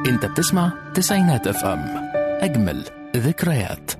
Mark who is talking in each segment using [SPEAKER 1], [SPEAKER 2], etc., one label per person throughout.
[SPEAKER 1] انت بتسمع تسعينات اف ام اجمل ذكريات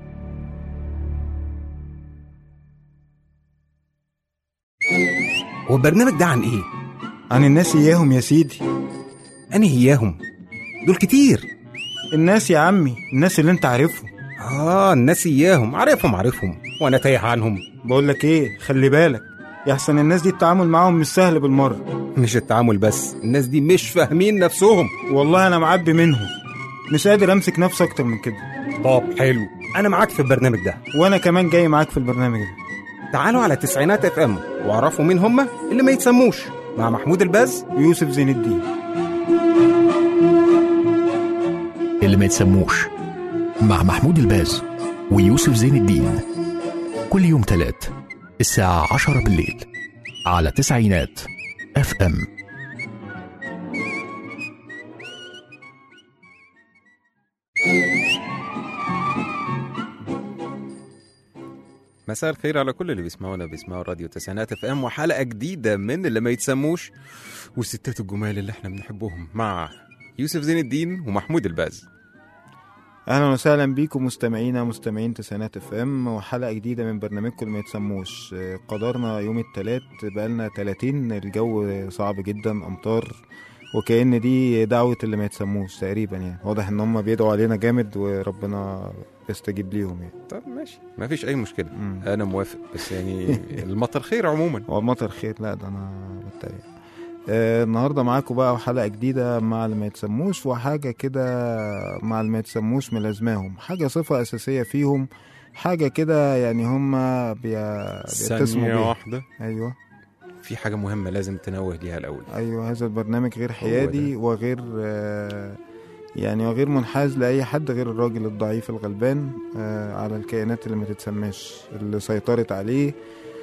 [SPEAKER 2] هو البرنامج ده عن ايه؟
[SPEAKER 3] عن الناس إياهم يا سيدي
[SPEAKER 2] أنا إياهم دول كتير
[SPEAKER 3] الناس يا عمي الناس اللي انت عارفهم
[SPEAKER 2] آه الناس إياهم عارفهم عارفهم وأنا تايه عنهم
[SPEAKER 3] بقول لك ايه خلي بالك يحسن الناس دي التعامل معاهم مش سهل بالمرة
[SPEAKER 2] مش التعامل بس الناس دي مش فاهمين نفسهم
[SPEAKER 3] والله انا معبي منهم مش قادر امسك نفسي اكتر من كده
[SPEAKER 2] طب حلو أنا معاك في البرنامج ده
[SPEAKER 3] وانا كمان جاي معاك في البرنامج ده
[SPEAKER 2] تعالوا على تسعينات اف ام واعرفوا مين هم اللي ما يتسموش مع محمود الباز
[SPEAKER 3] يوسف زين الدين
[SPEAKER 1] اللي ما يتسموش مع محمود الباز ويوسف زين الدين كل يوم تلات الساعة عشرة بالليل على تسعينات اف ام
[SPEAKER 2] مساء الخير على كل اللي بيسمعونا بيسمعوا راديو تسعينات اف ام وحلقه جديده من اللي ما يتسموش والستات الجمال اللي احنا بنحبهم مع يوسف زين الدين ومحمود الباز
[SPEAKER 3] اهلا وسهلا بيكم مستمعينا مستمعين تسعينات اف ام وحلقه جديده من برنامجكم اللي ما يتسموش آه، قدرنا يوم التلات بقالنا 30 الجو صعب جدا امطار وكأن دي دعوة اللي ما يتسموش تقريبا يعني واضح ان هم بيدعوا علينا جامد وربنا يستجيب ليهم يعني
[SPEAKER 2] طب ماشي ما فيش اي مشكله
[SPEAKER 3] مم.
[SPEAKER 2] انا موافق بس يعني المطر خير عموما
[SPEAKER 3] هو المطر خير لا ده انا بتريق آه النهارده معاكم بقى حلقه جديده مع اللي ما يتسموش وحاجه كده مع اللي ما يتسموش ملازماهم حاجه صفه اساسيه فيهم حاجه كده يعني هم بي... بيتسموا
[SPEAKER 2] ثانيه
[SPEAKER 3] بيها
[SPEAKER 2] واحده
[SPEAKER 3] ايوه
[SPEAKER 2] في حاجه مهمه لازم تنوه ليها الاول
[SPEAKER 3] ايوه هذا البرنامج غير حيادي وغير آه يعني وغير منحاز لاي حد غير الراجل الضعيف الغلبان آه على الكائنات اللي ما تتسماش اللي سيطرت عليه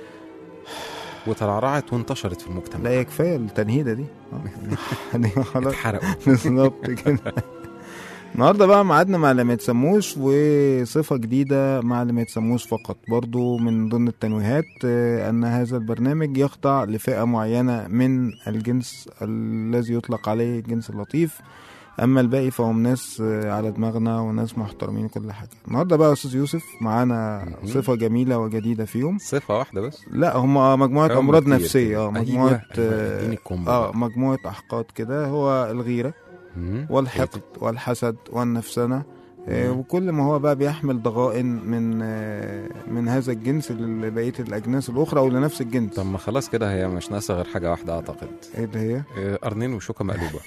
[SPEAKER 2] وترعرعت وانتشرت في المجتمع
[SPEAKER 3] لا هي كفايه التنهيده دي آه، يعني خلاص
[SPEAKER 2] اتحرقوا
[SPEAKER 3] بالظبط كده النهارده بقى ميعادنا مع اللي ما يتسموش وصفه جديده مع اللي ما يتسموش فقط برضو من ضمن التنويهات آه، ان هذا البرنامج يخضع لفئه معينه من الجنس الذي يطلق عليه الجنس اللطيف اما الباقي فهم ناس آه، على دماغنا وناس محترمين وكل حاجه النهارده بقى يا استاذ يوسف معانا
[SPEAKER 2] مهم.
[SPEAKER 3] صفه جميله وجديده فيهم
[SPEAKER 2] صفه واحده بس
[SPEAKER 3] لا هم مجموعه
[SPEAKER 2] هم
[SPEAKER 3] امراض
[SPEAKER 2] كتير
[SPEAKER 3] نفسيه
[SPEAKER 2] كده.
[SPEAKER 3] اه مجموعه
[SPEAKER 2] أيوة، أيوة،
[SPEAKER 3] آه،
[SPEAKER 2] اديني الكومبو
[SPEAKER 3] اه
[SPEAKER 2] بقى.
[SPEAKER 3] مجموعه احقاد كده هو الغيره
[SPEAKER 2] مم.
[SPEAKER 3] والحقد والحسد والنفسنة آه،
[SPEAKER 2] مم.
[SPEAKER 3] وكل ما هو بقى بيحمل ضغائن من آه، من هذا الجنس لبقية الأجناس الأخرى أو لنفس الجنس
[SPEAKER 2] طب ما خلاص كده هي مش ناقصه غير حاجه واحده اعتقد
[SPEAKER 3] إيه ده هي؟
[SPEAKER 2] آه، قرنين وشوكه مقلوبه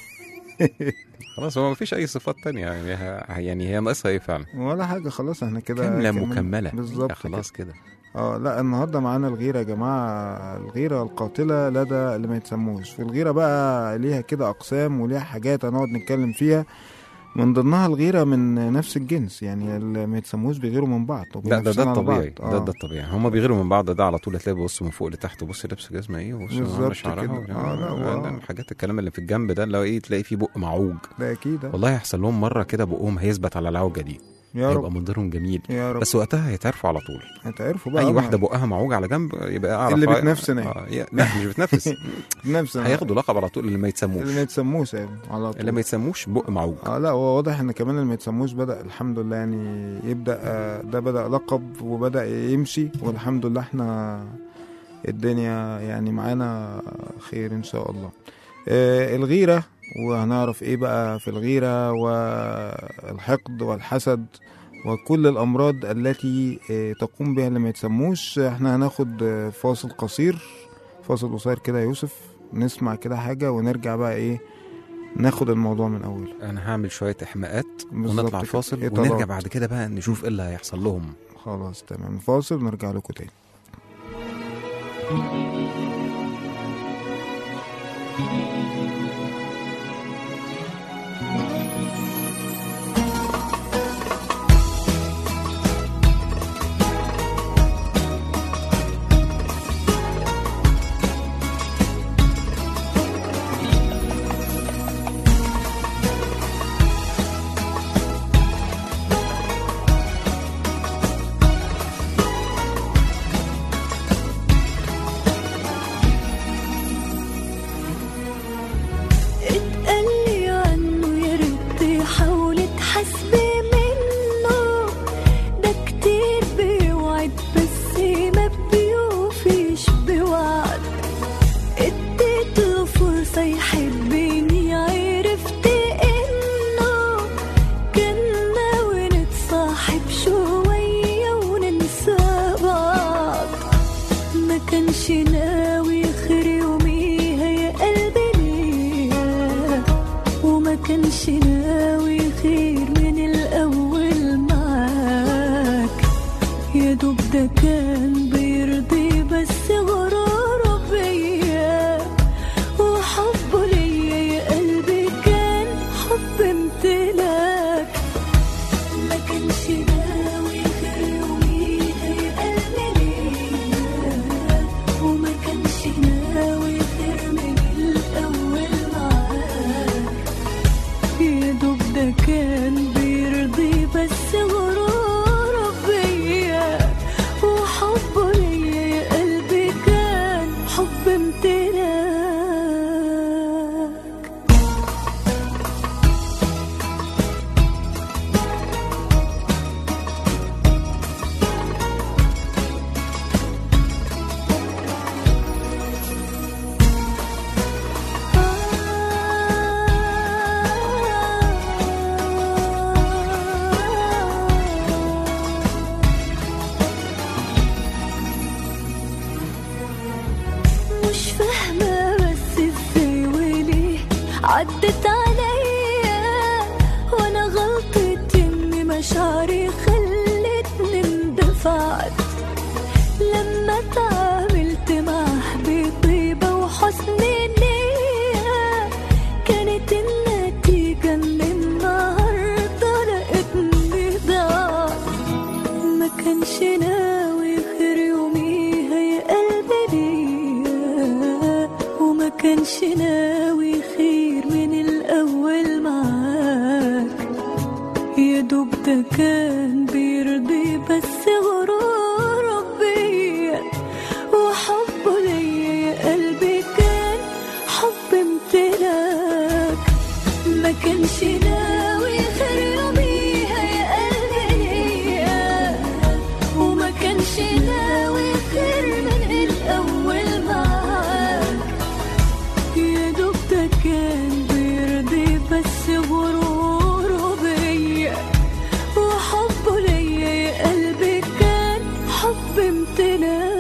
[SPEAKER 2] خلاص هو مفيش اي صفات تانية يعني هي, يعني هي ناقصها ايه فعلا
[SPEAKER 3] ولا حاجة خلاص احنا كده
[SPEAKER 2] كامله
[SPEAKER 3] كملنا.
[SPEAKER 2] مكمله
[SPEAKER 3] بالظبط
[SPEAKER 2] يا خلاص كده
[SPEAKER 3] كده. اه لا النهارده معانا الغيرة يا جماعة الغيرة القاتلة لدى اللي ما يتسموش والغيرة بقى ليها كده أقسام وليها حاجات هنقعد نتكلم فيها من ضمنها الغيرة من نفس الجنس يعني اللي ما يتسموش بيغيروا من بعض
[SPEAKER 2] لا ده
[SPEAKER 3] وبينافسون
[SPEAKER 2] ده
[SPEAKER 3] على
[SPEAKER 2] الطبيعي
[SPEAKER 3] بعض.
[SPEAKER 2] ده
[SPEAKER 3] آه.
[SPEAKER 2] ده الطبيعي هما بيغيروا من بعض ده على طول هتلاقي بص من فوق لتحت بص لابس جزمه ايه وبص
[SPEAKER 3] بالظبط
[SPEAKER 2] عامله شعرها
[SPEAKER 3] كده.
[SPEAKER 2] وبتاع.
[SPEAKER 3] آه، لا، هو-
[SPEAKER 2] ده الحاجات الكلام اللي في الجنب ده اللي هو ايه تلاقي فيه بق معوج
[SPEAKER 3] ده أكيد آه.
[SPEAKER 2] والله هيحصل لهم مره كده بقهم هيثبت على العوجه دي
[SPEAKER 3] يا
[SPEAKER 2] هيبقى
[SPEAKER 3] رب
[SPEAKER 2] منظرهم جميل
[SPEAKER 3] يا رب
[SPEAKER 2] بس وقتها هيتعرفوا على طول
[SPEAKER 3] هتعرفوا بقى
[SPEAKER 2] اي
[SPEAKER 3] ما-
[SPEAKER 2] واحده بقها معوج على جنب يبقى اعرف
[SPEAKER 3] اللي
[SPEAKER 2] آه،
[SPEAKER 3] بتنافسنا
[SPEAKER 2] آه يا- لا مش بتنافس
[SPEAKER 3] نفس
[SPEAKER 2] هياخدوا لقب على طول اللي ما يتسموش
[SPEAKER 3] اللي ما يتسموش يعني على طول
[SPEAKER 2] اللي ما يتسموش بق معوج
[SPEAKER 3] اه لا هو واضح ان كمان اللي ما يتسموش بدا الحمد لله يعني يبدا آه، ده بدا لقب وبدا يمشي والحمد لله احنا الدنيا يعني معانا خير ان شاء الله آه الغيره وهنعرف ايه بقى في الغيره والحقد والحسد وكل الامراض التي آه، تقوم بها اللي ما يتسموش احنا هناخد آه، فاصل قصير فاصل قصير كده يا يوسف نسمع كده حاجه ونرجع بقى ايه ناخد الموضوع من اوله
[SPEAKER 2] انا هعمل شويه احماءات
[SPEAKER 3] بالظبط
[SPEAKER 2] ونطلع
[SPEAKER 3] كده.
[SPEAKER 2] فاصل
[SPEAKER 3] إطالات.
[SPEAKER 2] ونرجع بعد كده بقى نشوف ايه اللي هيحصل لهم
[SPEAKER 3] خلاص تمام فاصل ونرجع لكم تاني
[SPEAKER 4] اتقال لي عنه يا ريت عدت عليا وانا غلطتي اني مشاعري خلتني اندفعت لما تعاملت معه بطيبة وحسن نية كانت النتيجة ان النهاردة لقيتني ضعت ما كانش ناوي غير يوميها يا قلبي ليا وما كانش ناوي خير من الأول معاك يا دوب ده كان بيرضي بس غروره بيا وحبه ليا يا قلبي كان حب امتلاك ما كانش ناوي غير يوميها يا قلبي ليا وما كانش ناوي غير من الأول معاك يا دوب ده كان بيرضي بس غروره بيا وحبه ليا يا قلبي كان حب امتلاك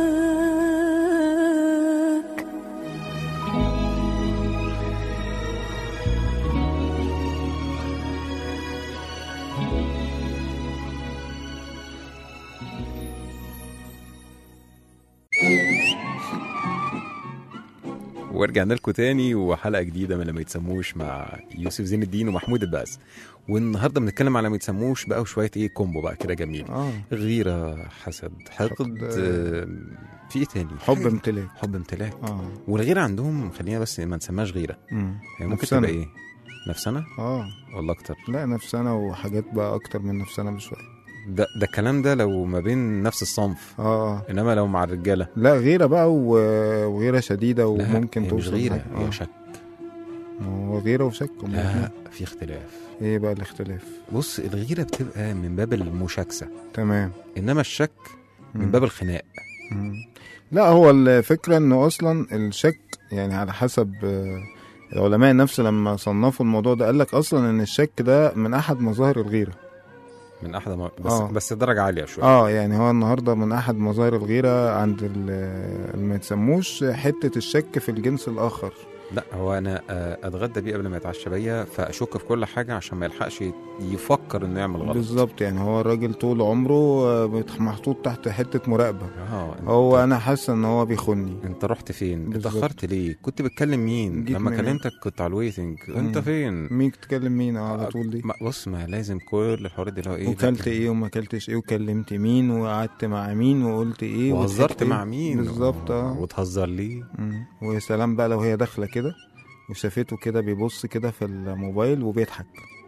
[SPEAKER 2] ورجعنا لكم تاني وحلقه جديده من لما يتسموش مع يوسف زين الدين ومحمود الباز والنهارده بنتكلم على ما يتسموش بقى وشويه ايه كومبو بقى كده جميل
[SPEAKER 3] اه
[SPEAKER 2] غيره حسد حقد
[SPEAKER 3] حقد،
[SPEAKER 2] آه، في ايه تاني
[SPEAKER 3] حب
[SPEAKER 2] حاجة-
[SPEAKER 3] امتلاك
[SPEAKER 2] حب امتلاك
[SPEAKER 3] اه
[SPEAKER 2] والغيره عندهم خلينا بس ما نسماش غيره
[SPEAKER 3] مم.
[SPEAKER 2] هي ممكن
[SPEAKER 3] نفسنا.
[SPEAKER 2] تبقى ايه نفسنا
[SPEAKER 3] اه
[SPEAKER 2] ولا اكتر
[SPEAKER 3] لا نفسنا وحاجات بقى اكتر من نفسنا بشويه
[SPEAKER 2] ده ده الكلام ده لو ما بين نفس الصنف
[SPEAKER 3] اه اه
[SPEAKER 2] انما لو مع الرجاله
[SPEAKER 3] لا غيره بقى و- وغيره شديده
[SPEAKER 2] لا،
[SPEAKER 3] وممكن
[SPEAKER 2] هي مش
[SPEAKER 3] توصل
[SPEAKER 2] غيره
[SPEAKER 3] لحاجة.
[SPEAKER 2] هي
[SPEAKER 3] آه.
[SPEAKER 2] شك
[SPEAKER 3] ما هو غيره وشك هما
[SPEAKER 2] لا
[SPEAKER 3] الاتنين.
[SPEAKER 2] في اختلاف
[SPEAKER 3] ايه بقى الاختلاف
[SPEAKER 2] بص الغيره بتبقى من باب المشاكسه
[SPEAKER 3] تمام
[SPEAKER 2] انما الشك من
[SPEAKER 3] مم.
[SPEAKER 2] باب الخناق
[SPEAKER 3] مم. لا هو الفكرة انه اصلا الشك يعني على حسب آه، علماء النفس لما صنفوا الموضوع ده قال لك اصلا ان الشك ده من احد مظاهر الغيرة
[SPEAKER 2] من احد ما بس
[SPEAKER 3] آه.
[SPEAKER 2] بس درجه عاليه شويه
[SPEAKER 3] اه يعني هو النهارده من احد مظاهر الغيرة عند ال- اللي ما يتسموش حتة الشك في الجنس الاخر
[SPEAKER 2] لا هو انا آه، اتغدى بيه قبل ما يتعشى بيا فاشك في كل حاجه عشان ما يلحقش يفكر انه يعمل غلط
[SPEAKER 3] بالظبط يعني هو الراجل طول عمره آه، بت- محطوط تحت حتة مراقبة
[SPEAKER 2] اه انت,
[SPEAKER 3] هو انا حاسس ان هو بيخوني
[SPEAKER 2] انت رحت فين
[SPEAKER 3] بالظبط.
[SPEAKER 2] اتاخرت ليه كنت بتكلم مين
[SPEAKER 3] جيت
[SPEAKER 2] لما
[SPEAKER 3] منين؟
[SPEAKER 2] كلمتك كنت على الويتنج انت
[SPEAKER 3] مم.
[SPEAKER 2] فين
[SPEAKER 3] مين تكلم مين آه، على طول دي
[SPEAKER 2] ما بص ما لازم كل الحوارات دي اللي هو ايه
[SPEAKER 3] وكلت
[SPEAKER 2] لا،
[SPEAKER 3] ايه وما كلتش ايه وكلمت مين وقعدت مع مين وقلت ايه
[SPEAKER 2] وهزرت
[SPEAKER 3] وضحكت إيه.
[SPEAKER 2] مع مين
[SPEAKER 3] بالظبط اه
[SPEAKER 2] وتهزر ليه
[SPEAKER 3] مم. ويا سلام بقى لو هي داخله كده وشافته كده بيبص كده في الموبايل وبيضحك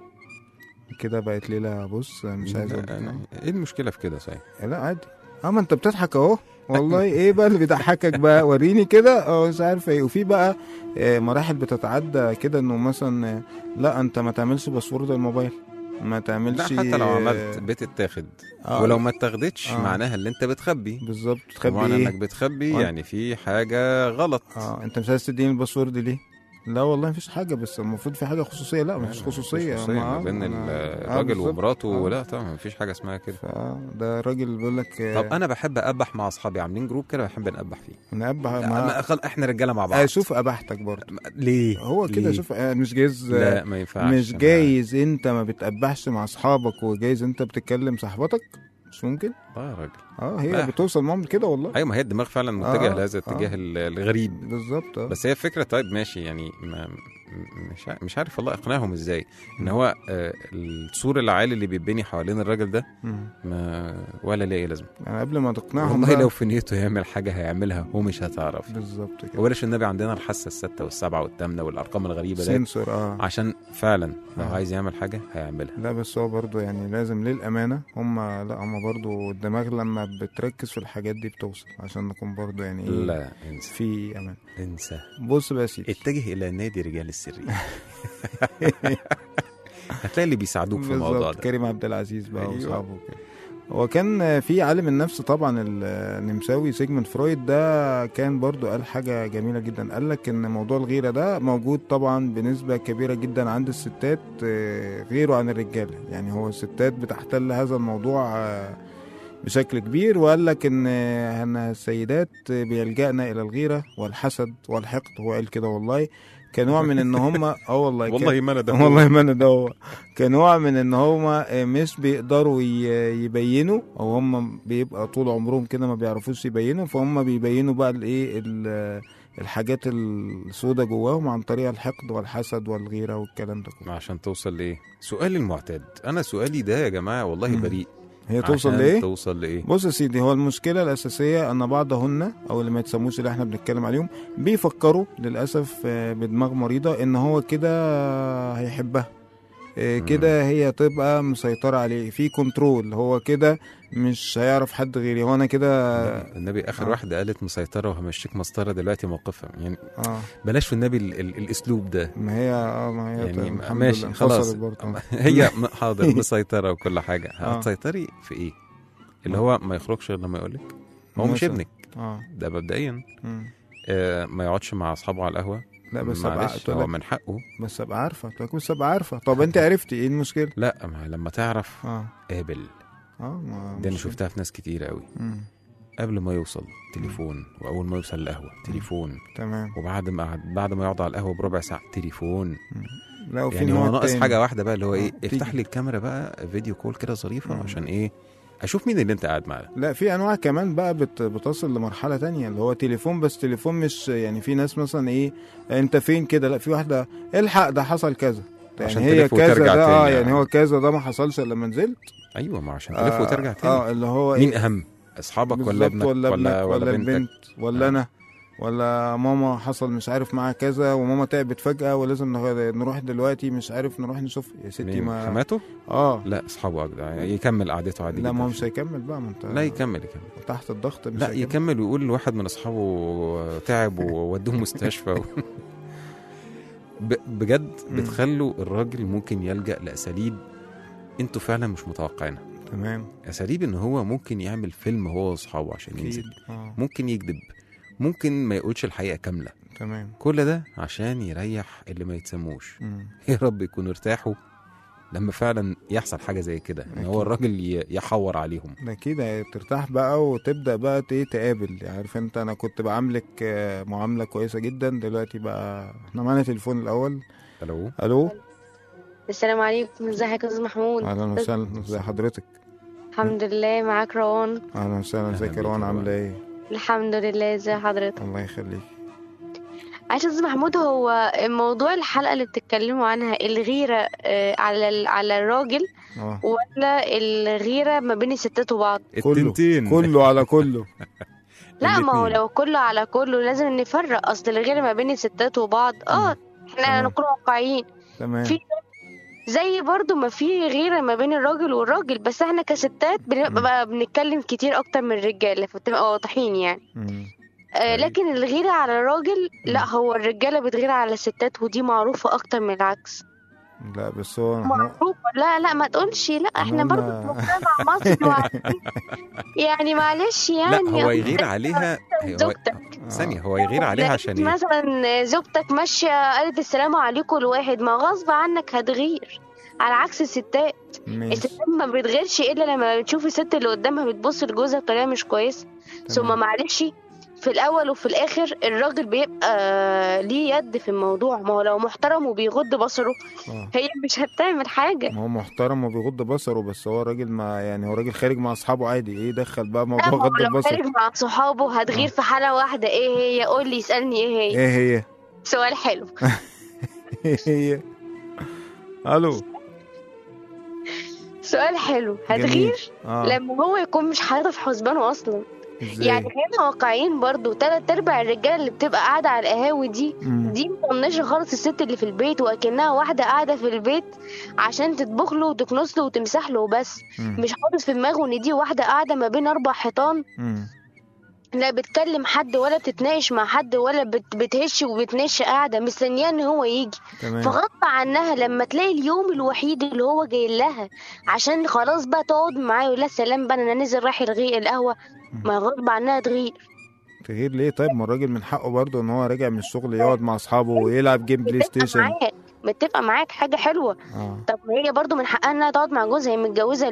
[SPEAKER 3] كده بقت ليلة بص مش عايز اقول
[SPEAKER 2] لا،
[SPEAKER 3] لك
[SPEAKER 2] ايه المشكله في كده صحيح
[SPEAKER 3] لا عادي اه ما انت بتضحك اهو والله ايه بقى اللي بيضحكك بقى وريني كده اه مش عارف ايه وفي بقى آه، مراحل بتتعدى كده انه مثلا آه، لا انت ما تعملش باسورد الموبايل ما
[SPEAKER 2] لا
[SPEAKER 3] تعملش
[SPEAKER 2] حتى لو
[SPEAKER 3] آه،
[SPEAKER 2] عملت بتتاخد
[SPEAKER 3] آه،
[SPEAKER 2] ولو ما اتاخدتش
[SPEAKER 3] آه.
[SPEAKER 2] معناها اللي انت بتخبي
[SPEAKER 3] بالظبط تخبي
[SPEAKER 2] معنى
[SPEAKER 3] ايه
[SPEAKER 2] انك بتخبي
[SPEAKER 3] وأنت-
[SPEAKER 2] يعني في حاجه غلط
[SPEAKER 3] اه انت مش عايز تديني الباسورد ليه لا والله مفيش حاجه بس المفروض في حاجه خصوصيه لا مفيش خصوصيه
[SPEAKER 2] خصوصية
[SPEAKER 3] ما-
[SPEAKER 2] ما بين
[SPEAKER 3] أنا-
[SPEAKER 2] ال-
[SPEAKER 3] آه،
[SPEAKER 2] الراجل
[SPEAKER 3] بالظبط.
[SPEAKER 2] ومراته
[SPEAKER 3] آه.
[SPEAKER 2] لا طبعا مفيش حاجه اسمها كده
[SPEAKER 3] فده راجل بيقول لك آه،
[SPEAKER 2] طب انا بحب ابح مع اصحابي عاملين جروب كده بحب نقبح فيه
[SPEAKER 3] نقبح
[SPEAKER 2] لا،
[SPEAKER 3] مع
[SPEAKER 2] ما خل... احنا رجاله مع بعض
[SPEAKER 3] آه شوف اباحتك برضه
[SPEAKER 2] ما- ليه
[SPEAKER 3] هو كده
[SPEAKER 2] ليه؟
[SPEAKER 3] شوف آه، مش جايز آه،
[SPEAKER 2] لا ما ينفعش
[SPEAKER 3] مش
[SPEAKER 2] أنا-
[SPEAKER 3] جايز انت ما بتقبحش مع اصحابك وجايز انت بتكلم صاحبتك مش ممكن
[SPEAKER 2] اه يا راجل
[SPEAKER 3] اه هي
[SPEAKER 2] لا.
[SPEAKER 3] بتوصل معاهم كده والله
[SPEAKER 2] ايوه ما هي الدماغ فعلا متجهه
[SPEAKER 3] آه،
[SPEAKER 2] لهذا الاتجاه
[SPEAKER 3] آه.
[SPEAKER 2] ال- الغريب
[SPEAKER 3] بالظبط اه
[SPEAKER 2] بس هي فكره طيب ماشي يعني ما مش ع- مش عارف والله اقنعهم ازاي ان هو آه، السور العالي اللي بيتبني حوالين الراجل ده
[SPEAKER 3] مم.
[SPEAKER 2] ما ولا ليه لازمه
[SPEAKER 3] يعني قبل ما تقنعهم
[SPEAKER 2] والله
[SPEAKER 3] بقى-
[SPEAKER 2] لو في نيته يعمل حاجه هيعملها ومش هتعرف
[SPEAKER 3] بالظبط كده
[SPEAKER 2] ولاش النبي عندنا الحاسه السته والسبعه والثامنه والارقام الغريبه دي
[SPEAKER 3] سنسور اه
[SPEAKER 2] عشان فعلا لو
[SPEAKER 3] آه.
[SPEAKER 2] عايز يعمل حاجه هيعملها
[SPEAKER 3] لا بس هو برضو يعني لازم للأمانة هم لا هم برضو الدماغ لما بتركز في الحاجات دي بتوصل عشان نكون برضو يعني ايه
[SPEAKER 2] لا انسى
[SPEAKER 3] في أمان
[SPEAKER 2] انسى
[SPEAKER 3] بص بقى يا سيدي
[SPEAKER 2] اتجه الى نادي رجال السري هتلاقي اللي بيساعدوك في الموضوع
[SPEAKER 3] بالظبط
[SPEAKER 2] ده
[SPEAKER 3] كريم عبد العزيز بقى
[SPEAKER 2] أيوة.
[SPEAKER 3] واصحابه وكده هو كان في عالم النفس طبعا النمساوي سيجموند فرويد ده كان برضو قال حاجة جميلة جدا قال لك ان موضوع الغيرة ده موجود طبعا بنسبة كبيرة جدا عند الستات آه، غيره عن الرجالة يعني هو الستات بتحتل هذا الموضوع آه، بشكل كبير وقال لك ان ان السيدات بيلجأن الى الغيره والحسد والحقد هو قال كده والله كنوع من ان هم اه والله كان-
[SPEAKER 2] والله ما انا ده
[SPEAKER 3] والله ما انا ده هو كنوع من ان هم مش بيقدروا ي- يبينوا او هم بيبقى طول عمرهم كده ما بيعرفوش يبينوا فهم بيبينوا بقى الايه ال- الحاجات السوداء جواهم عن طريق الحقد والحسد والغيره والكلام ده كله
[SPEAKER 2] عشان توصل لايه سؤالي المعتاد انا سؤالي ده يا جماعه والله
[SPEAKER 3] مم.
[SPEAKER 2] بريء
[SPEAKER 3] هي توصل
[SPEAKER 2] عشان
[SPEAKER 3] لايه
[SPEAKER 2] توصل لايه
[SPEAKER 3] بص يا سيدي هو المشكلة الأساسية أن بعضهن أو اللي ما يتسموش اللي احنا بنتكلم عليهم بيفكروا للأسف آه، بدماغ مريضة إن هو كده هيحبها آه،
[SPEAKER 2] مم.
[SPEAKER 3] كده هي تبقى مسيطرة عليه في كنترول هو كده مش هيعرف حد غيري هو أنا كده
[SPEAKER 2] النبي- النبي اخر
[SPEAKER 3] آه.
[SPEAKER 2] واحده قالت مسيطره وهمشيك مسطره دلوقتي موقفها يعني
[SPEAKER 3] اه
[SPEAKER 2] بلاش في النبي ال ال الاسلوب ده
[SPEAKER 3] ما هي اه ما هي
[SPEAKER 2] يعني
[SPEAKER 3] الحمد
[SPEAKER 2] ماشي
[SPEAKER 3] لله
[SPEAKER 2] خلاص
[SPEAKER 3] انفصلت برضه.
[SPEAKER 2] هي م- حاضر مسيطره وكل حاجه
[SPEAKER 3] آه.
[SPEAKER 2] هتسيطري في ايه اللي هو ما يخرجش غير لما يقول لك هو مش
[SPEAKER 3] مثلاً.
[SPEAKER 2] ابنك
[SPEAKER 3] اه
[SPEAKER 2] ده مبدئيا
[SPEAKER 3] مم.
[SPEAKER 2] آه ما يقعدش مع اصحابه على القهوه
[SPEAKER 3] لا بس ابقى
[SPEAKER 2] معلش
[SPEAKER 3] تقول
[SPEAKER 2] هو
[SPEAKER 3] لك
[SPEAKER 2] من حقه
[SPEAKER 3] بس ابقى عارفه تقول لك بس ابقى عارفه طب انت عرفتي ايه المشكله
[SPEAKER 2] لا ما لما تعرف
[SPEAKER 3] اه
[SPEAKER 2] قابل
[SPEAKER 3] اه ما
[SPEAKER 2] دي انا
[SPEAKER 3] مش-
[SPEAKER 2] شفتها في ناس كتير قوي
[SPEAKER 3] مم.
[SPEAKER 2] قبل ما يوصل تليفون واول ما يوصل القهوه تليفون
[SPEAKER 3] تمام
[SPEAKER 2] وبعد ما بعد ما يقعد على القهوه بربع ساعه تليفون
[SPEAKER 3] لا وفي
[SPEAKER 2] يعني
[SPEAKER 3] نوع
[SPEAKER 2] هو ناقص
[SPEAKER 3] تاني.
[SPEAKER 2] حاجه واحده بقى اللي هو
[SPEAKER 3] آه،
[SPEAKER 2] ايه
[SPEAKER 3] تيجي.
[SPEAKER 2] افتح لي الكاميرا بقى فيديو كول كده ظريفه
[SPEAKER 3] مم.
[SPEAKER 2] عشان ايه اشوف مين اللي انت قاعد معاه
[SPEAKER 3] لا في انواع كمان بقى بت بتصل لمرحله تانية اللي هو تليفون بس تليفون مش يعني في ناس مثلا ايه انت فين كده لا في واحده الحق ده حصل كذا يعني
[SPEAKER 2] عشان
[SPEAKER 3] هي
[SPEAKER 2] تلف
[SPEAKER 3] كذا
[SPEAKER 2] وترجع
[SPEAKER 3] ده اه
[SPEAKER 2] تاني
[SPEAKER 3] يعني
[SPEAKER 2] يعني.
[SPEAKER 3] هو كذا ده ما حصلش الا لما نزلت
[SPEAKER 2] ايوه ما عشان تلف وترجع تاني
[SPEAKER 3] اه اللي هو
[SPEAKER 2] مين
[SPEAKER 3] ايه
[SPEAKER 2] اهم اصحابك ولا
[SPEAKER 3] بالظبط
[SPEAKER 2] ابنك
[SPEAKER 3] ولا ابنك ولا,
[SPEAKER 2] بنتك
[SPEAKER 3] البنت ولا
[SPEAKER 2] آه.
[SPEAKER 3] انا ولا ماما حصل مش عارف معاها كذا وماما تعبت فجأة ولازم نه- نروح دلوقتي مش عارف نروح نشوف يا ستي
[SPEAKER 2] مين
[SPEAKER 3] ما
[SPEAKER 2] حماته
[SPEAKER 3] اه
[SPEAKER 2] لا اصحابه اجدع يكمل قعدته عادي
[SPEAKER 3] لا
[SPEAKER 2] جدا.
[SPEAKER 3] ما هو مش هيكمل بقى ما انت
[SPEAKER 2] لا يكمل يكمل
[SPEAKER 3] تحت الضغط مش
[SPEAKER 2] لا
[SPEAKER 3] هيكمل.
[SPEAKER 2] يكمل ويقول لواحد من اصحابه تعب وودوه مستشفى و... ب... بجد
[SPEAKER 3] مم.
[SPEAKER 2] بتخلوا الراجل ممكن يلجأ لأساليب انتوا فعلا مش متوقعينها
[SPEAKER 3] تمام
[SPEAKER 2] أساليب ان هو ممكن يعمل فيلم هو واصحابه عشان
[SPEAKER 3] اكيد
[SPEAKER 2] ينزل
[SPEAKER 3] اه
[SPEAKER 2] ممكن يكذب ممكن ما يقولش الحقيقة كاملة
[SPEAKER 3] تمام
[SPEAKER 2] كل ده عشان يريح اللي ما يتسموش
[SPEAKER 3] مم.
[SPEAKER 2] يا رب يكونوا ارتاحوا لما فعلا يحصل حاجة زي كده ان هو
[SPEAKER 3] أكيد.
[SPEAKER 2] الراجل ي- يحور عليهم
[SPEAKER 3] ده كده ترتاح بقى وتبدا بقى ت- ايه تقابل يعني عارف انت انا كنت بعاملك آه، معامله كويسه جدا دلوقتي بقى احنا معانا تليفون الاول
[SPEAKER 2] الو
[SPEAKER 3] الو
[SPEAKER 5] السلام عليكم ازيك يا استاذ محمود
[SPEAKER 3] اهلا وسهلا ازي حضرتك
[SPEAKER 5] الحمد لله معاك روان
[SPEAKER 3] اهلا وسهلا
[SPEAKER 2] أهلا
[SPEAKER 3] ازيك
[SPEAKER 2] بيك
[SPEAKER 3] يا روان
[SPEAKER 2] يا
[SPEAKER 3] عامله ايه
[SPEAKER 5] الحمد لله ازي حضرتك
[SPEAKER 3] الله يخليك
[SPEAKER 5] عايش استاذ محمود هو موضوع الحلقة اللي بتتكلموا عنها الغيرة آه، على ال- على الراجل
[SPEAKER 3] اه
[SPEAKER 5] ولا الغيرة ما بين الستات وبعض
[SPEAKER 3] كله
[SPEAKER 2] التنتين
[SPEAKER 3] كله على كله
[SPEAKER 5] لا ما هو
[SPEAKER 2] الاتنين.
[SPEAKER 5] لو كله على كله لازم نفرق اصل الغيرة ما بين الستات وبعض اه احنا
[SPEAKER 3] تمام.
[SPEAKER 5] نكون واقعيين
[SPEAKER 3] تمام
[SPEAKER 5] في زي برضو ما في غيرة ما بين الراجل والراجل بس احنا كستات بنبقى بنتكلم كتير اكتر من الرجالة فبتبقى واضحين يعني
[SPEAKER 3] مم.
[SPEAKER 5] آه
[SPEAKER 2] طيب.
[SPEAKER 5] لكن الغيرة على الراجل لا هو الرجالة بتغير على الستات ودي معروفة أكتر من العكس
[SPEAKER 3] لا بس هو هو-
[SPEAKER 5] معروفة لا لا ما تقولش لا احنا
[SPEAKER 3] قلنا-
[SPEAKER 5] برضه في مجتمع مصري وعارفين. يعني معلش يعني
[SPEAKER 2] لا هو يغير عليها هو...
[SPEAKER 5] زوجتك
[SPEAKER 2] ثانية هو يغير عليها
[SPEAKER 5] لقيت
[SPEAKER 2] عشان ايه؟
[SPEAKER 5] مثلا زوجتك ماشية قالت السلام عليكم لواحد ما غصب عنك هتغير على عكس الستات
[SPEAKER 3] ماشي
[SPEAKER 5] الستات ما بتغيرش الا لما بتشوف الست اللي قدامها بتبص لجوزها بطريقه مش كويسه ثم
[SPEAKER 3] تمام.
[SPEAKER 5] معلش في الاول وفي الاخر الراجل بيبقى ليه يد في الموضوع ما هو لو محترم وبيغض بصره
[SPEAKER 3] اه
[SPEAKER 5] هي مش هتعمل حاجه
[SPEAKER 3] ما هو محترم وبيغض بصره بس هو راجل ما يعني هو راجل خارج مع اصحابه عادي ايه دخل بقى
[SPEAKER 5] لا
[SPEAKER 3] موضوع
[SPEAKER 5] ما هو
[SPEAKER 3] غض
[SPEAKER 5] لو
[SPEAKER 3] البصر
[SPEAKER 5] خارج مع صحابه هتغير في حاله واحده ايه هي قول لي اسالني ايه هي
[SPEAKER 3] ايه هي
[SPEAKER 5] سؤال حلو
[SPEAKER 3] ايه هي الو
[SPEAKER 5] سؤال حلو
[SPEAKER 3] جميل.
[SPEAKER 5] هتغير
[SPEAKER 3] اه
[SPEAKER 5] لما هو يكون مش حاططها في حسبانه اصلا
[SPEAKER 3] ازاي
[SPEAKER 5] يعني خلينا واقعيين برضو تلات ارباع الرجاله اللي بتبقى قاعده على القهاوي دي
[SPEAKER 3] مم.
[SPEAKER 5] دي مطنشه خالص الست اللي في البيت واكنها واحده قاعده في البيت عشان تطبخ له وتكنس له وتمسح له وبس
[SPEAKER 3] مم.
[SPEAKER 5] مش حاطط في دماغه ان دي واحده قاعده ما بين اربع حيطان
[SPEAKER 3] مم.
[SPEAKER 5] لا بتكلم حد ولا بتتناقش مع حد ولا بت بتهش وبتنش قاعده مستنياه ان هو يجي
[SPEAKER 3] تمام
[SPEAKER 5] فغصب عنها لما تلاقي اليوم الوحيد اللي هو جاي لها عشان خلاص بقى تقعد معاه ولا سلام بقى انا نازل رايح الغي القهوه ما غصب عنها تغير
[SPEAKER 3] تغيير ليه طيب ما الراجل من حقه برضه ان هو راجع من الشغل يقعد مع اصحابه ويلعب جيم بلاي
[SPEAKER 5] متفقة
[SPEAKER 3] ستيشن
[SPEAKER 5] معاك متفقة معاك حاجة حلوة
[SPEAKER 3] اه
[SPEAKER 5] طب ما هي برضو من حقها انها تقعد مع جوزها هي متجوزة ليه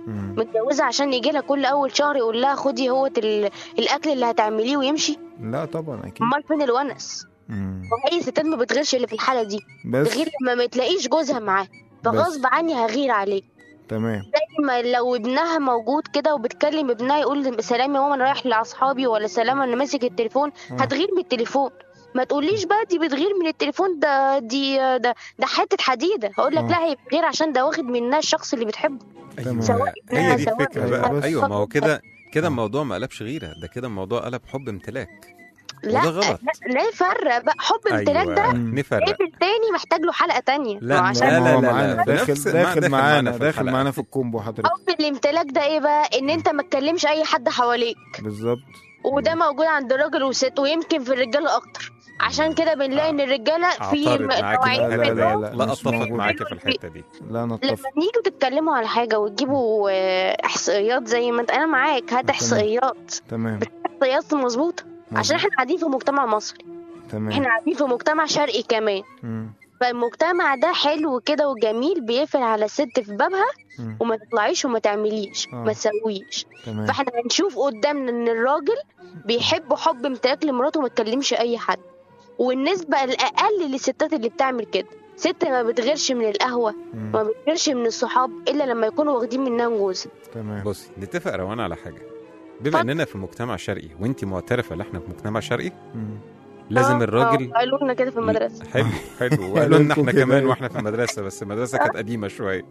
[SPEAKER 3] مم.
[SPEAKER 5] متجوزه عشان يجي لها كل اول شهر يقول لها خدي هو الاكل اللي هتعمليه ويمشي
[SPEAKER 3] لا طبعا اكيد
[SPEAKER 5] امال فين الونس
[SPEAKER 3] مم.
[SPEAKER 5] واي ستات ما بتغيرش اللي في الحاله دي
[SPEAKER 3] بس
[SPEAKER 5] تغير لما ما تلاقيش جوزها معاه فغصب عني هغير عليه
[SPEAKER 3] تمام
[SPEAKER 5] زي ما لو ابنها موجود كده وبتكلم ابنها يقول سلام يا ماما انا رايح لاصحابي ولا سلام انا ماسك التليفون
[SPEAKER 3] آه.
[SPEAKER 5] هتغير من التليفون ما تقوليش بقى دي بتغير من التليفون ده دي ده ده حته حديده هقول لك
[SPEAKER 3] آه.
[SPEAKER 5] لا هي بتغير عشان ده واخد منها الشخص اللي بتحبه
[SPEAKER 3] تمام.
[SPEAKER 5] سواء
[SPEAKER 2] هي
[SPEAKER 5] ابنها
[SPEAKER 2] دي
[SPEAKER 5] سواء
[SPEAKER 2] الفكره
[SPEAKER 3] أيوة،
[SPEAKER 2] بقى
[SPEAKER 3] بس-
[SPEAKER 2] ايوه ما هو كده كده
[SPEAKER 3] آه.
[SPEAKER 2] الموضوع ما قلبش غيره ده كده الموضوع قلب حب امتلاك
[SPEAKER 5] لا
[SPEAKER 2] وده غلط.
[SPEAKER 5] لا لا يفرق بقى حب امتلاك ده
[SPEAKER 2] ايوه
[SPEAKER 3] مم.
[SPEAKER 2] نفرق
[SPEAKER 5] ليفل تاني محتاج له حلقه تانية
[SPEAKER 2] لا،
[SPEAKER 5] ما
[SPEAKER 2] لا،
[SPEAKER 5] عشان
[SPEAKER 3] ما
[SPEAKER 2] لا،
[SPEAKER 3] هو
[SPEAKER 2] لا،
[SPEAKER 3] معانا
[SPEAKER 2] لا.
[SPEAKER 3] داخل
[SPEAKER 2] نفس- مع-
[SPEAKER 3] داخل
[SPEAKER 2] داخل
[SPEAKER 3] معانا
[SPEAKER 2] معانا في
[SPEAKER 3] داخل
[SPEAKER 2] الحلقة.
[SPEAKER 3] معانا في الكومبو حضرتك
[SPEAKER 5] حب الامتلاك ده ايه بقى ان انت ما تكلمش اي حد حواليك
[SPEAKER 3] بالظبط
[SPEAKER 5] وده موجود عند الراجل والست ويمكن في الرجاله اكتر عشان كده بنلاقي ان الرجاله في
[SPEAKER 2] اعترض
[SPEAKER 5] م-
[SPEAKER 2] معاك
[SPEAKER 5] نوعين
[SPEAKER 3] لا، لا،
[SPEAKER 5] منهم
[SPEAKER 3] لا،
[SPEAKER 2] لا
[SPEAKER 3] مش
[SPEAKER 2] اتفق
[SPEAKER 3] موجود.
[SPEAKER 2] معاك في الحته دي
[SPEAKER 3] لا
[SPEAKER 5] لما
[SPEAKER 3] نتفق
[SPEAKER 5] تيجوا تتكلموا على حاجه وتجيبوا آه، احصائيات زي ما انت انا معاك هات
[SPEAKER 3] تمام.
[SPEAKER 5] احصائيات
[SPEAKER 3] تمام
[SPEAKER 5] احصائيات مظبوطه عشان احنا قاعدين في مجتمع مصري
[SPEAKER 3] تمام
[SPEAKER 5] احنا قاعدين في مجتمع شرقي كمان
[SPEAKER 3] مم.
[SPEAKER 5] فالمجتمع ده حلو كده وجميل بيقفل على الست في بابها
[SPEAKER 3] مم.
[SPEAKER 5] وما تطلعيش وما تعمليش
[SPEAKER 3] آه.
[SPEAKER 5] ما تسويش
[SPEAKER 3] تمام
[SPEAKER 5] فاحنا هنشوف قدامنا ان الراجل بيحب حب امتلاك لمراته وما تكلمش اي حد والنسبه الاقل للستات اللي بتعمل كده ست ما بتغيرش من القهوه
[SPEAKER 3] مم.
[SPEAKER 5] ما بتغيرش من الصحاب الا لما يكونوا واخدين منها جوزها
[SPEAKER 3] تمام
[SPEAKER 2] بصي نتفق روان على حاجه بما
[SPEAKER 5] اتفضل.
[SPEAKER 2] اننا في مجتمع شرقي وانت معترفه ان احنا في مجتمع شرقي
[SPEAKER 3] مم.
[SPEAKER 2] لازم
[SPEAKER 5] آه،
[SPEAKER 2] الراجل
[SPEAKER 5] آه، قالوا لنا كده في المدرسه
[SPEAKER 2] حلو حلو وقالوا لنا
[SPEAKER 3] لكم
[SPEAKER 2] احنا
[SPEAKER 3] كده.
[SPEAKER 2] كمان واحنا في المدرسه بس المدرسه كانت قديمه شويه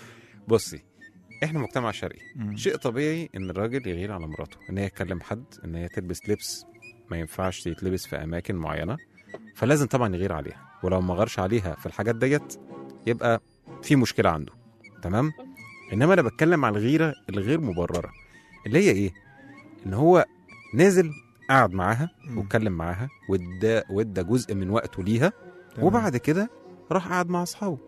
[SPEAKER 2] بصي احنا مجتمع شرقي
[SPEAKER 3] مم.
[SPEAKER 2] شيء طبيعي ان الراجل يغير على مراته ان هي تكلم حد ان هي تلبس لبس ما ينفعش يتلبس في اماكن معينه فلازم طبعا يغير عليها ولو ما غيرش عليها في الحاجات ديت يبقى في مشكله عنده تمام انما انا بتكلم على الغيره الغير مبرره اللي هي ايه ان هو نازل قعد معاها
[SPEAKER 3] مم.
[SPEAKER 2] واتكلم معاها وادى وادى جزء من وقته ليها
[SPEAKER 3] تمام.
[SPEAKER 2] وبعد كده راح قعد مع اصحابه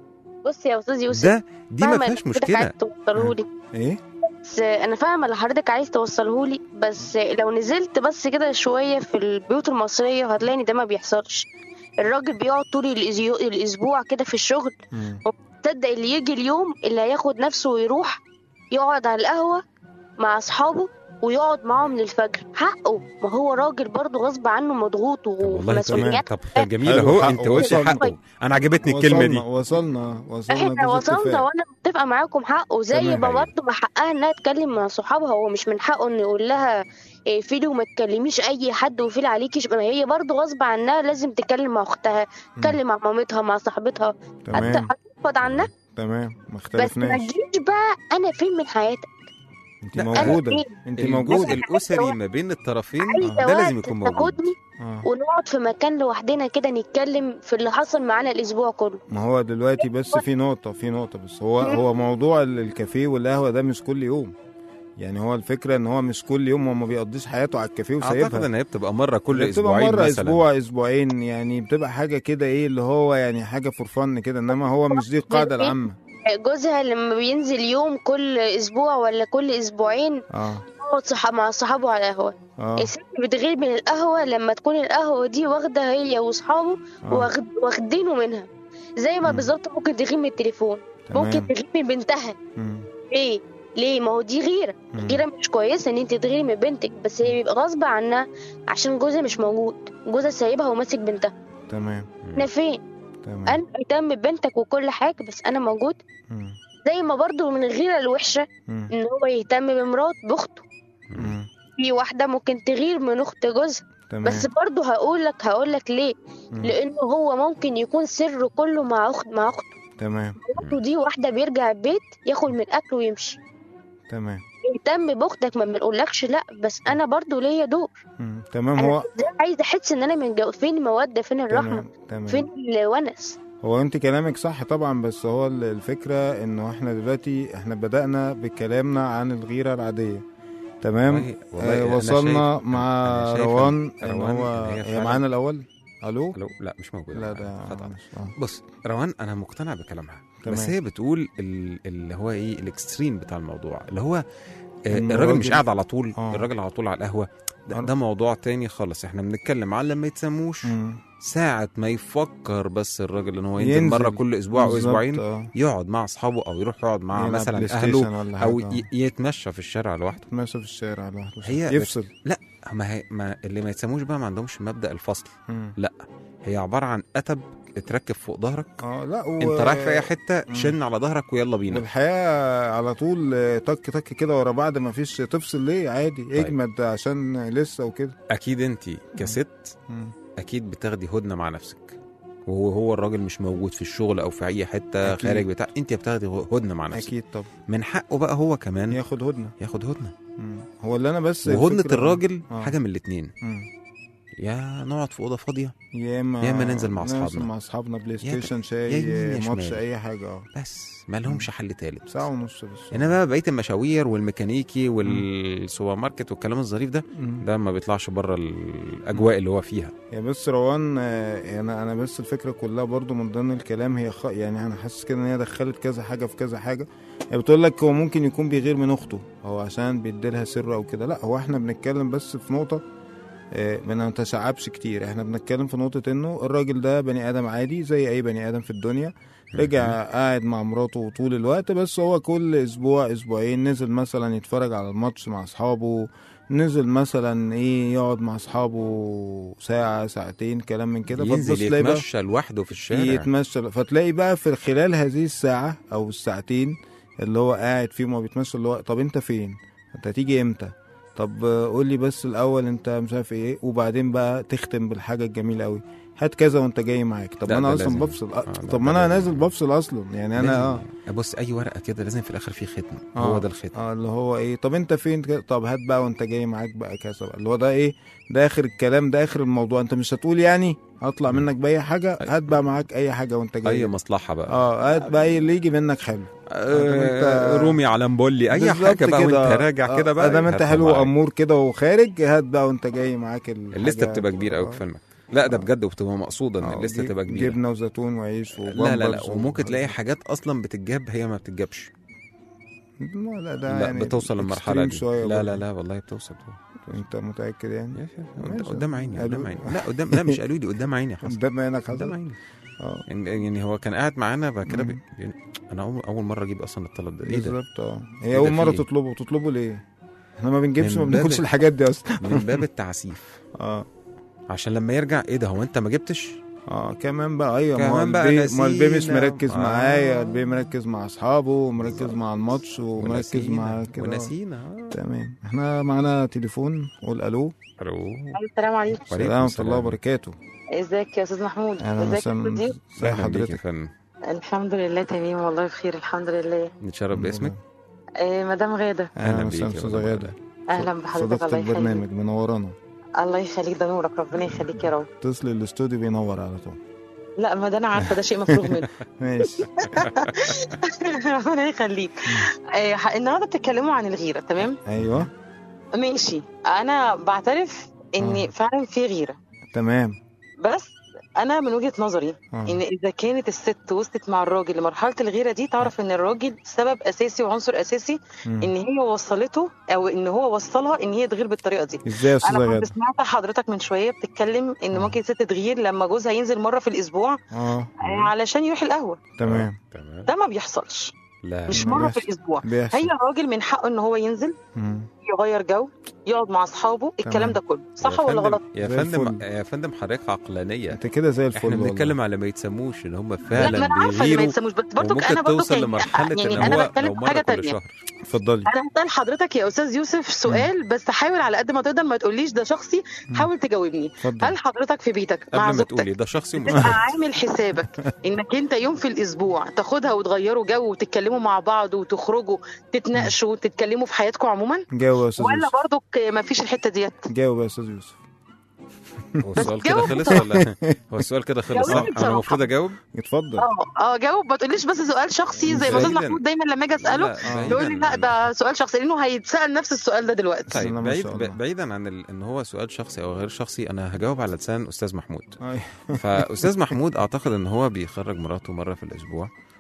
[SPEAKER 5] بص يا استاذ يوسف
[SPEAKER 2] ده دي ما
[SPEAKER 5] فاهمة
[SPEAKER 2] فيهاش
[SPEAKER 5] اللي حضرتك عايز
[SPEAKER 2] مشكله
[SPEAKER 5] توصله لي
[SPEAKER 3] ايه
[SPEAKER 5] بس انا فاهمه اللي حضرتك عايز توصله لي بس لو نزلت بس كده شويه في البيوت المصريه هتلاقي ان ده ما بيحصلش الراجل بيقعد طول الأسيو- الاسبوع كده في الشغل
[SPEAKER 3] مم.
[SPEAKER 5] تصدق اللي يجي اليوم اللي هياخد نفسه ويروح يقعد على القهوه مع اصحابه ويقعد معاهم للفجر حقه ما هو راجل برضه غصب عنه مضغوط
[SPEAKER 2] طب والله تمام
[SPEAKER 5] ومسؤوليات
[SPEAKER 2] طب طب جميل
[SPEAKER 3] حلو،
[SPEAKER 2] اهو
[SPEAKER 3] حقه،
[SPEAKER 2] انت قلت
[SPEAKER 3] وصلنا.
[SPEAKER 2] حقه انا عجبتني الكلمه دي
[SPEAKER 3] وصلنا وصلنا وصلنا
[SPEAKER 5] احنا
[SPEAKER 3] جزء
[SPEAKER 5] وصلنا
[SPEAKER 3] اتفاق.
[SPEAKER 5] وانا متفقه معاكم حقه زي
[SPEAKER 3] تمام.
[SPEAKER 5] ما
[SPEAKER 2] أيوة.
[SPEAKER 5] برضه ما حقها انها تتكلم مع صحابها هو مش من حقه انه يقول لها اقفلي وما تكلميش اي حد وقفلي عليكي ما هي برضه غصب عنها لازم تتكلم مع اختها تتكلم مع مامتها مع صاحبتها
[SPEAKER 3] تمام
[SPEAKER 5] هتفض عنها
[SPEAKER 3] تمام ما
[SPEAKER 5] بس ما
[SPEAKER 3] اختلفناش
[SPEAKER 5] تجيش بقى انا فين من حياتك
[SPEAKER 3] انت
[SPEAKER 2] لا،
[SPEAKER 3] موجوده
[SPEAKER 5] أنا
[SPEAKER 3] انت
[SPEAKER 2] الجزء
[SPEAKER 3] موجوده
[SPEAKER 2] الاسري ما بين الطرفين
[SPEAKER 5] عايزه
[SPEAKER 2] ده لازم
[SPEAKER 5] وقت
[SPEAKER 2] يكون موجود
[SPEAKER 5] تاخدني
[SPEAKER 3] آه.
[SPEAKER 5] ونقعد في مكان لوحدنا كده نتكلم في اللي حصل معانا الاسبوع كله
[SPEAKER 3] ما هو دلوقتي بس في نقطة في نقطة بس هو هو موضوع ال- الكافيه والقهوة ده مش كل يوم يعني هو الفكرة ان هو مش كل يوم هو ما بيقضيش حياته على الكافيه
[SPEAKER 2] اعتقد
[SPEAKER 3] وسايبها
[SPEAKER 2] ان هي بتبقى مره كل
[SPEAKER 3] بتبقى
[SPEAKER 2] اسبوعين
[SPEAKER 3] مرة
[SPEAKER 2] مثلا
[SPEAKER 3] اسبوع اسبوعين يعني بتبقى حاجة كده ايه اللي هو يعني حاجة فور فن كده انما هو مش دي القاعدة العامة
[SPEAKER 5] جوزها لما بينزل يوم كل اسبوع ولا كل اسبوعين
[SPEAKER 3] اه
[SPEAKER 5] يقعد صح- مع صحابه على القهوه
[SPEAKER 3] اه
[SPEAKER 5] الست بتغير من القهوه لما تكون القهوه دي واخده هي واصحابه
[SPEAKER 3] آه.
[SPEAKER 5] واخد واخدينه منها زي ما
[SPEAKER 3] مم.
[SPEAKER 5] بالظبط ممكن تغير من التليفون ممكن
[SPEAKER 3] تمام
[SPEAKER 5] تغير من بنتها
[SPEAKER 3] مم.
[SPEAKER 5] ليه ليه ما هو دي غيره
[SPEAKER 3] مم.
[SPEAKER 5] غيره مش كويسه ان انت تغيري من بنتك بس هي بيبقى غصب عنها عشان جوزها مش موجود جوزها سايبها وماسك بنتها
[SPEAKER 3] تمام
[SPEAKER 5] احنا فين
[SPEAKER 3] تمام
[SPEAKER 5] انا اهتم ببنتك وكل حاجه بس انا موجود
[SPEAKER 3] مم.
[SPEAKER 5] زي ما برضو من الغيره الوحشه
[SPEAKER 3] مم.
[SPEAKER 5] ان هو يهتم بمرات باخته
[SPEAKER 3] مم.
[SPEAKER 5] في واحده ممكن تغير من اخت جوزها
[SPEAKER 3] تمام
[SPEAKER 5] بس برضو هقول لك هقول لك ليه
[SPEAKER 3] مم.
[SPEAKER 5] لانه هو ممكن يكون سره كله مع اخت مع اخته
[SPEAKER 3] تمام
[SPEAKER 5] اخته دي واحده بيرجع البيت ياكل من اكله ويمشي
[SPEAKER 3] تمام
[SPEAKER 5] اهتم باختك ما بنقولكش لا بس انا برضو ليا دور
[SPEAKER 3] مم. تمام
[SPEAKER 5] انا
[SPEAKER 3] هو
[SPEAKER 5] عايزه احس ان انا من جو... فين الموده فين الرحمه
[SPEAKER 3] تمام تمام
[SPEAKER 5] فين الونس
[SPEAKER 3] هو انت كلامك صح طبعا بس هو ال- الفكرة انه احنا دلوقتي احنا بدأنا بكلامنا عن الغيرة العادية تمام
[SPEAKER 2] والله- والله
[SPEAKER 3] آه
[SPEAKER 2] أنا
[SPEAKER 3] وصلنا
[SPEAKER 2] شايف-
[SPEAKER 3] مع
[SPEAKER 2] أنا شايف
[SPEAKER 3] روان
[SPEAKER 2] إن-
[SPEAKER 3] ان
[SPEAKER 2] روان
[SPEAKER 3] هو
[SPEAKER 2] إن هي
[SPEAKER 3] هي
[SPEAKER 2] فعلاً-
[SPEAKER 3] معانا الاول الو
[SPEAKER 2] لو لا مش موجود
[SPEAKER 3] لا ده
[SPEAKER 2] خطأ
[SPEAKER 3] معلش. آه.
[SPEAKER 2] بص روان انا مقتنع بكلامها
[SPEAKER 3] تمام.
[SPEAKER 2] بس هي بتقول ال- اللي هو ايه الاكستريم بتاع الموضوع اللي هو آه،
[SPEAKER 3] إن
[SPEAKER 2] الراجل مش
[SPEAKER 3] الراجل-
[SPEAKER 2] قاعد على طول
[SPEAKER 3] آه.
[SPEAKER 2] الراجل على طول على القهوه ده,
[SPEAKER 3] آه.
[SPEAKER 2] ده موضوع تاني خالص احنا بنتكلم على لما يتسموش
[SPEAKER 3] مم.
[SPEAKER 2] ساعة ما يفكر بس الراجل ان هو ينزل,
[SPEAKER 3] ينزل.
[SPEAKER 2] مرة كل اسبوع او
[SPEAKER 3] بالظبط،
[SPEAKER 2] اسبوعين
[SPEAKER 3] آه.
[SPEAKER 2] يقعد مع اصحابه او يروح يقعد مع
[SPEAKER 3] يلعب
[SPEAKER 2] مثلا
[SPEAKER 3] بلاي
[SPEAKER 2] اهله
[SPEAKER 3] ستيشن ولا
[SPEAKER 2] او
[SPEAKER 3] حاجة.
[SPEAKER 2] ي- يتمشى في الشارع لوحده
[SPEAKER 3] ماشي في الشارع لوحده
[SPEAKER 2] هي
[SPEAKER 3] يفصل
[SPEAKER 2] لا ما, هي ما اللي ما يتسموش بقى ما عندهمش مبدأ الفصل
[SPEAKER 3] مم.
[SPEAKER 2] هي عبارة عن أتب اتركب فوق ظهرك
[SPEAKER 3] اه لا و...
[SPEAKER 2] انت رايح في اي حته
[SPEAKER 3] مم.
[SPEAKER 2] شن على ظهرك ويلا بينا
[SPEAKER 3] والحياة على طول آه، تك تك كده ورا بعض ما فيش تفصل ليه عادي
[SPEAKER 2] طيب.
[SPEAKER 3] اجمد عشان لسه وكده
[SPEAKER 2] اكيد انت كست
[SPEAKER 3] مم.
[SPEAKER 2] اكيد بتاخدي هدنه مع نفسك وهو هو الراجل مش موجود في الشغل او في اي حته
[SPEAKER 3] أكيد.
[SPEAKER 2] خارج بتاع انت بتاخدي هدنه مع نفسك
[SPEAKER 3] اكيد طب
[SPEAKER 2] من حقه بقى هو كمان
[SPEAKER 3] ياخد هدنة
[SPEAKER 2] ياخد هدنه
[SPEAKER 3] مم. هو اللي انا بس
[SPEAKER 2] وهدنه
[SPEAKER 3] الفكرة-
[SPEAKER 2] الراجل
[SPEAKER 3] آه.
[SPEAKER 2] حاجه من الاتنين
[SPEAKER 3] مم.
[SPEAKER 2] يا نقعد في اوضه فاضيه
[SPEAKER 3] يا اما
[SPEAKER 2] يا إما ننزل مع
[SPEAKER 3] ننزل
[SPEAKER 2] أصحابنا.
[SPEAKER 3] مع اصحابنا بلاي
[SPEAKER 2] يا-
[SPEAKER 3] ستيشن
[SPEAKER 2] يا
[SPEAKER 3] شاي
[SPEAKER 2] يمين يا
[SPEAKER 3] ماتش
[SPEAKER 2] شمال.
[SPEAKER 3] اي حاجه اه
[SPEAKER 2] بس ما لهمش حل تالت
[SPEAKER 3] ساعه ونص بس
[SPEAKER 2] انما بقى بقيه المشاوير والميكانيكي والسوبر ماركت والكلام الظريف ده
[SPEAKER 3] مم.
[SPEAKER 2] ده ما بيطلعش بره الاجواء اللي هو فيها
[SPEAKER 3] يا بس روان آه، انا انا بس الفكره كلها برضو من ضمن الكلام هي خ... يعني انا حاسس كده ان هي دخلت كذا حاجه في كذا حاجه هي بتقول لك هو ممكن يكون بيغير من اخته هو عشان بيديلها سر او كده لا هو احنا بنتكلم بس في نقطه آه، ما نتشعبش كتير احنا بنتكلم في نقطه انه الراجل ده بني ادم عادي زي اي بني ادم في الدنيا رجع قاعد مع مراته طول الوقت بس هو كل اسبوع اسبوعين نزل مثلا يتفرج على الماتش مع اصحابه نزل مثلا ايه يقعد مع اصحابه ساعة ساعتين كلام من كده فتبص
[SPEAKER 2] ينزل
[SPEAKER 3] تلاقي بقى
[SPEAKER 2] يتمشى لوحده في الشارع
[SPEAKER 3] يتمشى فتلاقي بقى في خلال هذه الساعة او الساعتين اللي هو قاعد فيهم وبيتمشى اللي هو طب انت فين انت هتيجي امتى طب آه، قول لي بس الاول انت مش عارف ايه وبعدين بقى تختم بالحاجة الجميلة قوي هات كذا وانت جاي معاك طب
[SPEAKER 2] لا،
[SPEAKER 3] ما انا
[SPEAKER 2] ده
[SPEAKER 3] اصلا
[SPEAKER 2] لازم.
[SPEAKER 3] بفصل
[SPEAKER 2] آه،
[SPEAKER 3] آه
[SPEAKER 2] ده-
[SPEAKER 3] طب
[SPEAKER 2] ده
[SPEAKER 3] ما انا
[SPEAKER 2] لازم.
[SPEAKER 3] نازل بفصل اصلا يعني انا اه
[SPEAKER 2] لازم- بص اي ورقه كده لازم في الاخر فيه ختم
[SPEAKER 3] آه.
[SPEAKER 2] هو ده الختم
[SPEAKER 3] اه اللي هو ايه طب انت فين كده؟ طب هات بقى وانت جاي معاك بقى كذا بقى اللي هو ده ايه ده اخر الكلام ده اخر الموضوع انت مش هتقول يعني هطلع منك باي حاجه هات بقى معاك اي حاجه وانت جاي
[SPEAKER 2] اي مصلحه بقى
[SPEAKER 3] اه هات بقى ايه اللي يجي منك حلو
[SPEAKER 2] آه
[SPEAKER 3] أنت-
[SPEAKER 2] رومي على مبولي اي
[SPEAKER 3] بالظبط
[SPEAKER 2] حاجه بقى
[SPEAKER 3] كده.
[SPEAKER 2] وانت راجع
[SPEAKER 3] آه،
[SPEAKER 2] كده بقى
[SPEAKER 3] ادام انت
[SPEAKER 2] هاتها
[SPEAKER 3] حلو
[SPEAKER 2] معاك.
[SPEAKER 3] وامور كده وخارج هات بقى وانت جاي معاك الحاجة.
[SPEAKER 2] الليسته بتبقى كبيره قوي في فيلمك لا ده بجد وبتبقى مقصوده ان
[SPEAKER 3] آه،
[SPEAKER 2] الليسته
[SPEAKER 3] جي-
[SPEAKER 2] تبقى كبيره
[SPEAKER 3] جبنه وزيتون وعيش
[SPEAKER 2] لا لا لا
[SPEAKER 3] وبامبرز
[SPEAKER 2] وممكن
[SPEAKER 3] و-
[SPEAKER 2] تلاقي حاجات اصلا بتتجاب هي ما بتتجابش
[SPEAKER 3] لا لا ده
[SPEAKER 2] لا
[SPEAKER 3] يعني
[SPEAKER 2] بتوصل للمرحله
[SPEAKER 3] extreme
[SPEAKER 2] دي
[SPEAKER 3] شوية
[SPEAKER 2] لا
[SPEAKER 3] برضه.
[SPEAKER 2] لا لا والله بتوصل
[SPEAKER 3] انت متاكد يعني
[SPEAKER 2] يا شيخ،
[SPEAKER 3] ماشي.
[SPEAKER 2] قدام عيني قدام
[SPEAKER 3] قالوا-
[SPEAKER 2] عيني لا قدام لا مش قالوا لي قدام عيني يا حسن
[SPEAKER 3] قدام عينك
[SPEAKER 2] قدام
[SPEAKER 3] حصل
[SPEAKER 2] عيني
[SPEAKER 3] اه
[SPEAKER 2] يعني يعني هو كان قاعد معانا بعد كده
[SPEAKER 3] مم.
[SPEAKER 2] بي... بي- انا اول اول مره اجيب اصلا الطلب ده ايه ده
[SPEAKER 3] بالظبط اه
[SPEAKER 2] إيه
[SPEAKER 3] هي
[SPEAKER 2] ده
[SPEAKER 3] اول
[SPEAKER 2] في
[SPEAKER 3] مره
[SPEAKER 2] إيه؟
[SPEAKER 3] تطلبه تطلبه ليه احنا ما بنجيبش
[SPEAKER 2] من
[SPEAKER 3] ما بناكلش
[SPEAKER 2] باب-
[SPEAKER 3] الحاجات دي اصلا
[SPEAKER 2] من باب التعسيف
[SPEAKER 3] اه
[SPEAKER 2] عشان لما يرجع ايه ده هو انت ما جبتش
[SPEAKER 3] اه كمان بقى ايوه ما هو
[SPEAKER 2] كمان بقى
[SPEAKER 3] البي ما البي مش
[SPEAKER 2] نسينا.
[SPEAKER 3] مركز
[SPEAKER 2] آه.
[SPEAKER 3] معايا البي مركز مع اصحابه ومركز
[SPEAKER 2] بالظبط.
[SPEAKER 3] مع الماتش ومركز مع
[SPEAKER 2] ونسينا
[SPEAKER 3] كده
[SPEAKER 2] ونسينا آه.
[SPEAKER 3] تمام احنا معانا تليفون قول الو
[SPEAKER 2] الو
[SPEAKER 5] السلام عليكم
[SPEAKER 2] وعليكم
[SPEAKER 3] السلام ورحمه
[SPEAKER 2] السلام.
[SPEAKER 3] الله وبركاته
[SPEAKER 5] ازيك يا استاذ محمود
[SPEAKER 3] اهلا
[SPEAKER 5] ازيك يا
[SPEAKER 3] وسهلا
[SPEAKER 5] استاذ
[SPEAKER 3] ازي
[SPEAKER 2] أهلاً بيك يا
[SPEAKER 3] حضرتك
[SPEAKER 2] فندم
[SPEAKER 5] الحمد لله تمام والله بخير الحمد لله
[SPEAKER 2] نتشرف باسمك
[SPEAKER 5] آه مدام غاده
[SPEAKER 2] أهلاً
[SPEAKER 3] اهلا
[SPEAKER 2] بيك
[SPEAKER 3] وسهلا
[SPEAKER 2] يا
[SPEAKER 3] استاذه
[SPEAKER 2] مدام
[SPEAKER 3] غاده
[SPEAKER 5] اهلا بحضرتك
[SPEAKER 3] صديقه
[SPEAKER 5] الله يخليك
[SPEAKER 3] البرنامج منورانا
[SPEAKER 5] الله يخليك ده نورك ربنا يخليك يا رب
[SPEAKER 3] اتصلي الاستوديو بينور على طول
[SPEAKER 5] لا ما ده انا عارفه ده شيء مفروغ منه
[SPEAKER 3] ماشي
[SPEAKER 5] ربنا يخليك آه، ح- النهارده بتتكلموا عن الغيره تمام
[SPEAKER 3] ايوه
[SPEAKER 5] ماشي انا بعترف ان
[SPEAKER 3] آه.
[SPEAKER 5] فعلا في غيره
[SPEAKER 3] تمام
[SPEAKER 5] بس انا من وجهه نظري
[SPEAKER 3] آه.
[SPEAKER 5] ان اذا كانت الست وصلت مع الراجل لمرحله الغيره دي تعرف ان الراجل سبب اساسي وعنصر اساسي
[SPEAKER 3] مم.
[SPEAKER 5] ان هي وصلته او ان هو وصلها ان هي تغير بالطريقه دي
[SPEAKER 3] ازاي يا استاذه
[SPEAKER 5] انا كنت
[SPEAKER 3] غاده
[SPEAKER 5] سمعت حضرتك من شويه بتتكلم ان
[SPEAKER 3] آه.
[SPEAKER 5] ممكن ست تغير لما جوزها ينزل مره في الاسبوع
[SPEAKER 3] اه
[SPEAKER 5] آه، علشان يروح القهوه
[SPEAKER 3] تمام
[SPEAKER 2] تمام
[SPEAKER 5] ده ما بيحصلش
[SPEAKER 2] لا
[SPEAKER 5] مش
[SPEAKER 3] ما
[SPEAKER 5] مره في
[SPEAKER 3] بيحصل.
[SPEAKER 5] الاسبوع
[SPEAKER 3] بيحصل
[SPEAKER 5] هي الراجل من حقه ان هو ينزل
[SPEAKER 3] مم.
[SPEAKER 5] يغير جو يقعد مع اصحابه الكلام ده كله
[SPEAKER 2] يا
[SPEAKER 5] صح ولا
[SPEAKER 2] فندم-
[SPEAKER 5] غلط
[SPEAKER 2] يا
[SPEAKER 3] زي
[SPEAKER 2] فندم
[SPEAKER 3] الفل.
[SPEAKER 2] يا فندم حضرتك عقلانيه
[SPEAKER 3] انت كده زي الفل
[SPEAKER 2] احنا
[SPEAKER 3] والله.
[SPEAKER 2] بنتكلم على ما يتسموش ان هم
[SPEAKER 5] لا
[SPEAKER 2] فعلا
[SPEAKER 5] ما انا عارفه ان ما
[SPEAKER 2] بيغيروا
[SPEAKER 5] يتسموش بس برضك
[SPEAKER 2] وممكن
[SPEAKER 5] انا برضك
[SPEAKER 2] توصل
[SPEAKER 5] يعني-
[SPEAKER 2] لمرحله
[SPEAKER 5] يعني
[SPEAKER 2] ان
[SPEAKER 5] انا
[SPEAKER 2] هو
[SPEAKER 5] بتكلم
[SPEAKER 2] لو
[SPEAKER 5] في
[SPEAKER 2] مره
[SPEAKER 5] حاجه
[SPEAKER 2] كل
[SPEAKER 5] تانية
[SPEAKER 2] شهر
[SPEAKER 3] اتفضلي
[SPEAKER 5] انا هسال حضرتك يا استاذ يوسف سؤال بس حاول على قد ما تقدر ما تقوليش ده شخصي حاول تجاوبني
[SPEAKER 3] اتفضل
[SPEAKER 5] هل حضرتك في بيتك مع
[SPEAKER 2] قبل ما تقولي
[SPEAKER 5] زوجتك
[SPEAKER 2] ده شخصي ومش
[SPEAKER 5] تبقى
[SPEAKER 2] شخصي.
[SPEAKER 5] عامل حسابك انك انت يوم في الاسبوع تاخدها وتغيروا جو وتتكلموا مع بعض وتخرجوا تتناقشوا وتتكلموا في حياتكم عموما
[SPEAKER 3] جاوب يا استاذ
[SPEAKER 5] ولا
[SPEAKER 3] يوسف
[SPEAKER 5] برضك ما فيش الحته ديت
[SPEAKER 3] جاوب يا استاذ يوسف
[SPEAKER 2] هو السؤال كده
[SPEAKER 5] جاوب
[SPEAKER 2] خلص ولا هو السؤال كده خلص صح
[SPEAKER 5] جاوب
[SPEAKER 2] انا
[SPEAKER 5] بصراحة.
[SPEAKER 2] المفروض اجاوب
[SPEAKER 3] اتفضل
[SPEAKER 5] اه اه جاوب ما تقوليش بس سؤال شخصي زي ما استاذ
[SPEAKER 2] بعيداً.
[SPEAKER 5] محمود دايما لما اجي اساله
[SPEAKER 2] لا،
[SPEAKER 5] يقول لي لا
[SPEAKER 2] بعيداً.
[SPEAKER 5] ده سؤال شخصي لانه هيتسال نفس السؤال ده دلوقتي
[SPEAKER 3] بسم
[SPEAKER 2] طيب
[SPEAKER 3] الله ما
[SPEAKER 2] بعيد
[SPEAKER 3] شاء الله.
[SPEAKER 2] بعيدا عن ال... ان هو سؤال شخصي او غير شخصي انا هجاوب على لسان استاذ محمود
[SPEAKER 3] أيوة.
[SPEAKER 2] فاستاذ محمود اعتقد ان هو بيخرج مراته مره في الاسبوع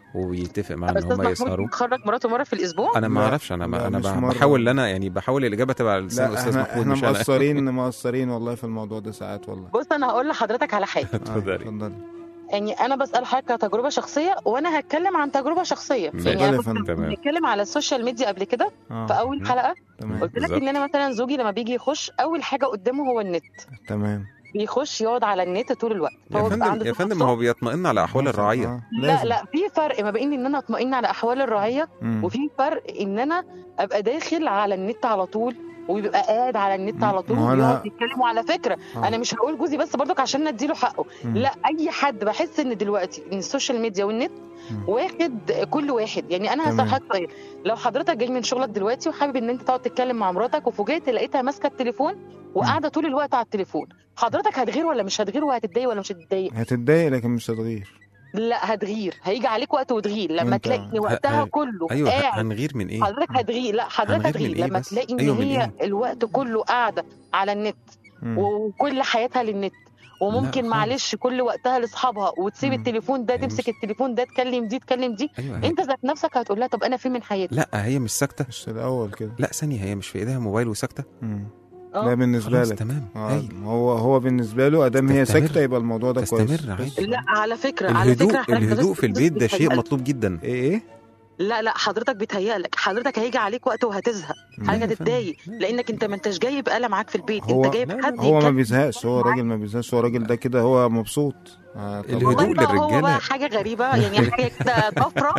[SPEAKER 2] وبيتفق معاه ان
[SPEAKER 6] استاذ
[SPEAKER 2] هم
[SPEAKER 6] محمود
[SPEAKER 2] يسهروا
[SPEAKER 6] بيخرج مراته مره في الاسبوع
[SPEAKER 2] انا ما
[SPEAKER 3] لا،
[SPEAKER 2] اعرفش انا
[SPEAKER 3] لا،
[SPEAKER 2] انا
[SPEAKER 3] مش
[SPEAKER 2] ب-
[SPEAKER 3] مرة.
[SPEAKER 2] بحاول ان انا يعني بحاول الاجابه تبقى على لسان
[SPEAKER 3] لا
[SPEAKER 2] الاستاذ
[SPEAKER 3] احنا
[SPEAKER 2] محمود
[SPEAKER 3] احنا
[SPEAKER 2] مش انا
[SPEAKER 3] مقصرين مقصرين والله في الموضوع ده ساعات والله
[SPEAKER 6] بص انا هقول لحضرتك على حاجه
[SPEAKER 3] آه،
[SPEAKER 2] اتفضلي.
[SPEAKER 3] اتفضلي
[SPEAKER 6] يعني انا بسال حضرتك كتجربه شخصيه وانا هتكلم عن تجربه شخصيه
[SPEAKER 2] ماشي.
[SPEAKER 6] يعني انا
[SPEAKER 3] اتفضلي يا
[SPEAKER 6] كنت
[SPEAKER 2] فندم.
[SPEAKER 6] بنتكلم على السوشيال ميديا قبل كده
[SPEAKER 3] اه
[SPEAKER 6] في اول
[SPEAKER 2] مم.
[SPEAKER 6] حلقه
[SPEAKER 3] تمام
[SPEAKER 6] قلت لك
[SPEAKER 2] بالظبط.
[SPEAKER 6] ان انا مثلا زوجي لما بيجي يخش اول حاجه قدامه هو النت
[SPEAKER 3] تمام
[SPEAKER 6] بيخش يقعد على النت طول الوقت
[SPEAKER 2] يا
[SPEAKER 6] هو بيبقى
[SPEAKER 2] فندم
[SPEAKER 6] عنده
[SPEAKER 2] يا
[SPEAKER 6] صفة
[SPEAKER 2] فندم هو بيطمئن على احوال الرعيه
[SPEAKER 3] آه،
[SPEAKER 6] لا
[SPEAKER 3] لازم.
[SPEAKER 6] لا في فرق ما بين ان انا اطمئن على احوال الرعيه
[SPEAKER 3] مم.
[SPEAKER 6] وفي فرق ان انا ابقى داخل على النت على طول وبيبقى قاعد على النت على طول
[SPEAKER 3] ما هو أنا-
[SPEAKER 6] وبيقعد يتكلم وعلى فكره
[SPEAKER 3] آه.
[SPEAKER 6] انا مش هقول جوزي بس برضك عشان نديله حقه
[SPEAKER 3] مم.
[SPEAKER 6] لا اي حد بحس ان دلوقتي ان السوشيال ميديا والنت
[SPEAKER 3] مم.
[SPEAKER 6] واخد كل واحد يعني انا
[SPEAKER 3] تمام.
[SPEAKER 6] هسأل حضرتك سؤال لو حضرتك جاي من شغلك دلوقتي وحابب ان انت تقعد تتكلم مع مراتك وفوجئت لقيتها ماسكه التليفون وقاعده طول الوقت على التليفون حضرتك هتغير ولا مش هتغير وهتتضايق ولا مش هتتضايق
[SPEAKER 3] هتتضايق لكن مش هتغير
[SPEAKER 6] لا هتغير هيجي عليك وقت وتغير لما
[SPEAKER 3] أنت-
[SPEAKER 6] تلاقي إن وقتها
[SPEAKER 2] ه-
[SPEAKER 6] كله
[SPEAKER 2] ايوه ه-
[SPEAKER 6] قاعد
[SPEAKER 2] هنغير من ايه
[SPEAKER 6] حضرتك هتغير لا حضرتك
[SPEAKER 2] هنغير من
[SPEAKER 6] هتغير
[SPEAKER 2] إيه
[SPEAKER 6] لما
[SPEAKER 2] بس؟
[SPEAKER 6] تلاقي ان
[SPEAKER 2] أيوة، من
[SPEAKER 6] هي
[SPEAKER 2] إيه؟
[SPEAKER 6] الوقت كله قاعده على النت
[SPEAKER 3] مم.
[SPEAKER 6] وكل حياتها للنت وممكن
[SPEAKER 2] خالص.
[SPEAKER 6] معلش كل وقتها لاصحابها وتسيب
[SPEAKER 3] مم.
[SPEAKER 6] التليفون ده
[SPEAKER 2] هي
[SPEAKER 6] تمسك
[SPEAKER 2] مش-
[SPEAKER 6] التليفون ده تكلم دي تكلم دي
[SPEAKER 2] ايوه هي.
[SPEAKER 6] انت ذات نفسك هتقول لها طب انا فين من حياتي
[SPEAKER 2] لا هي مش ساكته
[SPEAKER 3] مش الاول كده
[SPEAKER 2] لا ثانيه هي مش في ايديها موبايل وساكته
[SPEAKER 3] مم.
[SPEAKER 6] آه.
[SPEAKER 3] ده بالنسبه
[SPEAKER 2] خلاص
[SPEAKER 3] لك
[SPEAKER 2] تمام
[SPEAKER 3] آه،
[SPEAKER 2] هايل
[SPEAKER 3] هو هو بالنسبه له ادام هي
[SPEAKER 2] تستمر.
[SPEAKER 3] ساكته يبقى الموضوع ده كويس
[SPEAKER 2] تستمر
[SPEAKER 3] بس.
[SPEAKER 2] عادي.
[SPEAKER 6] لا على فكره على
[SPEAKER 2] الهدوء
[SPEAKER 6] فكره حضرتك
[SPEAKER 2] الهدوء
[SPEAKER 6] بس-
[SPEAKER 2] في البيت
[SPEAKER 6] بس
[SPEAKER 2] ده شيء
[SPEAKER 6] بيتهيألك.
[SPEAKER 2] مطلوب جدا
[SPEAKER 3] ايه ايه
[SPEAKER 6] لا لا حضرتك بيتهيألك حضرتك هيجي عليك وقت وهتزهق حضرتك
[SPEAKER 2] لا يا
[SPEAKER 6] هتتضايق
[SPEAKER 2] فندم.
[SPEAKER 6] لانك انت ما انتش جايب آلة معاك في البيت
[SPEAKER 3] هو-
[SPEAKER 6] انت جايب
[SPEAKER 2] لا، لا،
[SPEAKER 6] حد
[SPEAKER 3] هو ما
[SPEAKER 6] يتكلم
[SPEAKER 3] بيزهقش هو راجل ما بيزهقش هو راجل ده كده هو مبسوط آه، طبعاً.
[SPEAKER 2] الهدوء
[SPEAKER 6] والله بقى هو
[SPEAKER 2] للرجالة.
[SPEAKER 6] بقى حاجه غريبه يعني حاجه كده طفره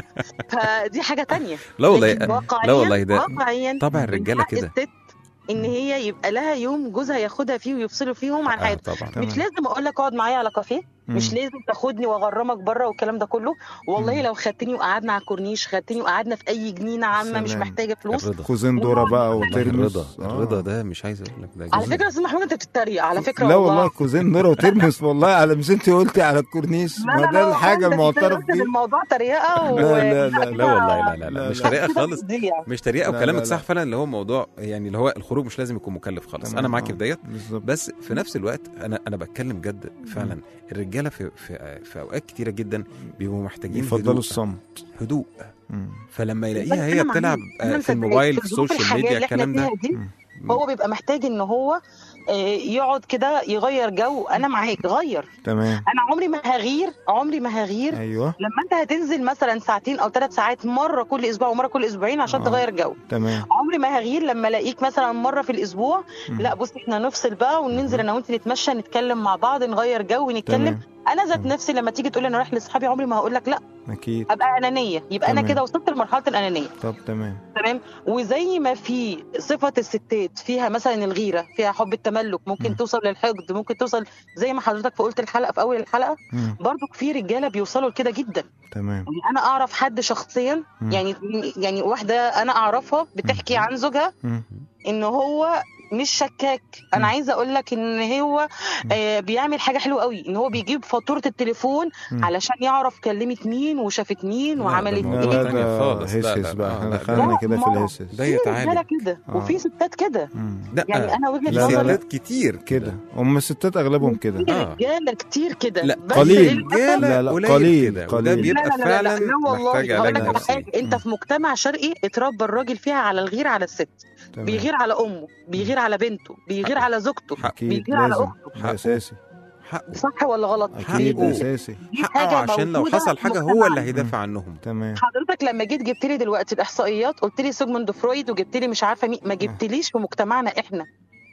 [SPEAKER 6] فدي حاجه تانية
[SPEAKER 2] لا والله
[SPEAKER 6] لكن واقعيا
[SPEAKER 2] لا والله ده
[SPEAKER 6] واقعيا
[SPEAKER 2] طبع
[SPEAKER 6] من
[SPEAKER 2] الرجاله
[SPEAKER 6] حق
[SPEAKER 2] كده
[SPEAKER 6] الست ان هي يبقى لها يوم جوزها ياخدها فيه ويفصلوا فيهم عن
[SPEAKER 2] آه
[SPEAKER 6] حياتها
[SPEAKER 2] طبعا
[SPEAKER 3] تمام.
[SPEAKER 6] مش لازم اقول لك اقعد معايا على كافيه
[SPEAKER 3] مم.
[SPEAKER 6] مش لازم تاخدني واغرمك بره والكلام ده كله والله
[SPEAKER 3] مم.
[SPEAKER 6] لو خدتني وقعدنا على الكورنيش خدتني وقعدنا في اي جنينه عامه مش
[SPEAKER 3] سلام.
[SPEAKER 6] محتاجه فلوس
[SPEAKER 2] الرضا
[SPEAKER 3] خوزين ذره بقى
[SPEAKER 2] والله
[SPEAKER 3] وترمس
[SPEAKER 2] الرضا
[SPEAKER 3] آه.
[SPEAKER 2] الرضا ده مش عايز اقول لك ده
[SPEAKER 6] على
[SPEAKER 2] جميل.
[SPEAKER 6] فكره يا استاذ محمود انت بتتريق على فكره
[SPEAKER 3] لا والله كوزين ذره وترمس والله على مش انت قلتي على الكورنيش
[SPEAKER 6] لا
[SPEAKER 3] ما
[SPEAKER 6] لا
[SPEAKER 3] ده
[SPEAKER 6] لا
[SPEAKER 3] الحاجه
[SPEAKER 6] والله
[SPEAKER 3] المعترف
[SPEAKER 6] أنت
[SPEAKER 3] بيه
[SPEAKER 6] الموضوع تريقه و...
[SPEAKER 3] لا لا لا
[SPEAKER 2] لا والله لا لا
[SPEAKER 3] لا،
[SPEAKER 2] لا مش
[SPEAKER 3] لا.
[SPEAKER 2] طريقه خالص
[SPEAKER 6] دي
[SPEAKER 2] مش طريقه
[SPEAKER 3] لا،
[SPEAKER 2] وكلامك
[SPEAKER 3] لا،
[SPEAKER 2] صح
[SPEAKER 3] لا.
[SPEAKER 2] فعلا اللي هو موضوع يعني اللي هو الخروج مش لازم يكون مكلف خالص
[SPEAKER 3] تمام،
[SPEAKER 2] انا معاك في
[SPEAKER 3] آه.
[SPEAKER 2] ديت
[SPEAKER 3] بالظبط
[SPEAKER 2] بس في نفس الوقت انا انا بتكلم جد فعلا الرجاله في في في اوقات كتيره جدا بيبقوا محتاجين
[SPEAKER 3] يفضلوا
[SPEAKER 2] هدوء
[SPEAKER 3] الصمت
[SPEAKER 2] هدوء
[SPEAKER 3] مم.
[SPEAKER 2] فلما
[SPEAKER 6] بس
[SPEAKER 2] يلاقيها هي
[SPEAKER 6] أنا
[SPEAKER 2] بتلعب
[SPEAKER 6] معاك.
[SPEAKER 2] آه،
[SPEAKER 6] أنا
[SPEAKER 2] في
[SPEAKER 6] مصدقك.
[SPEAKER 2] الموبايل في
[SPEAKER 6] ظروف
[SPEAKER 2] السوشيال
[SPEAKER 6] الحياة
[SPEAKER 2] ميديا
[SPEAKER 6] اللي إحنا
[SPEAKER 2] الكلام ده
[SPEAKER 6] فيها دي
[SPEAKER 3] مم.
[SPEAKER 6] هو بيبقى محتاج ان هو آه، يقعد كده يغير جو انا معاك غير
[SPEAKER 3] تمام
[SPEAKER 6] انا عمري ما هغير عمري ما هغير
[SPEAKER 3] ايوه
[SPEAKER 6] لما انت هتنزل مثلا ساعتين او ثلاث ساعات مره كل اسبوع ومره كل اسبوعين عشان
[SPEAKER 3] آه.
[SPEAKER 6] تغير جو
[SPEAKER 3] تمام
[SPEAKER 6] عمري ما هغير لما الاقيك مثلا مره في الاسبوع
[SPEAKER 3] مم.
[SPEAKER 6] لا بص احنا نفصل بقى وننزل انا وانت نتمشى نتكلم مع بعض نغير جو ونتكلم
[SPEAKER 3] تمام
[SPEAKER 6] انا ذات
[SPEAKER 3] مم.
[SPEAKER 6] نفسي لما تيجي تقول لي انا رايح لاصحابي عمري ما هقول لك لا
[SPEAKER 3] اكيد
[SPEAKER 6] ابقى انانيه يبقى انا
[SPEAKER 3] تمام.
[SPEAKER 6] كده وصلت لمرحله الانانيه
[SPEAKER 3] طب تمام
[SPEAKER 6] تمام وزي ما في صفه الستات فيها مثلا الغيره فيها حب التملك ممكن
[SPEAKER 3] مم.
[SPEAKER 6] توصل للحقد ممكن توصل زي ما حضرتك قلت الحلقه في اول الحلقه
[SPEAKER 3] مم.
[SPEAKER 6] برضو في رجاله بيوصلوا لكده جدا
[SPEAKER 3] تمام
[SPEAKER 6] يعني انا اعرف حد شخصيا
[SPEAKER 3] مم.
[SPEAKER 6] يعني يعني واحده انا اعرفها بتحكي عن زوجها
[SPEAKER 3] مم.
[SPEAKER 6] ان هو مش شكاك انا
[SPEAKER 3] مم.
[SPEAKER 6] عايزه اقول لك ان هو آه بيعمل حاجه حلوه قوي ان هو بيجيب فاتوره التليفون
[SPEAKER 3] مم.
[SPEAKER 6] علشان يعرف كلمت مين وشافت مين
[SPEAKER 2] لا،
[SPEAKER 6] وعملت
[SPEAKER 2] ده
[SPEAKER 3] لا
[SPEAKER 2] موضوع
[SPEAKER 6] ايه
[SPEAKER 3] لا
[SPEAKER 2] تاني
[SPEAKER 3] ده
[SPEAKER 2] خالص. لا،
[SPEAKER 3] هسهس
[SPEAKER 2] لا،
[SPEAKER 3] بقى
[SPEAKER 2] آه،
[SPEAKER 3] احنا
[SPEAKER 2] لا،
[SPEAKER 3] دخلنا
[SPEAKER 6] لا،
[SPEAKER 3] كده في
[SPEAKER 6] ما-
[SPEAKER 3] الهسس
[SPEAKER 2] ده
[SPEAKER 6] في
[SPEAKER 2] يتعالج.
[SPEAKER 6] رجاله كده
[SPEAKER 3] آه.
[SPEAKER 6] وفي ستات كده
[SPEAKER 3] مم.
[SPEAKER 2] لا
[SPEAKER 6] يعني انا وجهه
[SPEAKER 3] لا، لا،
[SPEAKER 2] في
[SPEAKER 6] نظري
[SPEAKER 3] لا.
[SPEAKER 2] ستات كتير
[SPEAKER 3] كده هم الستات اغلبهم كده
[SPEAKER 6] في
[SPEAKER 2] آه.
[SPEAKER 6] رجاله كتير كده
[SPEAKER 2] لا
[SPEAKER 6] بس
[SPEAKER 3] قليل.
[SPEAKER 6] للأسف-
[SPEAKER 2] رجاله
[SPEAKER 3] لا، لا،
[SPEAKER 2] قليل
[SPEAKER 3] قليل،
[SPEAKER 2] كده وده
[SPEAKER 3] قليل.
[SPEAKER 6] لا
[SPEAKER 2] بيبقى
[SPEAKER 6] لا لا لا,
[SPEAKER 2] فعلا
[SPEAKER 6] لا والله
[SPEAKER 2] محتاج
[SPEAKER 6] هقول
[SPEAKER 2] علاج
[SPEAKER 6] لك على
[SPEAKER 2] نفسي
[SPEAKER 6] حاجه انت
[SPEAKER 3] مم.
[SPEAKER 6] في مجتمع شرقي اتربى الراجل فيها على الغيره على الست
[SPEAKER 3] تمام
[SPEAKER 6] بيغير على امه بيغير على بنته بيغير على زوجته
[SPEAKER 3] اكيد
[SPEAKER 6] بيغير على
[SPEAKER 3] لازم
[SPEAKER 6] اخته
[SPEAKER 3] ده اساسي
[SPEAKER 2] حقه
[SPEAKER 6] صح ولا غلط
[SPEAKER 3] اكيد
[SPEAKER 2] حقه.
[SPEAKER 3] ده اساسي
[SPEAKER 6] دي
[SPEAKER 2] حقه
[SPEAKER 6] حاجه
[SPEAKER 2] عشان لو
[SPEAKER 6] موجودة
[SPEAKER 2] حصل
[SPEAKER 6] في
[SPEAKER 2] حاجه هو
[SPEAKER 6] مجتمعنا.
[SPEAKER 2] اللي هيدافع عنهم
[SPEAKER 3] تمام
[SPEAKER 6] حضرتك لما جيت جبت لي دلوقتي الاحصائيات قلت لي سيجموند فرويد وجبت لي مش عارفه مين ما جبتليش في مجتمعنا احنا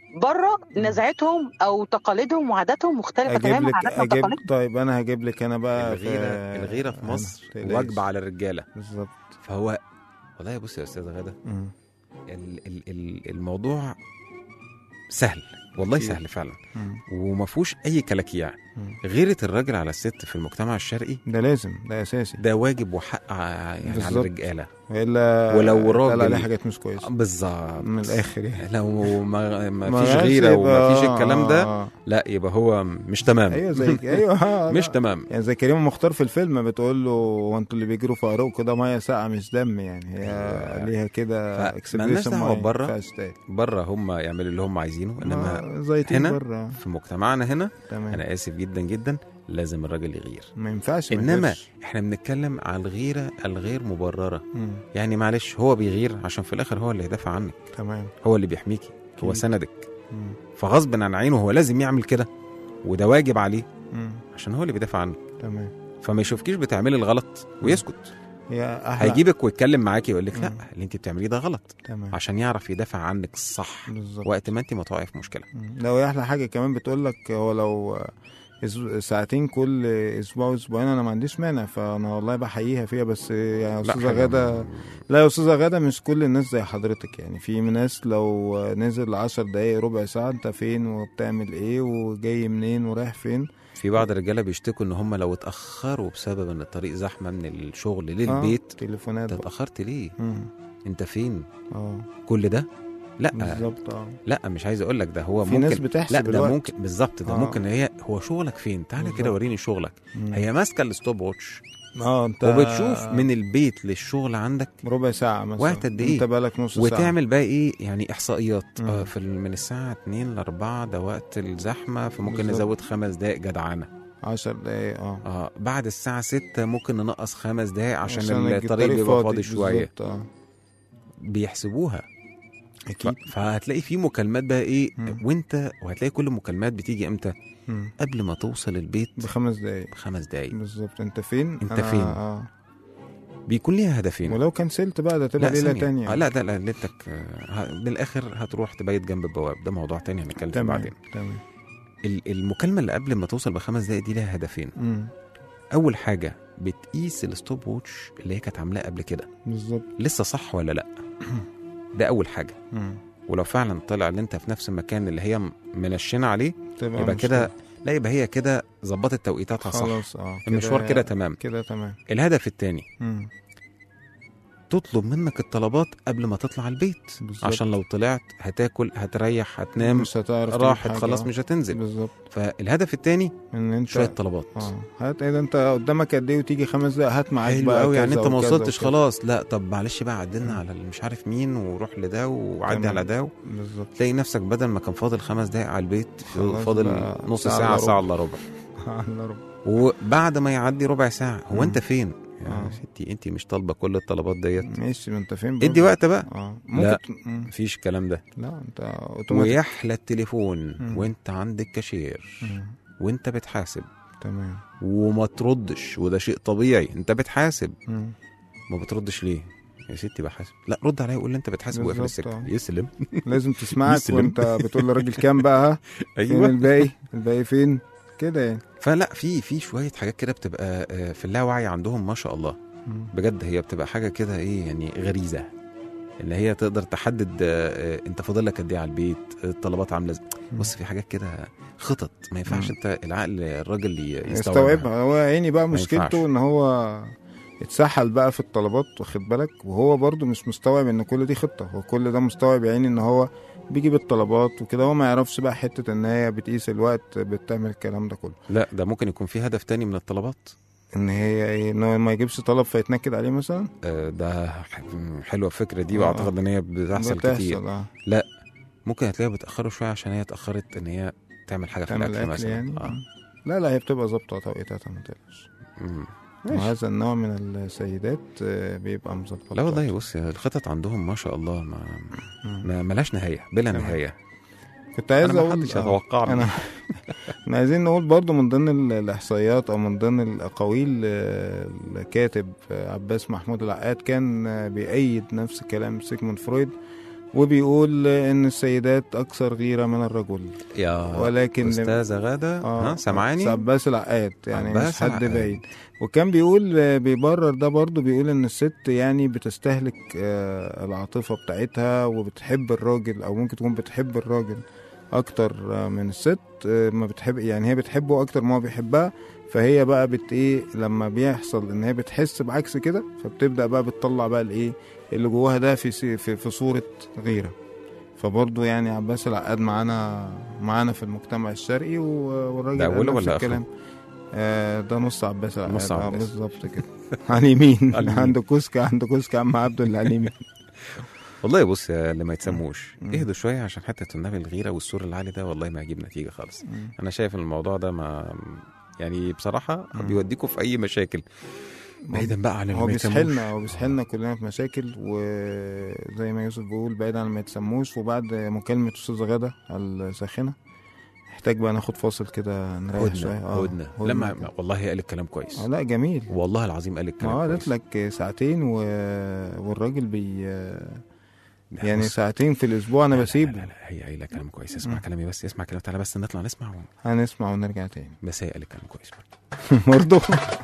[SPEAKER 6] بره نزعتهم او تقاليدهم وعاداتهم مختلفه
[SPEAKER 3] اجيب
[SPEAKER 6] تماما
[SPEAKER 3] لك
[SPEAKER 6] عن عاداتنا
[SPEAKER 3] اجيب
[SPEAKER 6] وتقاليدنا
[SPEAKER 3] طيب انا هجيب لك انا بقى
[SPEAKER 2] الغيره الغيره في
[SPEAKER 3] أنا-
[SPEAKER 2] مصر
[SPEAKER 3] تقلقش.
[SPEAKER 2] واجبه على الرجاله
[SPEAKER 3] بالظبط
[SPEAKER 2] فهو والله بص يا استاذ غاده
[SPEAKER 3] مم.
[SPEAKER 2] ال- ال- ال- الموضوع سهل والله
[SPEAKER 3] أكيد.
[SPEAKER 2] سهل فعلا
[SPEAKER 3] مم.
[SPEAKER 2] وما فيهوش اي كلاكيع
[SPEAKER 3] مم.
[SPEAKER 2] غيرة الراجل على الست في المجتمع الشرقي
[SPEAKER 3] ده لازم ده اساسي
[SPEAKER 2] ده واجب وحق ع- يعني على
[SPEAKER 3] بالظبط.
[SPEAKER 2] الرجاله
[SPEAKER 3] والا
[SPEAKER 2] ولو
[SPEAKER 3] اتقال
[SPEAKER 2] راجل-
[SPEAKER 3] عليه حاجات مش كويسه
[SPEAKER 2] بالظبط
[SPEAKER 3] من الاخر يعني
[SPEAKER 2] لو ما, ما
[SPEAKER 3] ما
[SPEAKER 2] فيش
[SPEAKER 3] بقاش
[SPEAKER 2] غيره
[SPEAKER 3] يبقى-
[SPEAKER 2] وما فيش الكلام ده
[SPEAKER 3] آه.
[SPEAKER 2] لا يبقى هو مش تمام
[SPEAKER 3] ايوه زي ايوه آه،
[SPEAKER 2] مش
[SPEAKER 3] لا.
[SPEAKER 2] تمام
[SPEAKER 3] يعني زي كريم مختار في الفيلم بتقول له هو انتوا اللي بيجروا في عروق كده ميه ساقعه مش دم يعني هي
[SPEAKER 2] أيوة.
[SPEAKER 3] ليها كده
[SPEAKER 2] ف- مالناش دعوة
[SPEAKER 3] معين،
[SPEAKER 2] بره.
[SPEAKER 3] فيهاش تاني.
[SPEAKER 2] بره هم يعملوا اللي هم عايزينه انما
[SPEAKER 3] آه، زيتون
[SPEAKER 2] هنا
[SPEAKER 3] بره
[SPEAKER 2] في مجتمعنا هنا
[SPEAKER 3] تمام
[SPEAKER 2] انا اسف جدا جدا لازم الراجل يغير
[SPEAKER 3] ما ينفعش ما
[SPEAKER 2] انما
[SPEAKER 3] يغيرش.
[SPEAKER 2] احنا بنتكلم على الغيره الغير مبرره
[SPEAKER 3] مم.
[SPEAKER 2] يعني معلش هو بيغير عشان في الاخر هو اللي هيدافع عنك
[SPEAKER 3] تمام
[SPEAKER 2] هو اللي بيحميكي هو
[SPEAKER 3] أكيد.
[SPEAKER 2] سندك
[SPEAKER 3] مم.
[SPEAKER 2] فغصب عن عينه هو لازم يعمل كده وده واجب عليه
[SPEAKER 3] مم.
[SPEAKER 2] عشان هو اللي بيدافع عنك
[SPEAKER 3] تمام
[SPEAKER 2] فما يشوفكيش بتعملي الغلط ويسكت
[SPEAKER 3] هي احلى
[SPEAKER 2] هيجيبك ويتكلم معاكي ويقول لك لا
[SPEAKER 3] مم.
[SPEAKER 2] اللي انت بتعمليه ده غلط
[SPEAKER 3] تمام
[SPEAKER 2] عشان يعرف يدافع عنك الصح
[SPEAKER 3] بالظبط
[SPEAKER 2] وقت ما انت ما تقعي في مشكله
[SPEAKER 3] مم. لو هي احلى حاجه كمان بتقول لك هو لو أسبوع- ساعتين كل اسبوع اسبوعين انا ما عنديش مانع فانا والله بحييها فيها بس يعني يا
[SPEAKER 2] لا
[SPEAKER 3] استاذه
[SPEAKER 2] حاجة
[SPEAKER 3] غاده
[SPEAKER 2] ما-
[SPEAKER 3] لا يا استاذه غاده مش كل الناس زي حضرتك يعني في ناس لو نزل عشر دقايق ربع ساعه انت فين وبتعمل ايه وجاي منين ورايح فين
[SPEAKER 2] في بعض الرجاله بيشتكوا ان هم لو اتاخروا بسبب ان الطريق زحمه من الشغل للبيت
[SPEAKER 3] آه. تليفونات
[SPEAKER 2] انت
[SPEAKER 3] بقى.
[SPEAKER 2] اتاخرت ليه
[SPEAKER 3] مم.
[SPEAKER 2] انت فين
[SPEAKER 3] اه
[SPEAKER 2] كل ده لا
[SPEAKER 3] بالظبط اه
[SPEAKER 2] لا مش عايز اقول لك ده هو
[SPEAKER 3] في
[SPEAKER 2] ممكن
[SPEAKER 3] ناس بتحسب
[SPEAKER 2] لا ده
[SPEAKER 3] الوقت.
[SPEAKER 2] ممكن بالظبط ده
[SPEAKER 3] آه.
[SPEAKER 2] ممكن هي هو شغلك فين تعالى كده
[SPEAKER 3] بالظبط.
[SPEAKER 2] وريني شغلك
[SPEAKER 3] مم.
[SPEAKER 2] هي ماسكه الستوب واتش
[SPEAKER 3] اه انت
[SPEAKER 2] وبتشوف من البيت للشغل عندك
[SPEAKER 3] ربع ساعه مثلا
[SPEAKER 2] وقت قد إيه؟
[SPEAKER 3] انت بالك نص ساعه
[SPEAKER 2] وتعمل بقى ايه يعني احصائيات
[SPEAKER 3] مم.
[SPEAKER 2] آه في ال- من الساعه 2 ل 4 ده وقت الزحمه فممكن
[SPEAKER 3] بالظبط.
[SPEAKER 2] نزود خمس دقائق جدعانه
[SPEAKER 3] عشر دقايق اه
[SPEAKER 2] اه بعد الساعه 6 ممكن ننقص خمس دقائق عشان,
[SPEAKER 3] عشان
[SPEAKER 2] الطريق بيبقى فاضي شويه
[SPEAKER 3] بالظبط، اه
[SPEAKER 2] بيحسبوها ف...
[SPEAKER 3] اكيد
[SPEAKER 2] فهتلاقي في مكالمات بقى ايه
[SPEAKER 3] مم.
[SPEAKER 2] وانت وهتلاقي كل المكالمات بتيجي امتى
[SPEAKER 3] مم.
[SPEAKER 2] قبل ما توصل البيت
[SPEAKER 3] بخمس دقايق
[SPEAKER 2] بخمس دقايق
[SPEAKER 3] بالظبط انت فين
[SPEAKER 2] انت
[SPEAKER 3] أنا-
[SPEAKER 2] فين؟
[SPEAKER 3] اه
[SPEAKER 2] بيكون ليها هدفين
[SPEAKER 3] ولو كنسلت بقى ده تبقى ليله
[SPEAKER 2] ثانية.
[SPEAKER 3] تانية
[SPEAKER 2] آه لا ده لا ليلتك آه، ه- بالاخر هتروح تبيت جنب البواب ده موضوع تاني هنتكلم فيه
[SPEAKER 3] تمام
[SPEAKER 2] بعدين
[SPEAKER 3] تمام
[SPEAKER 2] ال- المكالمه اللي قبل ما توصل بخمس دقائق دي ليها هدفين
[SPEAKER 3] مم.
[SPEAKER 2] اول حاجه بتقيس الستوب ووتش اللي هي كانت عاملاه قبل كده
[SPEAKER 3] بالظبط
[SPEAKER 2] لسه صح ولا لا ده اول حاجه
[SPEAKER 3] مم.
[SPEAKER 2] ولو فعلا طلع ان انت في نفس المكان اللي هي م- منشنه عليه
[SPEAKER 3] تبقى
[SPEAKER 2] يبقى
[SPEAKER 3] مشكلة.
[SPEAKER 2] كده لا يبقى هي كده ظبطت توقيتاتها صح
[SPEAKER 3] خلاص اه
[SPEAKER 2] المشوار كده تمام
[SPEAKER 3] كده تمام
[SPEAKER 2] الهدف التاني
[SPEAKER 3] مم.
[SPEAKER 2] تطلب منك الطلبات قبل ما تطلع البيت
[SPEAKER 3] بالظبط.
[SPEAKER 2] عشان لو طلعت هتاكل هتريح هتنام
[SPEAKER 3] مش هتعرف تجيب
[SPEAKER 2] راحت
[SPEAKER 3] حاجة،
[SPEAKER 2] خلاص
[SPEAKER 3] آه.
[SPEAKER 2] مش هتنزل
[SPEAKER 3] بالظبط
[SPEAKER 2] فالهدف التاني
[SPEAKER 3] ان انت
[SPEAKER 2] شويه طلبات
[SPEAKER 3] اه هات اذا انت قدامك قد ايه وتيجي خمس دقايق هات معاك
[SPEAKER 2] حلو
[SPEAKER 3] بقى
[SPEAKER 2] قوي يعني
[SPEAKER 3] كذا
[SPEAKER 2] انت ما
[SPEAKER 3] وكذا
[SPEAKER 2] وصلتش
[SPEAKER 3] وكذا.
[SPEAKER 2] خلاص لا طب معلش بقى عدلنا على اللي مش عارف مين وروح لده وعدي
[SPEAKER 3] تمام.
[SPEAKER 2] على ده
[SPEAKER 3] بالظبط
[SPEAKER 2] تلاقي نفسك بدل ما كان فاضل خمس دقايق على البيت
[SPEAKER 3] خلاص
[SPEAKER 2] فاضل
[SPEAKER 3] بقى
[SPEAKER 2] نص
[SPEAKER 3] ساعة
[SPEAKER 2] ساعة
[SPEAKER 3] إلا
[SPEAKER 2] ساعة
[SPEAKER 3] ربع.
[SPEAKER 2] الا ربع
[SPEAKER 3] الله رب.
[SPEAKER 2] وبعد ما يعدي ربع ساعة هو
[SPEAKER 3] مم.
[SPEAKER 2] انت فين؟ يا
[SPEAKER 3] آه.
[SPEAKER 2] ستي انت مش طالبة كل الطلبات ديت
[SPEAKER 3] ماشي ما انت فين
[SPEAKER 2] ادي
[SPEAKER 3] برضه؟
[SPEAKER 2] وقت بقى
[SPEAKER 3] اه
[SPEAKER 2] لا.
[SPEAKER 3] ممكن ت- مم.
[SPEAKER 2] مفيش الكلام ده
[SPEAKER 3] لا انت اوتوماتيك
[SPEAKER 2] ويحلى التليفون
[SPEAKER 3] مم.
[SPEAKER 2] وانت عندك كاشير
[SPEAKER 3] مم.
[SPEAKER 2] وانت بتحاسب
[SPEAKER 3] تمام
[SPEAKER 2] وما تردش وده شيء طبيعي انت بتحاسب
[SPEAKER 3] مم.
[SPEAKER 2] ما بتردش ليه؟ يا ستي بحاسب لا رد عليا وقول لي انت بتحاسب واقفل
[SPEAKER 3] بالظبط،
[SPEAKER 2] السكه
[SPEAKER 3] آه.
[SPEAKER 2] يسلم
[SPEAKER 3] لازم تسمعك
[SPEAKER 2] يسلم.
[SPEAKER 3] وانت بتقول للراجل كام بقى ها فين الباقي الباقي فين كده يعني
[SPEAKER 2] فلا في في شويه حاجات كده بتبقى آه، في اللاوعي عندهم ما شاء الله
[SPEAKER 3] مم.
[SPEAKER 2] بجد هي بتبقى حاجه كده ايه يعني غريزه ان هي تقدر تحدد آه، آه، انت فاضل لك قد ايه على البيت الطلبات عامله ازاي بص في حاجات كده خطط ما ينفعش
[SPEAKER 3] مم.
[SPEAKER 2] انت العقل الراجل ي- يستوعبها
[SPEAKER 3] يستوعبها هو عيني بقى
[SPEAKER 2] ما
[SPEAKER 3] مشكلته
[SPEAKER 2] ينفعش.
[SPEAKER 3] ان هو اتسحل بقى في الطلبات واخد بالك وهو برضو مش مستوعب ان كل دي خطه هو كل ده مستوعب يا عيني ان هو بيجيب الطلبات وكده هو ما يعرفش بقى حته ان هي بتقيس الوقت بتعمل الكلام ده كله
[SPEAKER 2] لا ده ممكن يكون في هدف تاني من الطلبات
[SPEAKER 3] ان هي ايه ان هو ما يجيبش طلب فيتنكد عليه مثلا
[SPEAKER 2] آه، ده ح- حلوه الفكره دي
[SPEAKER 3] آه.
[SPEAKER 2] واعتقد ان هي بتحصل كتير
[SPEAKER 3] بتحصل اه
[SPEAKER 2] ممكن هتلاقيها بتاخره شويه عشان هي اتاخرت ان هي تعمل حاجه في
[SPEAKER 3] تعمل
[SPEAKER 2] الاكل
[SPEAKER 3] اكل
[SPEAKER 2] مثلا
[SPEAKER 3] يعني
[SPEAKER 2] آه.
[SPEAKER 3] لا لا هي بتبقى ظابطه توقيتاتها ما تقلقش
[SPEAKER 2] مم. ماشي.
[SPEAKER 3] وهذا النوع من السيدات آه، بيبقى مظبط
[SPEAKER 2] لا والله بص الخطط عندهم ما شاء الله ما
[SPEAKER 3] مم.
[SPEAKER 2] ما ملاش نهايه بلا
[SPEAKER 3] تمام.
[SPEAKER 2] نهايه
[SPEAKER 3] كنت عايز
[SPEAKER 2] انا ما
[SPEAKER 3] اقول
[SPEAKER 2] حدش
[SPEAKER 3] آه،
[SPEAKER 2] يتوقعني
[SPEAKER 3] انا احنا عايزين نقول برضو من ضمن ال- الاحصائيات او من ضمن الاقاويل آه، الكاتب آه، عباس محمود العقاد كان آه، بيأيد نفس كلام سيجموند فرويد وبيقول آه، ان السيدات اكثر غيره من الرجل
[SPEAKER 2] يا
[SPEAKER 3] ولكن
[SPEAKER 2] استاذه غاده ها سامعاني
[SPEAKER 3] عباس العقاد يعني
[SPEAKER 2] عباس
[SPEAKER 3] مش حد
[SPEAKER 2] العقاد.
[SPEAKER 3] بعيد وكان بيقول آه، بيبرر ده برضو بيقول ان الست يعني بتستهلك آه، العاطفه بتاعتها وبتحب الراجل او ممكن تكون بتحب الراجل اكتر آه، من الست آه، ما بتحب يعني هي بتحبه اكتر ما هو بيحبها فهي بقى بت ايه لما بيحصل ان هي بتحس بعكس كده فبتبدا بقى بتطلع بقى الايه اللي جواها ده في سي- في, في صوره غيره فبرضه يعني عباس العقاد معانا معانا في المجتمع الشرقي و- والراجل
[SPEAKER 2] ده
[SPEAKER 3] قال
[SPEAKER 2] أوله
[SPEAKER 3] نفس
[SPEAKER 2] ولا
[SPEAKER 3] الكلام آه ده نص عباس العقاد
[SPEAKER 2] نص
[SPEAKER 3] آه،
[SPEAKER 2] عباس.
[SPEAKER 3] بالظبط كده على اليمين
[SPEAKER 2] على اليمين.
[SPEAKER 3] عند كوسكا عند كوسكا عم عبده اللي على اليمين
[SPEAKER 2] والله بص يا اللي ما يتسموش
[SPEAKER 3] مم.
[SPEAKER 2] اهدوا شويه عشان حته النبي الغيره والسور العالي ده والله ما هيجيب نتيجه خالص انا شايف ان الموضوع ده ما يعني بصراحه
[SPEAKER 3] مم.
[SPEAKER 2] بيوديكوا في اي مشاكل بعيدا بقى عن
[SPEAKER 3] هو
[SPEAKER 2] اللي ما يسموش.
[SPEAKER 3] بيسحلنا هو بيسحلنا كلنا في مشاكل وزي ما يوسف بيقول بعيد عن ما يتسموش وبعد مكالمة أستاذ غادة الساخنة محتاج بقى ناخد فاصل كده نريح شوية
[SPEAKER 2] هدنه
[SPEAKER 3] آه،
[SPEAKER 2] هدنه
[SPEAKER 3] هدنة
[SPEAKER 2] لما
[SPEAKER 3] كده.
[SPEAKER 2] والله قال الكلام كويس
[SPEAKER 3] آه لا جميل
[SPEAKER 2] والله العظيم قال
[SPEAKER 3] ما
[SPEAKER 2] الكلام
[SPEAKER 3] هو
[SPEAKER 2] كويس
[SPEAKER 3] قالت لك ساعتين و... والراجل بي
[SPEAKER 2] لا،
[SPEAKER 3] يعني
[SPEAKER 2] بص،
[SPEAKER 3] ساعتين في الأسبوع أنا
[SPEAKER 2] لا، لا،
[SPEAKER 3] بسيبه
[SPEAKER 2] لا لا هي قايله كلام كويس اسمع
[SPEAKER 3] مم.
[SPEAKER 2] كلامي بس اسمع كلامي تعالى بس نطلع نسمع
[SPEAKER 3] هنسمع ونرجع تاني
[SPEAKER 2] بس هي قالت كلام كويس برضه.
[SPEAKER 3] برضه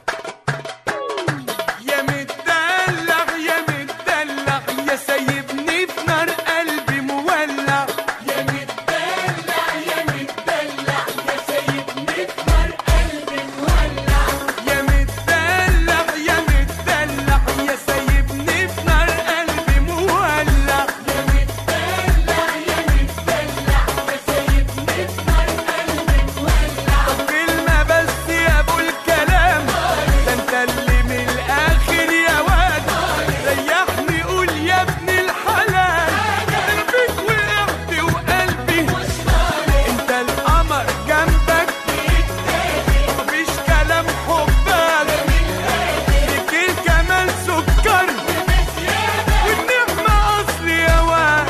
[SPEAKER 7] يا متدلع يا متدلع يا سايبني في نار قلبي مولع يا متدلع يا متدلع يا سايبني في نار قلبي مولع يا متدلع يا متدلع يا سايبني في نار قلبي مولع يا متدلع يا متدلع يا سايبني في نار قلبي مولع طب كلمة بس يا ابو الكلام ده انت اللي من الاخر يا واد ريحني قول يا ابن الحلال قلبك وقعت وقلبي انت القمر جنبك مفيش كلام حبك ليك الجمال سكر والنعمة اصل يا واد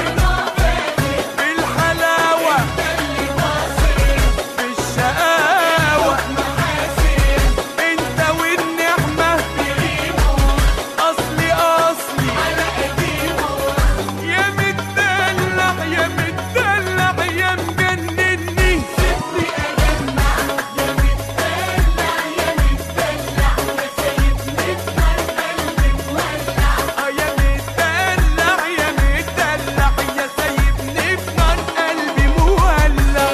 [SPEAKER 7] بالحلاوة بالشقاوة انت والنعمة اصلي اصلي يا متدلع يا متدلع يا مجنني سيبني اجمع يا متدلع يا متدلع يا سايبني في نار قلبي مولع اه يا متدلع يا متدلع يا سايبني في نار قلبي مولع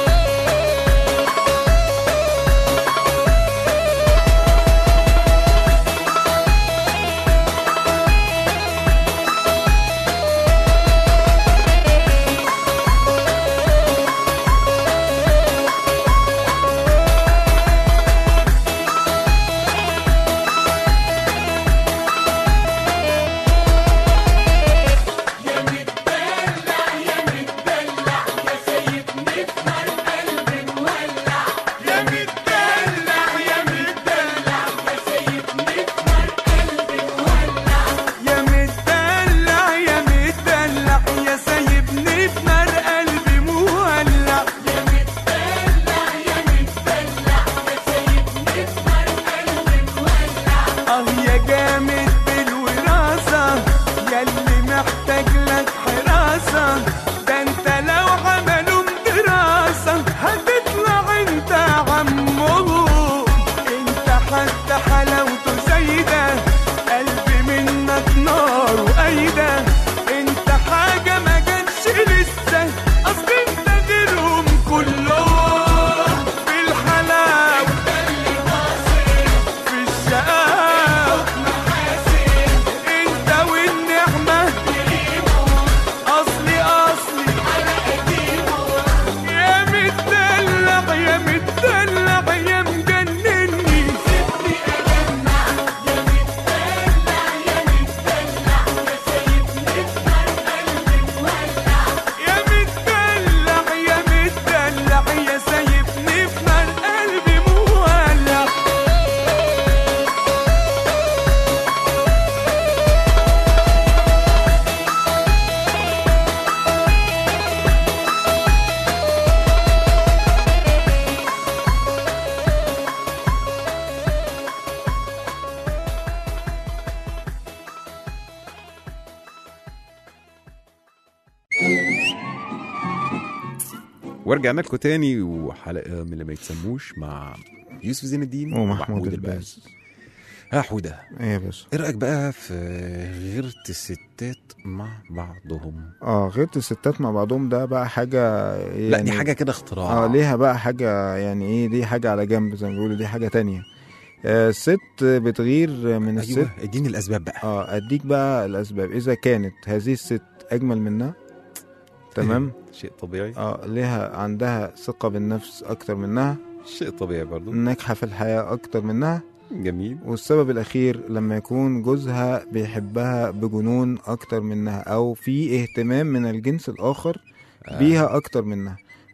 [SPEAKER 7] يا متدلع يا متدلع يا سايبني في نار قلبي مولع يا متدلع يا متدلع يا سايبني في نار قلبي مولع يا متدلع يا متدلع يا سايبني في نار قلبي مولع يا متدلع يا متدلع يا سايبني في نار قلبي مولع اه يا جامد بالوراثة ياللي محتاج لك حراسة ده انت لو عملوا دراسة هتطلع انت عمهم انت حتى حلاوته زايدة قلبي منك نار وأيدة انت حاجة ما جاتش لسه اصل انت غيرهم كلهم في الحلاوة في الشقاوة انت والنعمة اصلي اصلي يا متدلع يا متدلع يا مجنني سيبني اجمع يا متدلع يا متدلع يا سايبني في نار قلبي مولع يا متدلع يا متدلع يا سايبني في نار قلبي مولع
[SPEAKER 2] ورجعنا لكم تاني وحلقه من اللي ما يتسموش مع يوسف زين الدين
[SPEAKER 3] ومحمود الباز
[SPEAKER 2] يا حوده
[SPEAKER 3] ايه يا باشا
[SPEAKER 2] ايه رايك بقى في غيرة الستات مع بعضهم
[SPEAKER 3] اه غير الستات مع بعضهم ده بقى حاجة يعني
[SPEAKER 2] لا دي حاجه كده اختراع
[SPEAKER 3] اه ليها بقى حاجة يعني ايه دي حاجة على جنب زي ما بيقولوا دي حاجة تانية آه الست بتغير من الست
[SPEAKER 2] ايوه اديني الاسباب بقى
[SPEAKER 3] اه اديك بقى الاسباب اذا كانت هذه الست اجمل منها تمام
[SPEAKER 2] شيء طبيعي
[SPEAKER 3] اه ليها عندها ثقة بالنفس اكتر منها
[SPEAKER 2] شيء طبيعي برضو
[SPEAKER 3] ناجحة في الحياة اكتر منها
[SPEAKER 2] جميل
[SPEAKER 3] والسبب الاخير لما يكون جوزها بيحبها بجنون اكتر منها او في اهتمام من الجنس الاخر
[SPEAKER 2] آه.
[SPEAKER 3] بيها اكتر منها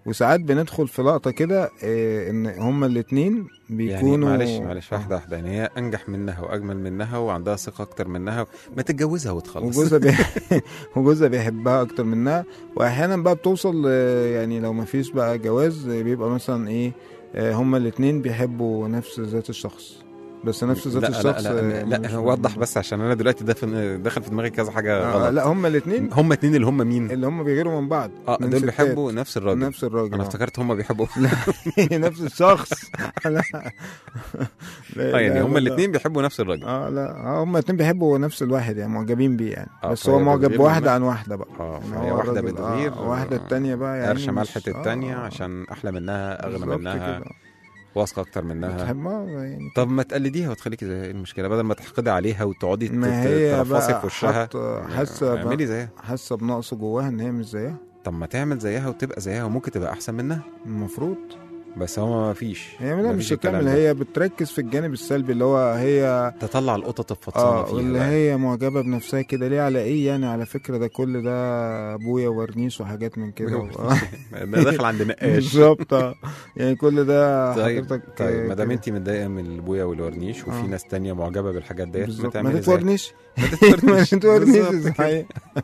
[SPEAKER 3] وساعات بندخل في لقطه كده آه، ان هما الاتنين
[SPEAKER 2] يعني
[SPEAKER 3] بيكونوا
[SPEAKER 2] معلش معلش واحده واحده يعني هي انجح منها واجمل منها وعندها ثقه اكتر منها ما تتجوزها وتخلص
[SPEAKER 3] وجوزها بي... وجوزها بيحبها اكتر منها واحيانا بقى بتوصل آه، يعني لو ما فيش بقى جواز آه، بيبقى مثلا ايه آه، هما الاتنين بيحبوا نفس ذات الشخص بس نفس ذات
[SPEAKER 2] لا
[SPEAKER 3] الشخص
[SPEAKER 2] لا
[SPEAKER 3] آه،
[SPEAKER 2] لا,
[SPEAKER 3] مش
[SPEAKER 2] لا وضح بس عشان انا دلوقتي ده في- دخل في دماغي كذا حاجه
[SPEAKER 3] آه
[SPEAKER 2] غلط
[SPEAKER 3] لا هما الاتنين
[SPEAKER 2] هم اتنين اللي هم مين؟
[SPEAKER 3] اللي هما بيغيروا من بعض
[SPEAKER 2] اه
[SPEAKER 3] من
[SPEAKER 2] دول
[SPEAKER 3] ستات.
[SPEAKER 2] بيحبوا نفس الراجل
[SPEAKER 3] نفس الراجل
[SPEAKER 2] انا
[SPEAKER 3] آه.
[SPEAKER 2] افتكرت هم بيحبوا
[SPEAKER 3] نفس الشخص لا لا
[SPEAKER 2] اه يعني
[SPEAKER 3] لا
[SPEAKER 2] هم
[SPEAKER 3] لا.
[SPEAKER 2] الاثنين بيحبوا نفس الراجل
[SPEAKER 3] اه لا اه هما الاتنين بيحبوا نفس الواحد يعني معجبين بيه يعني
[SPEAKER 2] آه،
[SPEAKER 3] بس
[SPEAKER 2] فهي
[SPEAKER 3] هو معجب
[SPEAKER 2] بتغير
[SPEAKER 3] بواحدة
[SPEAKER 2] من-
[SPEAKER 3] عن واحدة بقى
[SPEAKER 2] اه
[SPEAKER 3] إن
[SPEAKER 2] فهي
[SPEAKER 3] هو
[SPEAKER 2] واحده
[SPEAKER 3] الراجل-
[SPEAKER 2] بتغير
[SPEAKER 3] آه واحدة التانية بقى يعني
[SPEAKER 2] قرشه
[SPEAKER 3] مش-
[SPEAKER 2] ملحة التانية
[SPEAKER 3] آه،
[SPEAKER 2] عشان احلى منها اغنى
[SPEAKER 3] بالظبط
[SPEAKER 2] منها
[SPEAKER 3] كده.
[SPEAKER 2] واثقه اكتر منها
[SPEAKER 3] بتحبها يعني
[SPEAKER 2] طب ما تقلديها وتخليكي زي ايه المشكله بدل ما تحقدي عليها وتقعدي تت-
[SPEAKER 3] ما هي بقى
[SPEAKER 2] ترفصي في وشها
[SPEAKER 3] حاطة- حاسة بقى-
[SPEAKER 2] اعملي زيها
[SPEAKER 3] حاسة بنقص جواها ان هي مش زيها
[SPEAKER 2] طب ما تعمل زيها وتبقى زيها وممكن تبقى احسن منها
[SPEAKER 3] المفروض
[SPEAKER 2] بس هو ما فيش
[SPEAKER 3] هي لا
[SPEAKER 2] ما
[SPEAKER 3] مش
[SPEAKER 2] فيش الكلام
[SPEAKER 3] هتعمل
[SPEAKER 2] ده.
[SPEAKER 3] هي بتركز في الجانب السلبي اللي هو هي
[SPEAKER 2] تطلع القطط الفطسانه
[SPEAKER 3] اه
[SPEAKER 2] فيها
[SPEAKER 3] واللي
[SPEAKER 2] بقى.
[SPEAKER 3] هي معجبة بنفسها كده ليه على ايه يعني على فكرة ده كل ده ابويا ورنيش وحاجات من كده و-
[SPEAKER 2] ده داخل عند نقاش
[SPEAKER 3] بالظبط آه. يعني كل ده
[SPEAKER 2] طيب
[SPEAKER 3] حضرتك
[SPEAKER 2] طيب ما دام
[SPEAKER 3] كده.
[SPEAKER 2] انت متضايقه من البويه والورنيش وفي
[SPEAKER 3] آه.
[SPEAKER 2] ناس تانية معجبه بالحاجات ديت ما
[SPEAKER 3] بالظبط ما
[SPEAKER 2] تعملي زيها.
[SPEAKER 3] تتورنيش
[SPEAKER 2] ما
[SPEAKER 3] ما
[SPEAKER 2] تتورنيش
[SPEAKER 3] تتورنيش
[SPEAKER 2] بالظبط كده.
[SPEAKER 3] صحيح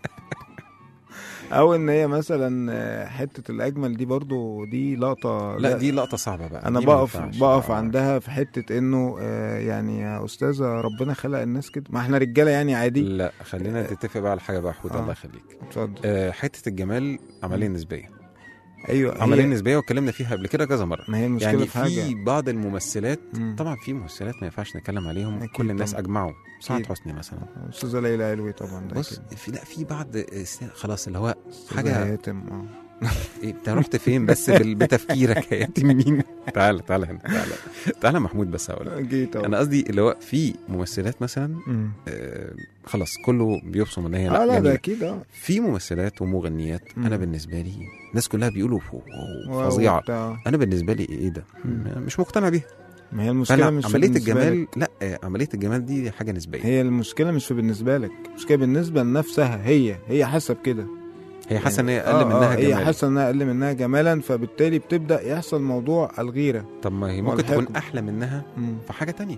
[SPEAKER 3] او ان هي مثلا آه، حته الاجمل دي برضو دي لقطه
[SPEAKER 2] لا دي لقطه صعبه بقى
[SPEAKER 3] انا
[SPEAKER 2] دي ما
[SPEAKER 3] بقف
[SPEAKER 2] ينفعش.
[SPEAKER 3] بقف
[SPEAKER 2] آه.
[SPEAKER 3] عندها في حته انه آه، يعني يا استاذه ربنا خلق الناس كده ما احنا رجاله يعني عادي
[SPEAKER 2] لا خلينا نتفق بقى على حاجه بقى حوت
[SPEAKER 3] آه.
[SPEAKER 2] الله يخليك
[SPEAKER 3] اتفضل
[SPEAKER 2] آه، حته الجمال عمليه نسبيه
[SPEAKER 3] ايوه
[SPEAKER 2] عمليه
[SPEAKER 3] هي
[SPEAKER 2] نسبيه واتكلمنا فيها قبل كده كذا مره
[SPEAKER 3] ما هي المشكله
[SPEAKER 2] يعني
[SPEAKER 3] في حاجه
[SPEAKER 2] في بعض الممثلات
[SPEAKER 3] مم.
[SPEAKER 2] طبعا في ممثلات ما ينفعش نتكلم عليهم
[SPEAKER 3] أكيد
[SPEAKER 2] كل الناس
[SPEAKER 3] طبعاً.
[SPEAKER 2] اجمعوا سعاد
[SPEAKER 3] أكيد.
[SPEAKER 2] حسني مثلا
[SPEAKER 3] استاذه ليلى علوي طبعا ده
[SPEAKER 2] بص
[SPEAKER 3] أكيد.
[SPEAKER 2] في لا في بعض السن- خلاص اللي هو
[SPEAKER 3] أستاذة
[SPEAKER 2] حاجة-
[SPEAKER 3] هاتم اه
[SPEAKER 2] إيه انت رحت فين بس بال- بتفكيرك يا انت مين تعالى تعالى هنا تعالى تعالى محمود بس هقول لك.
[SPEAKER 3] جيت أهو.
[SPEAKER 2] انا قصدي اللي هو في ممثلات مثلا
[SPEAKER 3] مم.
[SPEAKER 2] آه خلاص كله بيبصم ان هي
[SPEAKER 3] اه لا
[SPEAKER 2] جميلة.
[SPEAKER 3] ده اكيد اه
[SPEAKER 2] في ممثلات ومغنيات
[SPEAKER 3] مم.
[SPEAKER 2] انا بالنسبه لي الناس كلها بيقولوا فو- واو،
[SPEAKER 3] واو
[SPEAKER 2] فظيعه
[SPEAKER 3] بتاع.
[SPEAKER 2] انا بالنسبه لي ايه ده
[SPEAKER 3] مم.
[SPEAKER 2] مش مقتنع بيها
[SPEAKER 3] ما هي المشكله
[SPEAKER 2] فانا
[SPEAKER 3] مش في
[SPEAKER 2] عمليه
[SPEAKER 3] بالنسبة
[SPEAKER 2] الجمال
[SPEAKER 3] لك.
[SPEAKER 2] لا آه، عمليه الجمال دي حاجه نسبيه
[SPEAKER 3] هي المشكله مش في بالنسبه لك المشكله بالنسبه لنفسها هي هي حسب كده
[SPEAKER 2] هي حاسه ان هي
[SPEAKER 3] يعني-
[SPEAKER 2] اقل
[SPEAKER 3] آه،
[SPEAKER 2] منها
[SPEAKER 3] آه هي
[SPEAKER 2] جمال
[SPEAKER 3] حاسه انها اقل منها جمالا فبالتالي بتبدا يحصل موضوع الغيره
[SPEAKER 2] طب ما هي ممكن
[SPEAKER 3] والحقد.
[SPEAKER 2] تكون احلى منها
[SPEAKER 3] مم.
[SPEAKER 2] في حاجه تانية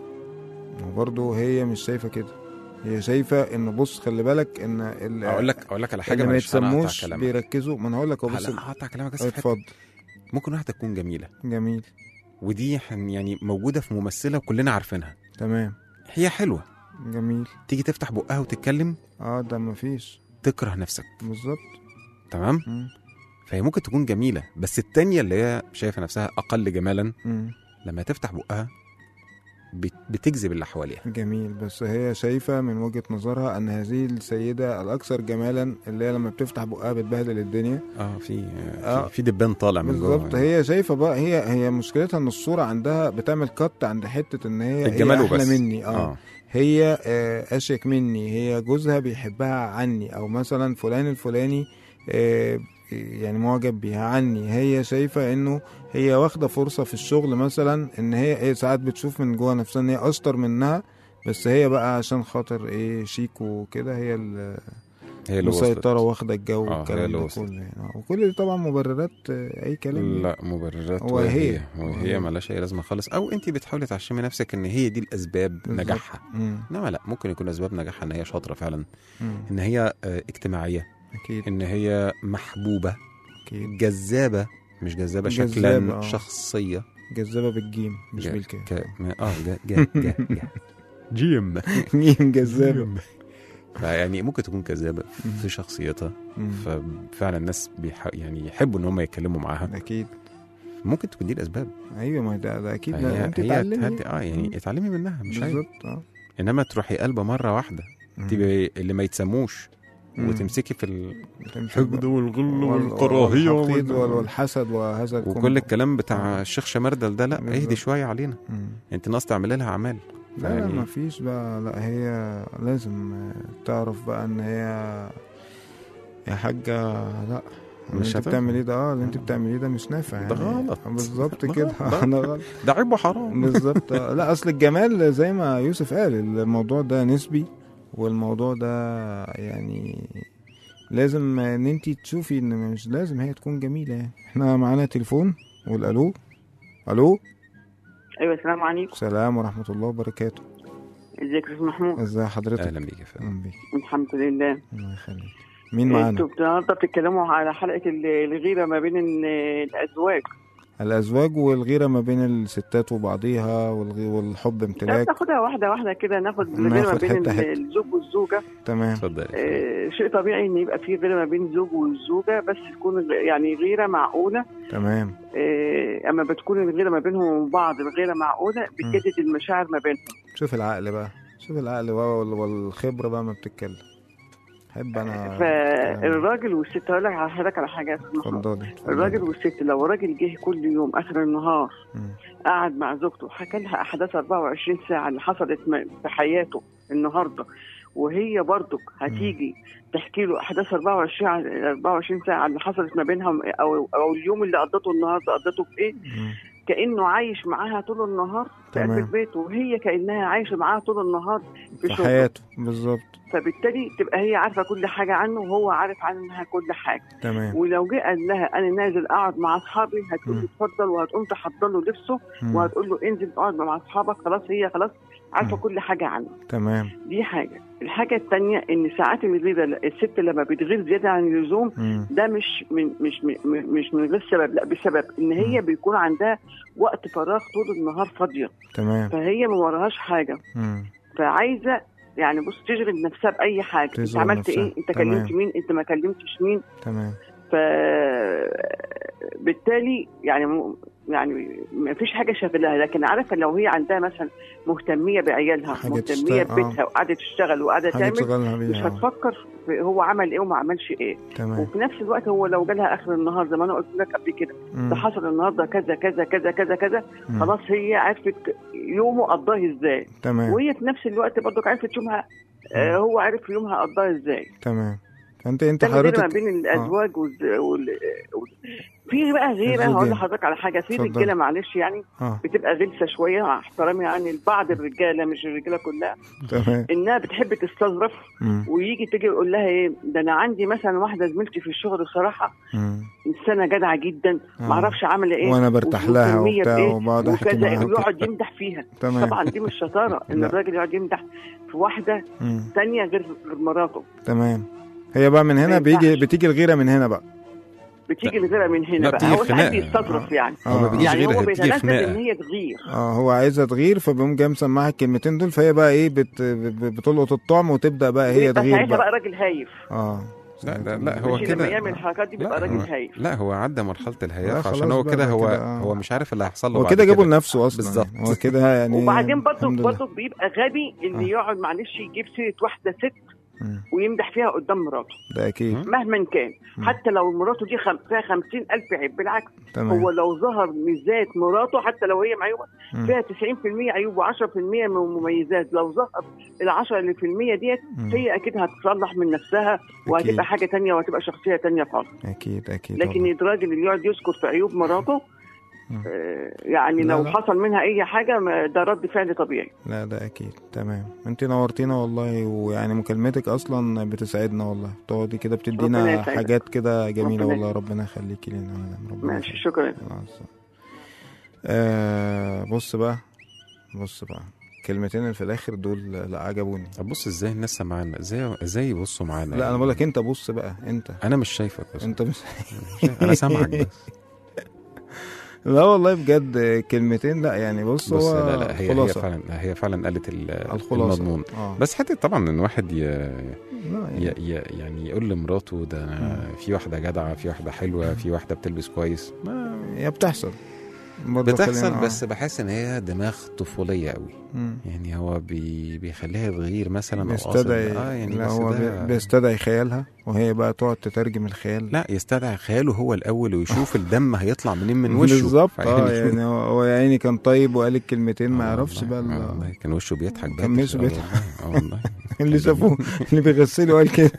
[SPEAKER 3] وبرضه هي مش شايفه كده هي شايفه انه بص خلي بالك ان ال-
[SPEAKER 2] اقول لك اقول لك على حاجه
[SPEAKER 3] اللي ما
[SPEAKER 2] معلش، أنا هقطع
[SPEAKER 3] يتسموش
[SPEAKER 2] كلامك.
[SPEAKER 3] بيركزوا ما انا هقول لك هو بس
[SPEAKER 2] لا هقطع كلامك بس في حتة.
[SPEAKER 3] اتفضل
[SPEAKER 2] ممكن واحده تكون جميله
[SPEAKER 3] جميل
[SPEAKER 2] ودي حن- يعني موجوده في ممثله وكلنا عارفينها
[SPEAKER 3] تمام
[SPEAKER 2] هي حلوه
[SPEAKER 3] جميل
[SPEAKER 2] تيجي تفتح بقها وتتكلم
[SPEAKER 3] اه ده مفيش
[SPEAKER 2] تكره نفسك
[SPEAKER 3] بالظبط
[SPEAKER 2] تمام
[SPEAKER 3] مم.
[SPEAKER 2] فهي ممكن تكون جميله بس التانية اللي هي شايفه نفسها اقل جمالا
[SPEAKER 3] مم.
[SPEAKER 2] لما تفتح بقها بت- بتجذب اللي حواليها
[SPEAKER 3] جميل بس هي شايفة من وجهة نظرها أن هذه السيدة الأكثر جمالا اللي هي لما بتفتح بقها بتبهدل الدنيا
[SPEAKER 2] اه في
[SPEAKER 3] آه.
[SPEAKER 2] في, في دبان طالع من جوه
[SPEAKER 3] بالظبط هي شايفة بقى هي هي مشكلتها إن الصورة عندها بتعمل كت عند حتة إن هي
[SPEAKER 2] الجمال
[SPEAKER 3] هي أحلى
[SPEAKER 2] وبس
[SPEAKER 3] مني اه,
[SPEAKER 2] اه
[SPEAKER 3] هي آه أشيك مني هي جوزها بيحبها عني أو مثلا فلان الفلاني آه يعني معجب بيها عني هي شايفة انه هي واخدة فرصة في الشغل مثلا ان هي هي ساعات بتشوف من جوه نفسها ان هي اشطر منها بس هي بقى عشان خاطر ايه شيك وكده هي
[SPEAKER 2] هي اللي وصلت
[SPEAKER 3] المسيطرة واخدة الجو
[SPEAKER 2] آه، هي
[SPEAKER 3] والكلام
[SPEAKER 2] اللي
[SPEAKER 3] ده
[SPEAKER 2] وصلت.
[SPEAKER 3] كله يعني آه، وكل دي طبعا مبررات آه، اي كلام
[SPEAKER 2] لا مبررات
[SPEAKER 3] هو
[SPEAKER 2] وهي
[SPEAKER 3] هي.
[SPEAKER 2] هي وهي
[SPEAKER 3] هي.
[SPEAKER 2] مالهاش اي لازمه خالص او انت بتحاولي تعشمي نفسك ان هي دي الاسباب
[SPEAKER 3] بالظبط.
[SPEAKER 2] نجاحها
[SPEAKER 3] مم،
[SPEAKER 2] انما لا ممكن يكون اسباب نجاحها ان هي شاطره فعلا
[SPEAKER 3] مم،
[SPEAKER 2] ان هي آه، اجتماعيه
[SPEAKER 3] اكيد
[SPEAKER 2] ان هي محبوبه
[SPEAKER 3] اكيد
[SPEAKER 2] جذابه مش جذابه شكلا
[SPEAKER 3] جذابة، آه.
[SPEAKER 2] شخصيه
[SPEAKER 3] جذابة بالجيم مش
[SPEAKER 2] جا-
[SPEAKER 3] بالكاف
[SPEAKER 2] ك... ما- اه جا جا جا جا جيم
[SPEAKER 3] ميم جذابة
[SPEAKER 2] فيعني ممكن تكون كذابه
[SPEAKER 3] مم.
[SPEAKER 2] في شخصيتها
[SPEAKER 3] مم،
[SPEAKER 2] ففعلا الناس بيح... يعني يحبوا ان هم يتكلموا معاها
[SPEAKER 3] اكيد
[SPEAKER 2] ممكن تكون دي الاسباب
[SPEAKER 3] ايوه ما ده, ده اكيد
[SPEAKER 2] هي
[SPEAKER 3] لا انت
[SPEAKER 2] هي
[SPEAKER 3] اتعلمي
[SPEAKER 2] تهدي- اه يعني
[SPEAKER 3] مم.
[SPEAKER 2] اتعلمي منها مش عيب
[SPEAKER 3] بالظبط اه
[SPEAKER 2] انما تروحي قلبه مره واحده
[SPEAKER 3] مم.
[SPEAKER 2] تبقي اللي ما يتسموش
[SPEAKER 3] مم.
[SPEAKER 2] وتمسكي في
[SPEAKER 3] تمسك
[SPEAKER 2] الحقد
[SPEAKER 3] بقى.
[SPEAKER 2] والغل
[SPEAKER 3] وال-
[SPEAKER 2] والكراهيه
[SPEAKER 3] والحقد
[SPEAKER 2] وال-
[SPEAKER 3] وال- والحسد وهذا الكم-
[SPEAKER 2] وكل الكلام بتاع الشيخ شمردل ده لا
[SPEAKER 3] بالظبط.
[SPEAKER 2] اهدي شويه علينا
[SPEAKER 3] مم.
[SPEAKER 2] انت ناقص تعملي لها اعمال
[SPEAKER 3] لا لا
[SPEAKER 2] يعني-
[SPEAKER 3] ما فيش بقى لا هي لازم آه، تعرف بقى ان هي يا حاجة لا اللي
[SPEAKER 2] مش
[SPEAKER 3] انت
[SPEAKER 2] هتنفع.
[SPEAKER 3] بتعمليه ده اه اللي انت بتعمليه ده مش نافع
[SPEAKER 2] ده
[SPEAKER 3] يعني
[SPEAKER 2] غلط.
[SPEAKER 3] بالظبط
[SPEAKER 2] ده
[SPEAKER 3] كده
[SPEAKER 2] غلط.
[SPEAKER 3] ده غلط
[SPEAKER 2] ده عيب وحرام
[SPEAKER 3] بالظبط آه. لا اصل الجمال زي ما يوسف قال الموضوع ده نسبي والموضوع ده يعني لازم ان انت تشوفي ان مش لازم هي تكون جميله يعني احنا معانا تليفون قول الو الو
[SPEAKER 8] ايوه السلام عليكم
[SPEAKER 3] سلام ورحمه الله وبركاته
[SPEAKER 8] ازيك يا استاذ محمود
[SPEAKER 3] ازي حضرتك
[SPEAKER 2] اهلا بيك يا فندم
[SPEAKER 3] اهلا بيك
[SPEAKER 8] الحمد لله
[SPEAKER 3] الله يخليك مين معانا
[SPEAKER 8] انتوا النهارده بتتكلموا على حلقه ال- الغيره ما بين ال- الازواج
[SPEAKER 3] الازواج والغيره ما بين الستات وبعضيها والغي والحب
[SPEAKER 8] لا
[SPEAKER 3] امتلاك
[SPEAKER 8] ناخدها واحده واحده كده ناخد الغيره ما
[SPEAKER 3] ناخد
[SPEAKER 8] بين
[SPEAKER 3] حتة
[SPEAKER 8] ال-
[SPEAKER 3] حتة.
[SPEAKER 8] الزوج والزوجه
[SPEAKER 3] تمام
[SPEAKER 2] اتفضل
[SPEAKER 8] آه، شيء طبيعي ان يبقى في غيره ما بين الزوج والزوجه بس تكون غ- يعني غيره معقوله
[SPEAKER 3] تمام
[SPEAKER 8] آه، اما بتكون الغيره ما بينهم وبين بعض الغيره معقوله بتجدد المشاعر ما بينهم
[SPEAKER 3] شوف العقل بقى شوف العقل بقى وال- والخبره بقى ما بتتكلم احب انا
[SPEAKER 8] فالراجل والست هقول لك على حضرتك على حاجه يا أستاذ محمود.
[SPEAKER 3] اتفضلي اتفضلي.
[SPEAKER 8] الراجل والست لو راجل جه كل يوم اخر النهار
[SPEAKER 3] مم.
[SPEAKER 8] قعد مع زوجته حكى لها احداث 24 ساعه اللي حصلت م- في حياته النهارده وهي برضك هتيجي تحكي له احداث 24 ع- 24 ساعه اللي حصلت ما بينهم او او اليوم اللي قضته النهارده قضته في ايه
[SPEAKER 3] مم.
[SPEAKER 8] كانه عايش معاها طول النهار في قلب
[SPEAKER 3] تمام.
[SPEAKER 8] البيت وهي كانها عايشه معاها طول النهار في
[SPEAKER 3] في
[SPEAKER 8] شغله
[SPEAKER 3] حياته بالظبط
[SPEAKER 8] فبالتالي تبقى هي عارفه كل حاجه عنه وهو عارف عنها كل حاجه
[SPEAKER 3] تمام
[SPEAKER 8] ولو جه قال لها انا نازل اقعد مع اصحابي هتقول له
[SPEAKER 3] مم.
[SPEAKER 8] اتفضل وهتقوم تحضر له لبسه
[SPEAKER 3] مم.
[SPEAKER 8] وهتقول له انزل اقعد مع اصحابك خلاص هي خلاص عارفه
[SPEAKER 3] مم.
[SPEAKER 8] كل حاجه عنه
[SPEAKER 3] تمام
[SPEAKER 8] دي حاجه الحاجه الثانيه ان ساعات الغيره الست لما بتغير زياده عن اللزوم
[SPEAKER 3] مم.
[SPEAKER 8] ده مش من مش من مش من غير سبب لا بسبب ان هي
[SPEAKER 3] مم.
[SPEAKER 8] بيكون عندها وقت فراغ طول النهار فاضيه
[SPEAKER 3] تمام
[SPEAKER 8] فهي ما وراهاش حاجه
[SPEAKER 3] مم.
[SPEAKER 8] فعايزه يعني بص تشغل نفسها باي حاجه انت
[SPEAKER 3] تشغل
[SPEAKER 8] عملت
[SPEAKER 3] نفسها.
[SPEAKER 8] ايه انت
[SPEAKER 3] تمام.
[SPEAKER 8] كلمت مين انت ما كلمتش مين
[SPEAKER 3] تمام
[SPEAKER 8] ف بالتالي يعني م- يعني ما فيش حاجه شاغلاها لكن عارفه لو هي عندها مثلا مهتميه بعيالها
[SPEAKER 3] حاجة
[SPEAKER 8] مهتميه
[SPEAKER 3] تشتغل- آه.
[SPEAKER 8] ببيتها وقاعده تشتغل وقاعده
[SPEAKER 3] حاجه
[SPEAKER 8] تعمل
[SPEAKER 3] تشغلها
[SPEAKER 8] مش
[SPEAKER 3] بيها آه.
[SPEAKER 8] هتفكر في هو عمل ايه وما عملش ايه
[SPEAKER 3] تمام
[SPEAKER 8] وفي نفس الوقت هو لو جالها اخر النهار زي ما انا قلت لك قبل كده
[SPEAKER 3] مم.
[SPEAKER 8] ده حصل النهارده كذا كذا كذا كذا كذا
[SPEAKER 3] مم.
[SPEAKER 8] خلاص هي عرفت يومه قضاه ازاي
[SPEAKER 3] تمام
[SPEAKER 8] وهي في نفس الوقت برضك عرفت يومها آه هو عرف يومها قضاه ازاي
[SPEAKER 3] تمام فانت انت
[SPEAKER 8] ده الغيرة ما
[SPEAKER 3] حضرتك
[SPEAKER 8] بين الازواج والز... وال... وال... في بقى غيره
[SPEAKER 3] الزوجين.
[SPEAKER 8] هقول لحضرتك على حاجه في
[SPEAKER 3] اتفضل.
[SPEAKER 8] رجاله معلش يعني
[SPEAKER 3] اه
[SPEAKER 8] بتبقى غلسه شويه مع احترامي يعني لبعض الرجاله مش الرجاله كلها
[SPEAKER 3] تمام
[SPEAKER 8] انها بتحب تستظرف
[SPEAKER 3] مم.
[SPEAKER 8] ويجي تيجي يقول لها ايه ده انا عندي مثلا واحده زميلتي في الشغل الصراحه
[SPEAKER 3] مم.
[SPEAKER 8] انسانه جدعه جدا
[SPEAKER 3] آه.
[SPEAKER 8] ما اعرفش عامله ايه
[SPEAKER 3] وانا برتاح لها
[SPEAKER 8] ومهتمية
[SPEAKER 3] وبتاع
[SPEAKER 8] بإيه
[SPEAKER 3] وبقعد احكي
[SPEAKER 8] وكذا
[SPEAKER 3] معاها
[SPEAKER 8] ويقعد
[SPEAKER 3] وكده.
[SPEAKER 8] يمدح فيها
[SPEAKER 3] تمام
[SPEAKER 8] طبعا دي مش شطاره ان
[SPEAKER 3] لا.
[SPEAKER 8] الراجل يقعد يمدح في واحده
[SPEAKER 3] مم.
[SPEAKER 8] ثانيه غير غير مراته
[SPEAKER 3] تمام هي بقى من هنا
[SPEAKER 8] ما
[SPEAKER 3] بيجي
[SPEAKER 8] ينفعش.
[SPEAKER 3] بتيجي الغيره من هنا بقى
[SPEAKER 8] بتيجي الغيره من هنا
[SPEAKER 2] لا،
[SPEAKER 8] بقى
[SPEAKER 2] بتيجي
[SPEAKER 8] هو ساعات
[SPEAKER 2] خناقة.
[SPEAKER 8] بيستظرف يعني
[SPEAKER 2] هو ما
[SPEAKER 3] اه
[SPEAKER 2] بيجيش
[SPEAKER 8] يعني
[SPEAKER 2] غيرة،
[SPEAKER 8] هو
[SPEAKER 2] هي بتيجي
[SPEAKER 8] بيتناسب
[SPEAKER 2] خناقة.
[SPEAKER 8] ان هي تغير
[SPEAKER 3] اه هو عايزه تغير فبيقوم جاي مسمعها الكلمتين دول فهي بقى ايه بت... ب- بتلقط الطعم وتبدا بقى هي
[SPEAKER 8] بيبقى
[SPEAKER 3] تغير
[SPEAKER 8] ساعتها بقى
[SPEAKER 3] بقى
[SPEAKER 8] راجل هايف
[SPEAKER 3] اه
[SPEAKER 2] لا لا لا هو
[SPEAKER 8] ماشي لما
[SPEAKER 2] كده
[SPEAKER 8] يعمل الحركات دي بيبقى
[SPEAKER 2] لا
[SPEAKER 8] راجل
[SPEAKER 2] هو,
[SPEAKER 8] هايف
[SPEAKER 2] لا هو عدى مرحلة
[SPEAKER 3] لا
[SPEAKER 2] الهياف
[SPEAKER 3] خلاص
[SPEAKER 2] عشان هو
[SPEAKER 3] بقى
[SPEAKER 2] كده
[SPEAKER 3] ده
[SPEAKER 2] هو
[SPEAKER 3] كده، آه.
[SPEAKER 2] هو مش عارف اللي هيحصل له
[SPEAKER 3] هو
[SPEAKER 2] بعد
[SPEAKER 3] كده جابه لنفسه اصلا
[SPEAKER 2] بالظبط.
[SPEAKER 3] يعني. هو كده يعني
[SPEAKER 8] وبعدين برضه
[SPEAKER 3] الحمد لله.
[SPEAKER 8] برضه بيبقى غبي ان
[SPEAKER 3] آه.
[SPEAKER 8] يقعد معلش يجيب سيره واحده ست
[SPEAKER 3] مم.
[SPEAKER 8] ويمدح فيها قدام مراته
[SPEAKER 3] ده اكيد
[SPEAKER 2] مم.
[SPEAKER 8] مهما كان
[SPEAKER 3] مم.
[SPEAKER 8] حتى لو مراته دي خم... فيها خمسين ألف عيب بالعكس
[SPEAKER 3] تمام
[SPEAKER 8] هو لو ظهر ميزات مراته حتى لو هي معيوبة
[SPEAKER 3] مم.
[SPEAKER 8] فيها 90% عيوب و10% من مميزات لو ظهر ال 10 اللي في المية ديت
[SPEAKER 3] مم.
[SPEAKER 8] هي أكيد هتصلح من نفسها
[SPEAKER 3] أكيد.
[SPEAKER 8] وهتبقى حاجة تانية وهتبقى شخصية تانية خالص
[SPEAKER 3] اكيد اكيد
[SPEAKER 8] لكن
[SPEAKER 3] والله.
[SPEAKER 8] الراجل اللي يقعد يذكر في عيوب مراته
[SPEAKER 3] مم.
[SPEAKER 8] آه، يعني
[SPEAKER 3] لا،
[SPEAKER 8] لو
[SPEAKER 3] لا.
[SPEAKER 8] حصل منها أي حاجة ما- ده رد فعل طبيعي
[SPEAKER 3] لا ده اكيد تمام انت نورتينا والله ويعني مكالمتك اصلا بتسعدنا والله تقعدي كده
[SPEAKER 8] ربنا
[SPEAKER 3] بتدينا
[SPEAKER 8] يسعدك.
[SPEAKER 3] حاجات كده جميله
[SPEAKER 8] ربنا
[SPEAKER 3] والله ربنا يخليكي لنا يا مدام. ربنا
[SPEAKER 8] ماشي
[SPEAKER 3] يخليك.
[SPEAKER 8] شكرا
[SPEAKER 3] مع السلامة. آه بص بقى بص بقى كلمتين اللي في الاخر دول لا عجبوني
[SPEAKER 2] طب بص ازاي الناس سمعانا ازاي ازاي يبصوا معانا
[SPEAKER 3] لا انا بقول لك انت بص بقى انت
[SPEAKER 2] انا مش شايفك بس
[SPEAKER 3] انت مش
[SPEAKER 2] انا سامعك بس
[SPEAKER 3] لا والله بجد كلمتين لا يعني بص,
[SPEAKER 2] بص
[SPEAKER 3] هو
[SPEAKER 2] لا لا هي هي
[SPEAKER 3] خلاصة.
[SPEAKER 2] فعلا هي فعلا قالت ال-
[SPEAKER 3] الخلاصه
[SPEAKER 2] المضمون
[SPEAKER 3] اه
[SPEAKER 2] بس حته طبعا ان واحد ي...
[SPEAKER 3] لا
[SPEAKER 2] ي...
[SPEAKER 3] يعني.
[SPEAKER 2] ي... يعني يقول لمراته ده أنا في واحده جدعه في واحده حلوه في واحده بتلبس كويس ما
[SPEAKER 3] هي بتحصل برضه
[SPEAKER 2] بتحصل
[SPEAKER 3] خلينا- آه.
[SPEAKER 2] بس بحس ان هي دماغ طفوليه قوي
[SPEAKER 3] مم.
[SPEAKER 2] يعني هو بي... بيخليها تغيير مثلا او قاصد
[SPEAKER 3] بيستدعي
[SPEAKER 2] اه يعني
[SPEAKER 3] لا
[SPEAKER 2] بس
[SPEAKER 3] هو
[SPEAKER 2] ده...
[SPEAKER 3] بي- بيستدعي خيالها وهي بقى تقعد تترجم الخيال
[SPEAKER 2] لا يستدعي خياله هو الاول ويشوف الدم هيطلع منين من وشه
[SPEAKER 3] بالظبط
[SPEAKER 2] فيعني
[SPEAKER 3] اه يعني هو هو يا عيني كان طيب وقال الكلمتين ما
[SPEAKER 2] آه
[SPEAKER 3] يعرفش بقى
[SPEAKER 2] والله،
[SPEAKER 3] ال-
[SPEAKER 2] آه والله كان وشه بيضحك
[SPEAKER 3] كان
[SPEAKER 2] باتر.
[SPEAKER 3] وشه
[SPEAKER 2] آه
[SPEAKER 3] بيضحك.
[SPEAKER 2] والله، اه والله
[SPEAKER 3] اللي شافوه اللي بيغسله قال كده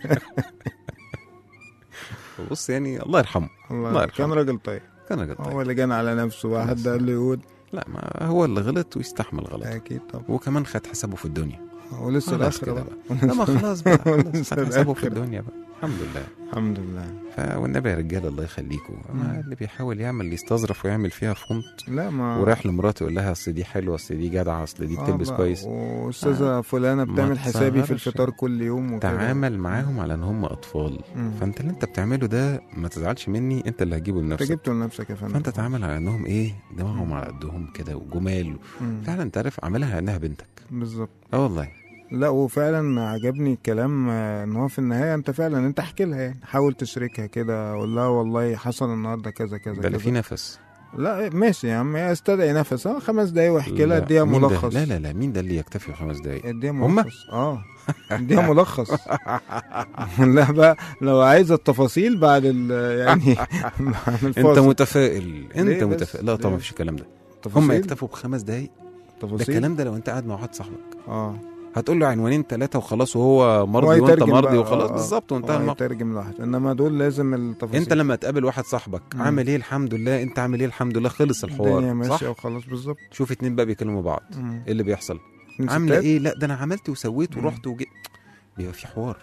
[SPEAKER 2] بص يعني الله يرحمه الله
[SPEAKER 3] الله
[SPEAKER 2] يرحمه.
[SPEAKER 3] كان راجل طيب
[SPEAKER 2] كان راجل طيب
[SPEAKER 3] هو اللي جان على نفسه بقى حد
[SPEAKER 2] بس.
[SPEAKER 3] قال له يقول
[SPEAKER 2] لا ما هو اللي غلط ويستحمل غلطه
[SPEAKER 3] اكيد طبعا
[SPEAKER 2] وكمان خد حسابه في الدنيا
[SPEAKER 3] ولسه
[SPEAKER 2] خلاص
[SPEAKER 3] الاخره
[SPEAKER 2] كده
[SPEAKER 3] بقى
[SPEAKER 2] لا ما خلاص بقى خلاص
[SPEAKER 3] لسه
[SPEAKER 2] خد حسابه في
[SPEAKER 3] الآخرة.
[SPEAKER 2] الدنيا بقى الحمد لله
[SPEAKER 3] الحمد لله
[SPEAKER 2] ف والنبي يا رجاله الله يخليكم ما اللي بيحاول يعمل يستظرف ويعمل فيها فونت
[SPEAKER 3] لا ما
[SPEAKER 2] ورايح لمراته يقول لها اصل دي حلوه اصل دي جدعه اصل دي
[SPEAKER 3] آه
[SPEAKER 2] بتلبس
[SPEAKER 3] بقى،
[SPEAKER 2] كويس
[SPEAKER 3] واستاذه فلانه
[SPEAKER 2] ما
[SPEAKER 3] بتعمل حسابي في
[SPEAKER 2] تصغرش.
[SPEAKER 3] الفطار كل يوم وكده
[SPEAKER 2] تعامل معاهم على ان هم اطفال
[SPEAKER 3] مم.
[SPEAKER 2] فانت اللي انت بتعمله ده ما تزعلش مني انت اللي هتجيبه
[SPEAKER 3] انت
[SPEAKER 2] لنفسك
[SPEAKER 3] جبته لنفسك يا فندم
[SPEAKER 2] فانت تعامل على انهم ايه دماغهم على قدهم كده وجمال
[SPEAKER 3] مم.
[SPEAKER 2] فعلا انت عارف عاملها انها بنتك
[SPEAKER 3] بالظبط
[SPEAKER 2] اه والله
[SPEAKER 3] لا وفعلا عجبني الكلام آه، ان هو في النهايه انت فعلا انت احكي لها يعني حاول تشاركها كده قول لها والله حصل النهارده كذا كذا
[SPEAKER 2] ده اللي
[SPEAKER 3] كذا
[SPEAKER 2] فيه نفس
[SPEAKER 3] لا ماشي يا عم استدعي نفس اه خمس دقايق واحكي لها
[SPEAKER 2] لا،
[SPEAKER 3] اديها
[SPEAKER 2] مين ده؟
[SPEAKER 3] ملخص
[SPEAKER 2] لا لا لا مين ده اللي يكتفي خمس دقايق
[SPEAKER 3] اديها
[SPEAKER 2] هما؟
[SPEAKER 3] ملخص اه اديها ملخص لا بقى لو عايزه التفاصيل بعد ال يعني بعد
[SPEAKER 2] انت
[SPEAKER 3] الفاصل.
[SPEAKER 2] متفائل انت
[SPEAKER 3] ليه بس؟
[SPEAKER 2] متفائل لا طبعا
[SPEAKER 3] ليه؟
[SPEAKER 2] مفيش الكلام ده هم
[SPEAKER 3] تفاصيل
[SPEAKER 2] يكتفوا بخمس دقايق ده
[SPEAKER 3] تفاصيل
[SPEAKER 2] الكلام ده لو انت قاعد مع واحد صاحبك
[SPEAKER 3] اه
[SPEAKER 2] هتقول له عنوانين ثلاثه وخلاص وهو
[SPEAKER 3] هو
[SPEAKER 2] مرضي وانت
[SPEAKER 3] يترجم
[SPEAKER 2] مرضي
[SPEAKER 3] بقى،
[SPEAKER 2] وخلاص
[SPEAKER 3] آه، آه.
[SPEAKER 2] بالظبط وانتهى
[SPEAKER 3] هو
[SPEAKER 2] الموقف
[SPEAKER 3] يترجم لوحده انما دول لازم التفاصيل
[SPEAKER 2] انت لما تقابل واحد صاحبك
[SPEAKER 3] مم.
[SPEAKER 2] عامل ايه الحمد لله انت عامل ايه الحمد لله خلص
[SPEAKER 3] الدنيا
[SPEAKER 2] الحوار
[SPEAKER 3] ماشيه
[SPEAKER 2] صح
[SPEAKER 3] وخلاص بالظبط
[SPEAKER 2] شوف اتنين بقى بيكلموا بعض
[SPEAKER 3] مم.
[SPEAKER 2] ايه اللي بيحصل
[SPEAKER 3] اتنين
[SPEAKER 2] عامله
[SPEAKER 3] ستات؟
[SPEAKER 2] ايه لا ده انا عملت وسويت
[SPEAKER 3] مم.
[SPEAKER 2] ورحت وجيت بيبقى في حوار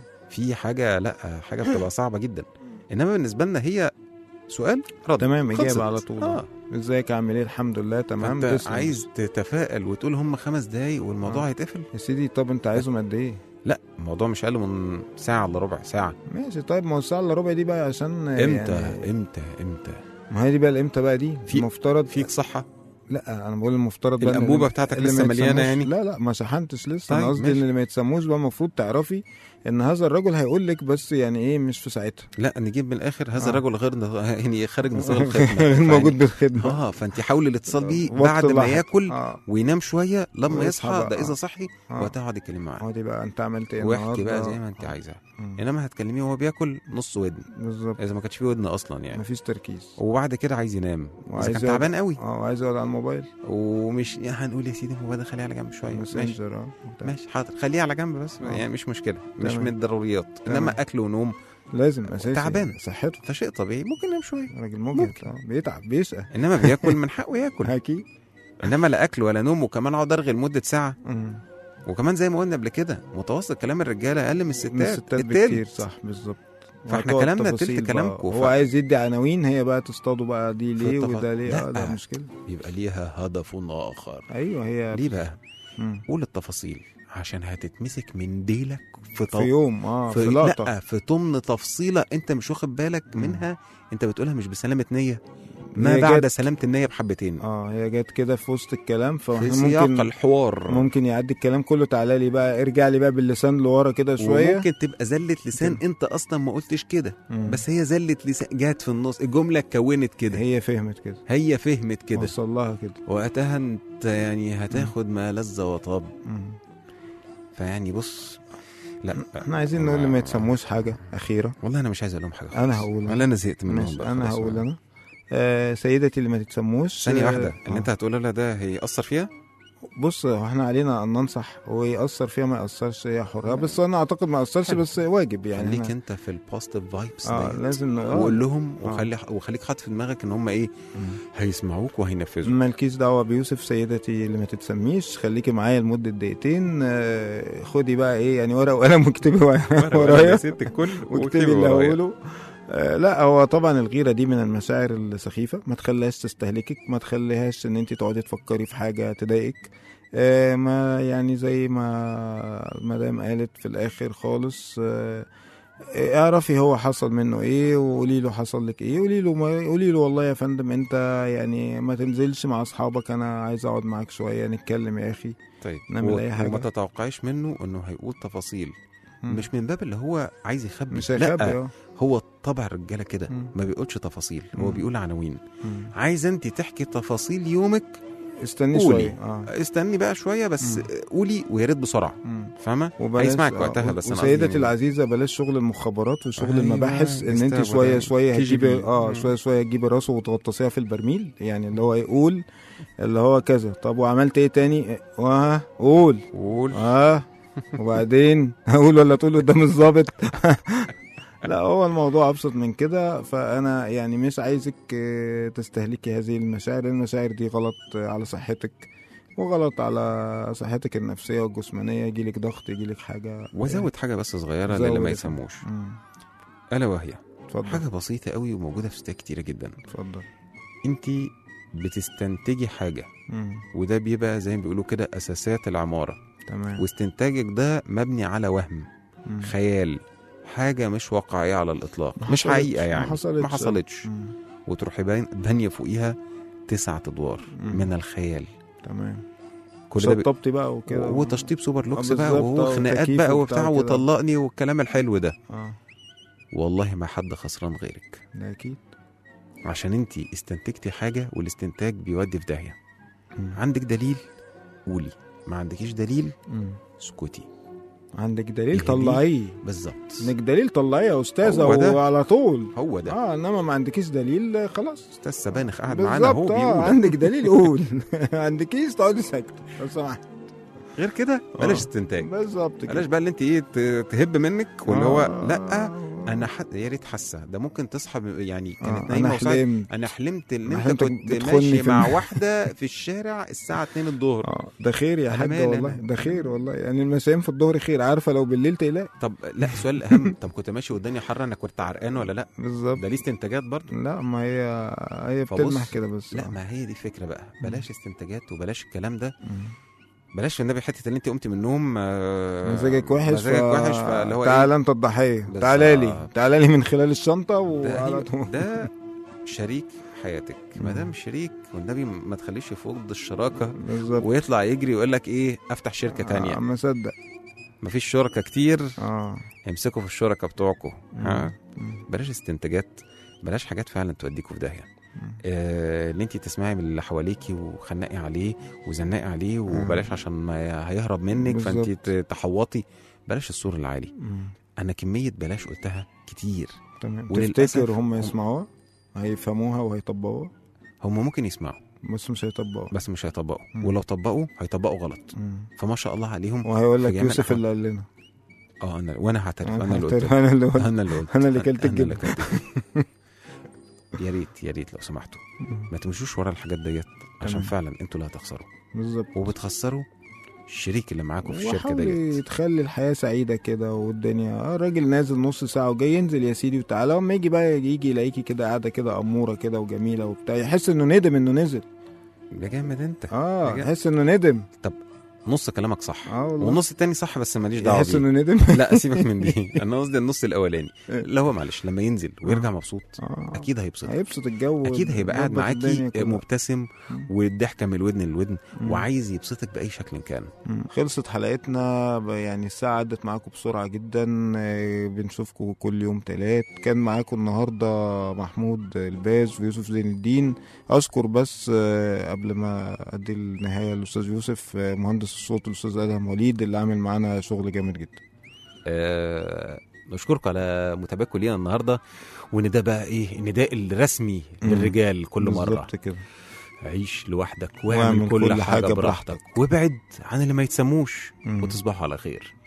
[SPEAKER 2] في حاجه لا حاجه بتبقى صعبه جدا انما بالنسبه لنا هي سؤال رد
[SPEAKER 3] تمام
[SPEAKER 2] خلصت.
[SPEAKER 3] اجابه على طول
[SPEAKER 2] اه
[SPEAKER 3] ازيك عامل ايه الحمد لله تمام
[SPEAKER 2] فانت
[SPEAKER 3] تسلم.
[SPEAKER 2] عايز تتفائل وتقول هم خمس دقايق والموضوع
[SPEAKER 3] آه.
[SPEAKER 2] هيتقفل
[SPEAKER 3] يا سيدي طب انت عايزهم قد ايه
[SPEAKER 2] لا الموضوع مش اقل من ساعه الا ربع ساعه
[SPEAKER 3] ماشي طيب ما هو الساعه الا ربع دي بقى عشان
[SPEAKER 2] امتى
[SPEAKER 3] يعني
[SPEAKER 2] امتى امتى
[SPEAKER 3] ما هي دي بقى الامتى بقى دي
[SPEAKER 2] في-
[SPEAKER 3] المفترض
[SPEAKER 2] فيك صحه
[SPEAKER 3] لا انا بقول المفترض بقى إن
[SPEAKER 2] الأنبوبة
[SPEAKER 3] اللي-
[SPEAKER 2] بتاعتك
[SPEAKER 3] اللي
[SPEAKER 2] لسه
[SPEAKER 3] ما
[SPEAKER 2] مليانة
[SPEAKER 3] يتسموش-
[SPEAKER 2] يعني؟
[SPEAKER 3] لا لا ما شحنتش لسه انا
[SPEAKER 2] طيب،
[SPEAKER 3] قصدي
[SPEAKER 2] ماشي.
[SPEAKER 3] ان اللي ما يتسموش بقى المفروض تعرفي ان هذا الرجل هيقول لك بس يعني ايه مش في ساعتها
[SPEAKER 2] لا نجيب من الاخر هذا
[SPEAKER 3] آه.
[SPEAKER 2] الرجل غير يعني خارج نظام الخدمه
[SPEAKER 3] غير موجود
[SPEAKER 2] فيعني-
[SPEAKER 3] بالخدمه
[SPEAKER 2] اه فانت حاولي الاتصال بيه
[SPEAKER 3] وقت
[SPEAKER 2] بعد ما
[SPEAKER 3] لاحق.
[SPEAKER 2] ياكل
[SPEAKER 3] اه
[SPEAKER 2] وينام شويه لما
[SPEAKER 3] ويصحى
[SPEAKER 2] يصحى
[SPEAKER 3] بقى،
[SPEAKER 2] ده
[SPEAKER 3] آه.
[SPEAKER 2] اذا صحي
[SPEAKER 3] آه.
[SPEAKER 2] وقتها اقعدي اتكلمي معاه
[SPEAKER 3] هو دي بقى انت عملت ايه
[SPEAKER 2] واحكي بقى
[SPEAKER 3] النهاردة؟
[SPEAKER 2] زي ما انت
[SPEAKER 3] آه.
[SPEAKER 2] عايزه
[SPEAKER 3] مم.
[SPEAKER 2] انما هتكلميه وهو بياكل نص ودن
[SPEAKER 3] بالظبط
[SPEAKER 2] اذا ما كانش فيه ودن اصلا يعني
[SPEAKER 3] مفيش تركيز
[SPEAKER 2] وبعد كده عايز ينام اذا
[SPEAKER 3] وعايز
[SPEAKER 2] كان
[SPEAKER 3] يقعد-
[SPEAKER 2] تعبان قوي
[SPEAKER 3] اه وعايز يقعد على الموبايل
[SPEAKER 2] ومش يعني هنقول يا سيدي الموبايل ده خليه على جنب شويه ماشي
[SPEAKER 3] ماسنجر اه وبتاع.
[SPEAKER 2] ماشي حاضر خليه على جنب بس
[SPEAKER 3] آه.
[SPEAKER 2] يعني مش مشكله مش
[SPEAKER 3] تمام.
[SPEAKER 2] من الضروريات
[SPEAKER 3] تمام.
[SPEAKER 2] انما اكل ونوم
[SPEAKER 3] لازم اساسي
[SPEAKER 2] تعبان.
[SPEAKER 3] صحته
[SPEAKER 2] فشيء طبيعي ممكن ينام شويه
[SPEAKER 3] راجل مجهد اه بيتعب بيشقى
[SPEAKER 2] انما بياكل من حقه ياكل
[SPEAKER 3] اكيد
[SPEAKER 2] انما لا اكل ولا نوم وكمان اقعد ارغي لمده ساعه
[SPEAKER 3] مم.
[SPEAKER 2] وكمان زي ما قلنا قبل كده متوسط كلام الرجاله اقل من الستات
[SPEAKER 3] من الستات
[SPEAKER 2] التالت.
[SPEAKER 3] بكتير صح بالظبط
[SPEAKER 2] فاحنا
[SPEAKER 3] وهتقعد
[SPEAKER 2] كلامنا
[SPEAKER 3] تفاصيل
[SPEAKER 2] تلت
[SPEAKER 3] بقى.
[SPEAKER 2] كلامكم.
[SPEAKER 3] هو عايز يدي عناوين هي بقى تصطادوا بقى دي
[SPEAKER 2] في
[SPEAKER 3] ليه
[SPEAKER 2] التفا-
[SPEAKER 3] وده ليه اه
[SPEAKER 2] لا.
[SPEAKER 3] ده مشكله
[SPEAKER 2] يبقى ليها هدف اخر
[SPEAKER 3] ايوه هي
[SPEAKER 2] ليه بقى
[SPEAKER 3] مم.
[SPEAKER 2] قول التفاصيل عشان هتتمسك من ديلك في,
[SPEAKER 3] في يوم اه في,
[SPEAKER 2] في
[SPEAKER 3] لقطه
[SPEAKER 2] لا في طمن تفصيله انت مش واخد بالك
[SPEAKER 3] مم.
[SPEAKER 2] منها انت بتقولها مش بسلامه نيه ما
[SPEAKER 3] هي
[SPEAKER 2] بعد
[SPEAKER 3] جت-
[SPEAKER 2] سلامه النيه بحبتين
[SPEAKER 3] اه هي جت كده في وسط الكلام
[SPEAKER 2] في
[SPEAKER 3] فاحنا
[SPEAKER 2] سياق
[SPEAKER 3] ممكن
[SPEAKER 2] الحوار
[SPEAKER 3] ممكن يعدي الكلام كله تعالى لي بقى ارجع لي بقى باللسان لورا كده شويه
[SPEAKER 2] وممكن تبقى زله لسان انت اصلا ما قلتش كده
[SPEAKER 3] مم.
[SPEAKER 2] بس هي زله لسان جات في النص الجمله اتكونت كده
[SPEAKER 3] هي فهمت كده
[SPEAKER 2] هي فهمت كده
[SPEAKER 3] وصل لها كده
[SPEAKER 2] وقتها انت يعني هتاخد ما لذ وطاب
[SPEAKER 3] مم.
[SPEAKER 2] فيعني بص لا
[SPEAKER 3] احنا عايزين نقول اللي ما يتسموش حاجه اخيره
[SPEAKER 2] والله انا مش عايز اقول لهم حاجه
[SPEAKER 3] أنا
[SPEAKER 2] خالص.
[SPEAKER 3] هقول.
[SPEAKER 2] ولا انا زهقت منهم
[SPEAKER 3] ماشي
[SPEAKER 2] بقى
[SPEAKER 3] انا
[SPEAKER 2] خلاص.
[SPEAKER 3] هقول انا آه سيدتي اللي ما تتسموش
[SPEAKER 2] ثانيه
[SPEAKER 3] آه،
[SPEAKER 2] واحده اللي
[SPEAKER 3] آه.
[SPEAKER 2] انت هتقول لها ده هيأثر فيها
[SPEAKER 3] بص هو احنا علينا ان ننصح ويأثر فيها ما يأثرش هي حرة بس انا اعتقد ما يأثرش
[SPEAKER 2] حلو.
[SPEAKER 3] بس واجب يعني
[SPEAKER 2] خليك
[SPEAKER 3] احنا-
[SPEAKER 2] انت في البوزيتيف فايبس
[SPEAKER 3] اه لازم ن-
[SPEAKER 2] وقول
[SPEAKER 3] اه
[SPEAKER 2] لهم
[SPEAKER 3] آه.
[SPEAKER 2] وخلي وخليك حاطط في دماغك ان هم ايه هيسمعوك وهينفذوا
[SPEAKER 3] مالكيش دعوة بيوسف سيدتي اللي ما تتسميش خليكي معايا لمدة دقيقتين آه، خدي بقى ايه يعني ورقة وقلم واكتبي ورايا
[SPEAKER 2] ست الكل
[SPEAKER 3] واكتبي اللي هقوله آه، لا هو طبعا الغيرة دي من المشاعر السخيفة ما تخليهاش تستهلكك ما تخليهاش ان انت تقعدي تفكري في حاجة تضايقك آه، ما يعني زي ما المدام قالت في الاخر خالص آه، آه، اعرفي هو حصل منه ايه وقولي له حصل لك ايه قولي له ما- قولي له والله يا فندم انت يعني ما تنزلش مع اصحابك انا عايز اقعد معاك شويه نتكلم يا اخي
[SPEAKER 2] طيب
[SPEAKER 3] نعمل
[SPEAKER 2] و-
[SPEAKER 3] أي حاجة.
[SPEAKER 2] وما تتوقعيش منه انه هيقول تفاصيل
[SPEAKER 3] مم.
[SPEAKER 2] مش من باب اللي هو عايز يخبي
[SPEAKER 3] مش هيخبي
[SPEAKER 2] لا
[SPEAKER 3] اه
[SPEAKER 2] هو طبع الرجاله كده
[SPEAKER 3] مم.
[SPEAKER 2] ما بيقولش تفاصيل هو
[SPEAKER 3] مم.
[SPEAKER 2] بيقول عناوين
[SPEAKER 3] مم.
[SPEAKER 2] عايز انت تحكي تفاصيل يومك
[SPEAKER 3] استني
[SPEAKER 2] قولي.
[SPEAKER 3] شويه اه
[SPEAKER 2] استني بقى شويه بس
[SPEAKER 3] مم.
[SPEAKER 2] قولي ويا ريت بسرعه
[SPEAKER 3] مم.
[SPEAKER 2] فاهمه
[SPEAKER 3] وبلاش
[SPEAKER 2] هيسمعك
[SPEAKER 3] آه،
[SPEAKER 2] وقتها
[SPEAKER 3] و-
[SPEAKER 2] بس أنا
[SPEAKER 3] وسيدتي
[SPEAKER 2] قصدي-
[SPEAKER 3] العزيزه بلاش شغل المخابرات وشغل
[SPEAKER 2] أيوة،
[SPEAKER 3] المباحث ان انت
[SPEAKER 2] جستافو
[SPEAKER 3] شويه
[SPEAKER 2] ده.
[SPEAKER 3] شويه
[SPEAKER 2] كي جي
[SPEAKER 3] هتجيبي
[SPEAKER 2] بي.
[SPEAKER 3] اه
[SPEAKER 2] مم.
[SPEAKER 3] شويه شويه تجيبي راسه وتغطسيها في البرميل يعني اللي هو يقول اللي هو كذا طب وعملت ايه تاني واه قول
[SPEAKER 2] قول
[SPEAKER 3] اه وبعدين اقول ولا تقول قدام الظابط لا هو الموضوع ابسط من كده فانا يعني مش عايزك آه، تستهلكي هذه المشاعر المشاعر دي غلط آه، على صحتك وغلط على صحتك النفسيه والجسمانيه يجيلك ضغط يجيلك حاجه
[SPEAKER 2] وزود حاجه بس صغيره
[SPEAKER 3] زود
[SPEAKER 2] للي ما
[SPEAKER 3] يا
[SPEAKER 2] يسموش
[SPEAKER 3] مم.
[SPEAKER 2] الا وهي
[SPEAKER 3] اتفضل
[SPEAKER 2] حاجه بسيطه قوي وموجوده في ستات كتيره جدا
[SPEAKER 3] اتفضل
[SPEAKER 2] انت بتستنتجي حاجه
[SPEAKER 3] مم.
[SPEAKER 2] وده بيبقى زي ما بيقولوا كده اساسات العماره
[SPEAKER 3] تمام
[SPEAKER 2] واستنتاجك ده مبني على وهم
[SPEAKER 3] مم.
[SPEAKER 2] خيال حاجه مش واقعيه على الاطلاق
[SPEAKER 3] ما
[SPEAKER 2] مش
[SPEAKER 3] حصلتش-
[SPEAKER 2] حقيقه يعني
[SPEAKER 3] ما حصلتش
[SPEAKER 2] ما حصلتش
[SPEAKER 3] مم.
[SPEAKER 2] وتروحي بان- بانيه فوقيها تسعة ادوار
[SPEAKER 3] مم.
[SPEAKER 2] من الخيال
[SPEAKER 3] تمام
[SPEAKER 2] كل ده بي...
[SPEAKER 3] شطبتي بقى وكده
[SPEAKER 2] وتشطيب سوبر لوكس
[SPEAKER 3] آه،
[SPEAKER 2] بقى
[SPEAKER 3] بالظبط،
[SPEAKER 2] وهو
[SPEAKER 3] آه،
[SPEAKER 2] خناقات
[SPEAKER 3] وتكييف
[SPEAKER 2] بقى
[SPEAKER 3] وبتاع
[SPEAKER 2] وبتاع
[SPEAKER 3] وكده.
[SPEAKER 2] وطلقني والكلام الحلو ده
[SPEAKER 3] اه
[SPEAKER 2] والله ما حد خسران غيرك
[SPEAKER 3] ده اكيد
[SPEAKER 2] عشان انت استنتجتي حاجه والاستنتاج بيودي في داهيه
[SPEAKER 3] مم.
[SPEAKER 2] عندك دليل قولي ما عندكيش دليل
[SPEAKER 3] مم.
[SPEAKER 2] اسكتي
[SPEAKER 3] عندك دليل
[SPEAKER 2] إيه دي؟
[SPEAKER 3] طلعيه
[SPEAKER 2] بالظبط
[SPEAKER 3] انك دليل طلعيه يا استاذه
[SPEAKER 2] هو ده.
[SPEAKER 3] وعلى طول
[SPEAKER 2] هو ده
[SPEAKER 3] اه انما ما عندكيش دليل آه، خلاص
[SPEAKER 2] استاذ سبانخ قاعد معانا اهو
[SPEAKER 3] بالظبط اه
[SPEAKER 2] بيقول
[SPEAKER 3] عندك دليل قول ما عندكيش تقعدي ساكته لو سمحت
[SPEAKER 2] غير كده
[SPEAKER 3] آه.
[SPEAKER 2] بلاش استنتاج
[SPEAKER 3] بالظبط
[SPEAKER 2] بلاش بقى اللي انت ايه ت- تهب منك واللي هو
[SPEAKER 3] آه.
[SPEAKER 2] لا انا حد يا ريت حاسه ده ممكن تصحى ب- يعني
[SPEAKER 3] آه،
[SPEAKER 2] كانت نايمه
[SPEAKER 3] انا
[SPEAKER 2] وصحت
[SPEAKER 3] حلمت
[SPEAKER 2] انا حلمت ان
[SPEAKER 3] أنا
[SPEAKER 2] انت
[SPEAKER 3] حلمت
[SPEAKER 2] كنت
[SPEAKER 3] بتخوني
[SPEAKER 2] ماشي
[SPEAKER 3] في
[SPEAKER 2] مع
[SPEAKER 3] الم-
[SPEAKER 2] واحده في الشارع الساعه 2 الظهر
[SPEAKER 3] اه ده خير يا
[SPEAKER 2] أنا
[SPEAKER 3] حاجه
[SPEAKER 2] مالي
[SPEAKER 3] والله
[SPEAKER 2] أنا.
[SPEAKER 3] ده خير والله يعني المسائين في الظهر خير عارفه لو بالليل تقلق
[SPEAKER 2] طب لا سؤال الاهم طب كنت ماشي والدنيا حر انا كنت عرقان ولا لا
[SPEAKER 3] بالظبط
[SPEAKER 2] ده ليه استنتاجات برضه
[SPEAKER 3] لا ما هي هي
[SPEAKER 2] فبص،
[SPEAKER 3] بتلمح كده بس
[SPEAKER 2] لا
[SPEAKER 3] آه.
[SPEAKER 2] ما هي دي الفكره بقى بلاش استنتاجات وبلاش الكلام ده
[SPEAKER 3] مم.
[SPEAKER 2] بلاش النبي حته اللي انت قمتي من النوم آه،
[SPEAKER 3] مزاجك وحش
[SPEAKER 2] مزاجك وحش فاللي هو
[SPEAKER 3] تعالى
[SPEAKER 2] ايه
[SPEAKER 3] انت الضحيه
[SPEAKER 2] بالظبط.
[SPEAKER 3] تعالى لي تعالى لي من خلال الشنطه
[SPEAKER 2] ده,
[SPEAKER 3] وعلى
[SPEAKER 2] أيوة،
[SPEAKER 3] طول
[SPEAKER 2] ده شريك حياتك ما
[SPEAKER 3] مم.
[SPEAKER 2] دام شريك والنبي ما تخليش يفض الشراكه
[SPEAKER 3] بالظبط
[SPEAKER 2] ويطلع يجري ويقول لك ايه افتح شركه تانية
[SPEAKER 3] آه ما صدق
[SPEAKER 2] مفيش شركه كتير
[SPEAKER 3] اه
[SPEAKER 2] امسكوا في الشركه بتوعكم ها
[SPEAKER 3] مم.
[SPEAKER 2] بلاش استنتاجات بلاش حاجات فعلا توديكوا في داهيه
[SPEAKER 3] مم.
[SPEAKER 2] آه اللي انت تسمعي من اللي حواليكي وخنقي عليه وزنقي عليه وبلاش عشان ما هيهرب منك فانت
[SPEAKER 3] بالظبط.
[SPEAKER 2] ت- تحوطي بلاش السور العالي
[SPEAKER 3] مم.
[SPEAKER 2] انا كميه بلاش قلتها كتير
[SPEAKER 3] تمام
[SPEAKER 2] وللأسف
[SPEAKER 3] تفتكر هم
[SPEAKER 2] هم-
[SPEAKER 3] يسمعوها هيفهموها وهيطبقوها
[SPEAKER 2] هم ممكن يسمعوا
[SPEAKER 3] بس مش هيطبقوا
[SPEAKER 2] بس مش هيطبقوا
[SPEAKER 3] مم.
[SPEAKER 2] ولو طبقوا هيطبقوا غلط
[SPEAKER 3] مم.
[SPEAKER 2] فما شاء الله عليهم
[SPEAKER 3] وهيقول لك
[SPEAKER 2] في جميع
[SPEAKER 3] يوسف
[SPEAKER 2] الأحوال.
[SPEAKER 3] اللي قال لنا
[SPEAKER 2] اه انا وانا هعترف انا
[SPEAKER 3] أنا
[SPEAKER 2] اللي قلت
[SPEAKER 3] هعترف، انا اللي قلت
[SPEAKER 2] انا اللي قلت
[SPEAKER 3] أنا اللي كلت
[SPEAKER 2] أنا اللي
[SPEAKER 3] الجبنة.
[SPEAKER 2] كلت يا ريت يا ريت لو سمحتوا ما تمشوش ورا الحاجات ديت عشان
[SPEAKER 3] تمام.
[SPEAKER 2] فعلا انتوا اللي هتخسروا
[SPEAKER 3] بالظبط
[SPEAKER 2] وبتخسروا الشريك اللي معاكم في الشركه
[SPEAKER 3] وحاول
[SPEAKER 2] ديت
[SPEAKER 3] تخلي الحياة سعيدة كده والدنيا اه راجل نازل نص ساعة وجاي ينزل يا سيدي وتعالى اما يجي بقى يجي يلاقيكي كده قاعدة كده أمورة كده وجميلة وبتاع يحس انه ندم انه نزل
[SPEAKER 2] يا جامد انت
[SPEAKER 3] اه
[SPEAKER 2] بجد.
[SPEAKER 3] يحس انه ندم
[SPEAKER 2] نص كلامك صح
[SPEAKER 3] اه والله
[SPEAKER 2] والنص التاني صح بس ماليش دعوه
[SPEAKER 3] يحس
[SPEAKER 2] بيه
[SPEAKER 3] انه ندم
[SPEAKER 2] لا سيبك من دي انا قصدي النص الاولاني
[SPEAKER 3] إيه.
[SPEAKER 2] اللي هو معلش لما ينزل ويرجع مبسوط
[SPEAKER 3] آه.
[SPEAKER 2] اكيد هيبسط
[SPEAKER 3] هيبسط الجو
[SPEAKER 2] اكيد هيبقى قاعد
[SPEAKER 3] ويظبط الدنيا
[SPEAKER 2] معاكي
[SPEAKER 3] كلها.
[SPEAKER 2] مبتسم
[SPEAKER 3] مم.
[SPEAKER 2] والضحكه من الودن للودن
[SPEAKER 3] مم.
[SPEAKER 2] وعايز يبسطك باي شكل كان
[SPEAKER 3] مم. خلصت حلقتنا ب- يعني الساعة عدت معاكم بسرعة جدا آه، بنشوفكم كل يوم تلات كان معاكم النهاردة محمود الباز ويوسف زين الدين أذكر بس آه، قبل ما أدي النهاية للأستاذ يوسف آه، مهندس الصوت الأستاذ أدهم وليد اللي عامل معانا شغل جامد جدا
[SPEAKER 2] آه نشكركم على متابعتكم لينا النهارده وان ده بقى ايه النداء الرسمي
[SPEAKER 3] مم.
[SPEAKER 2] للرجال كل مره
[SPEAKER 3] بالظبط كده
[SPEAKER 2] عيش لوحدك
[SPEAKER 3] واعمل
[SPEAKER 2] واعمل كل,
[SPEAKER 3] كل
[SPEAKER 2] حاجه,
[SPEAKER 3] حاجة
[SPEAKER 2] براحتك وابعد عن اللي ما يتسموش
[SPEAKER 3] مم.
[SPEAKER 2] وتصبحوا على خير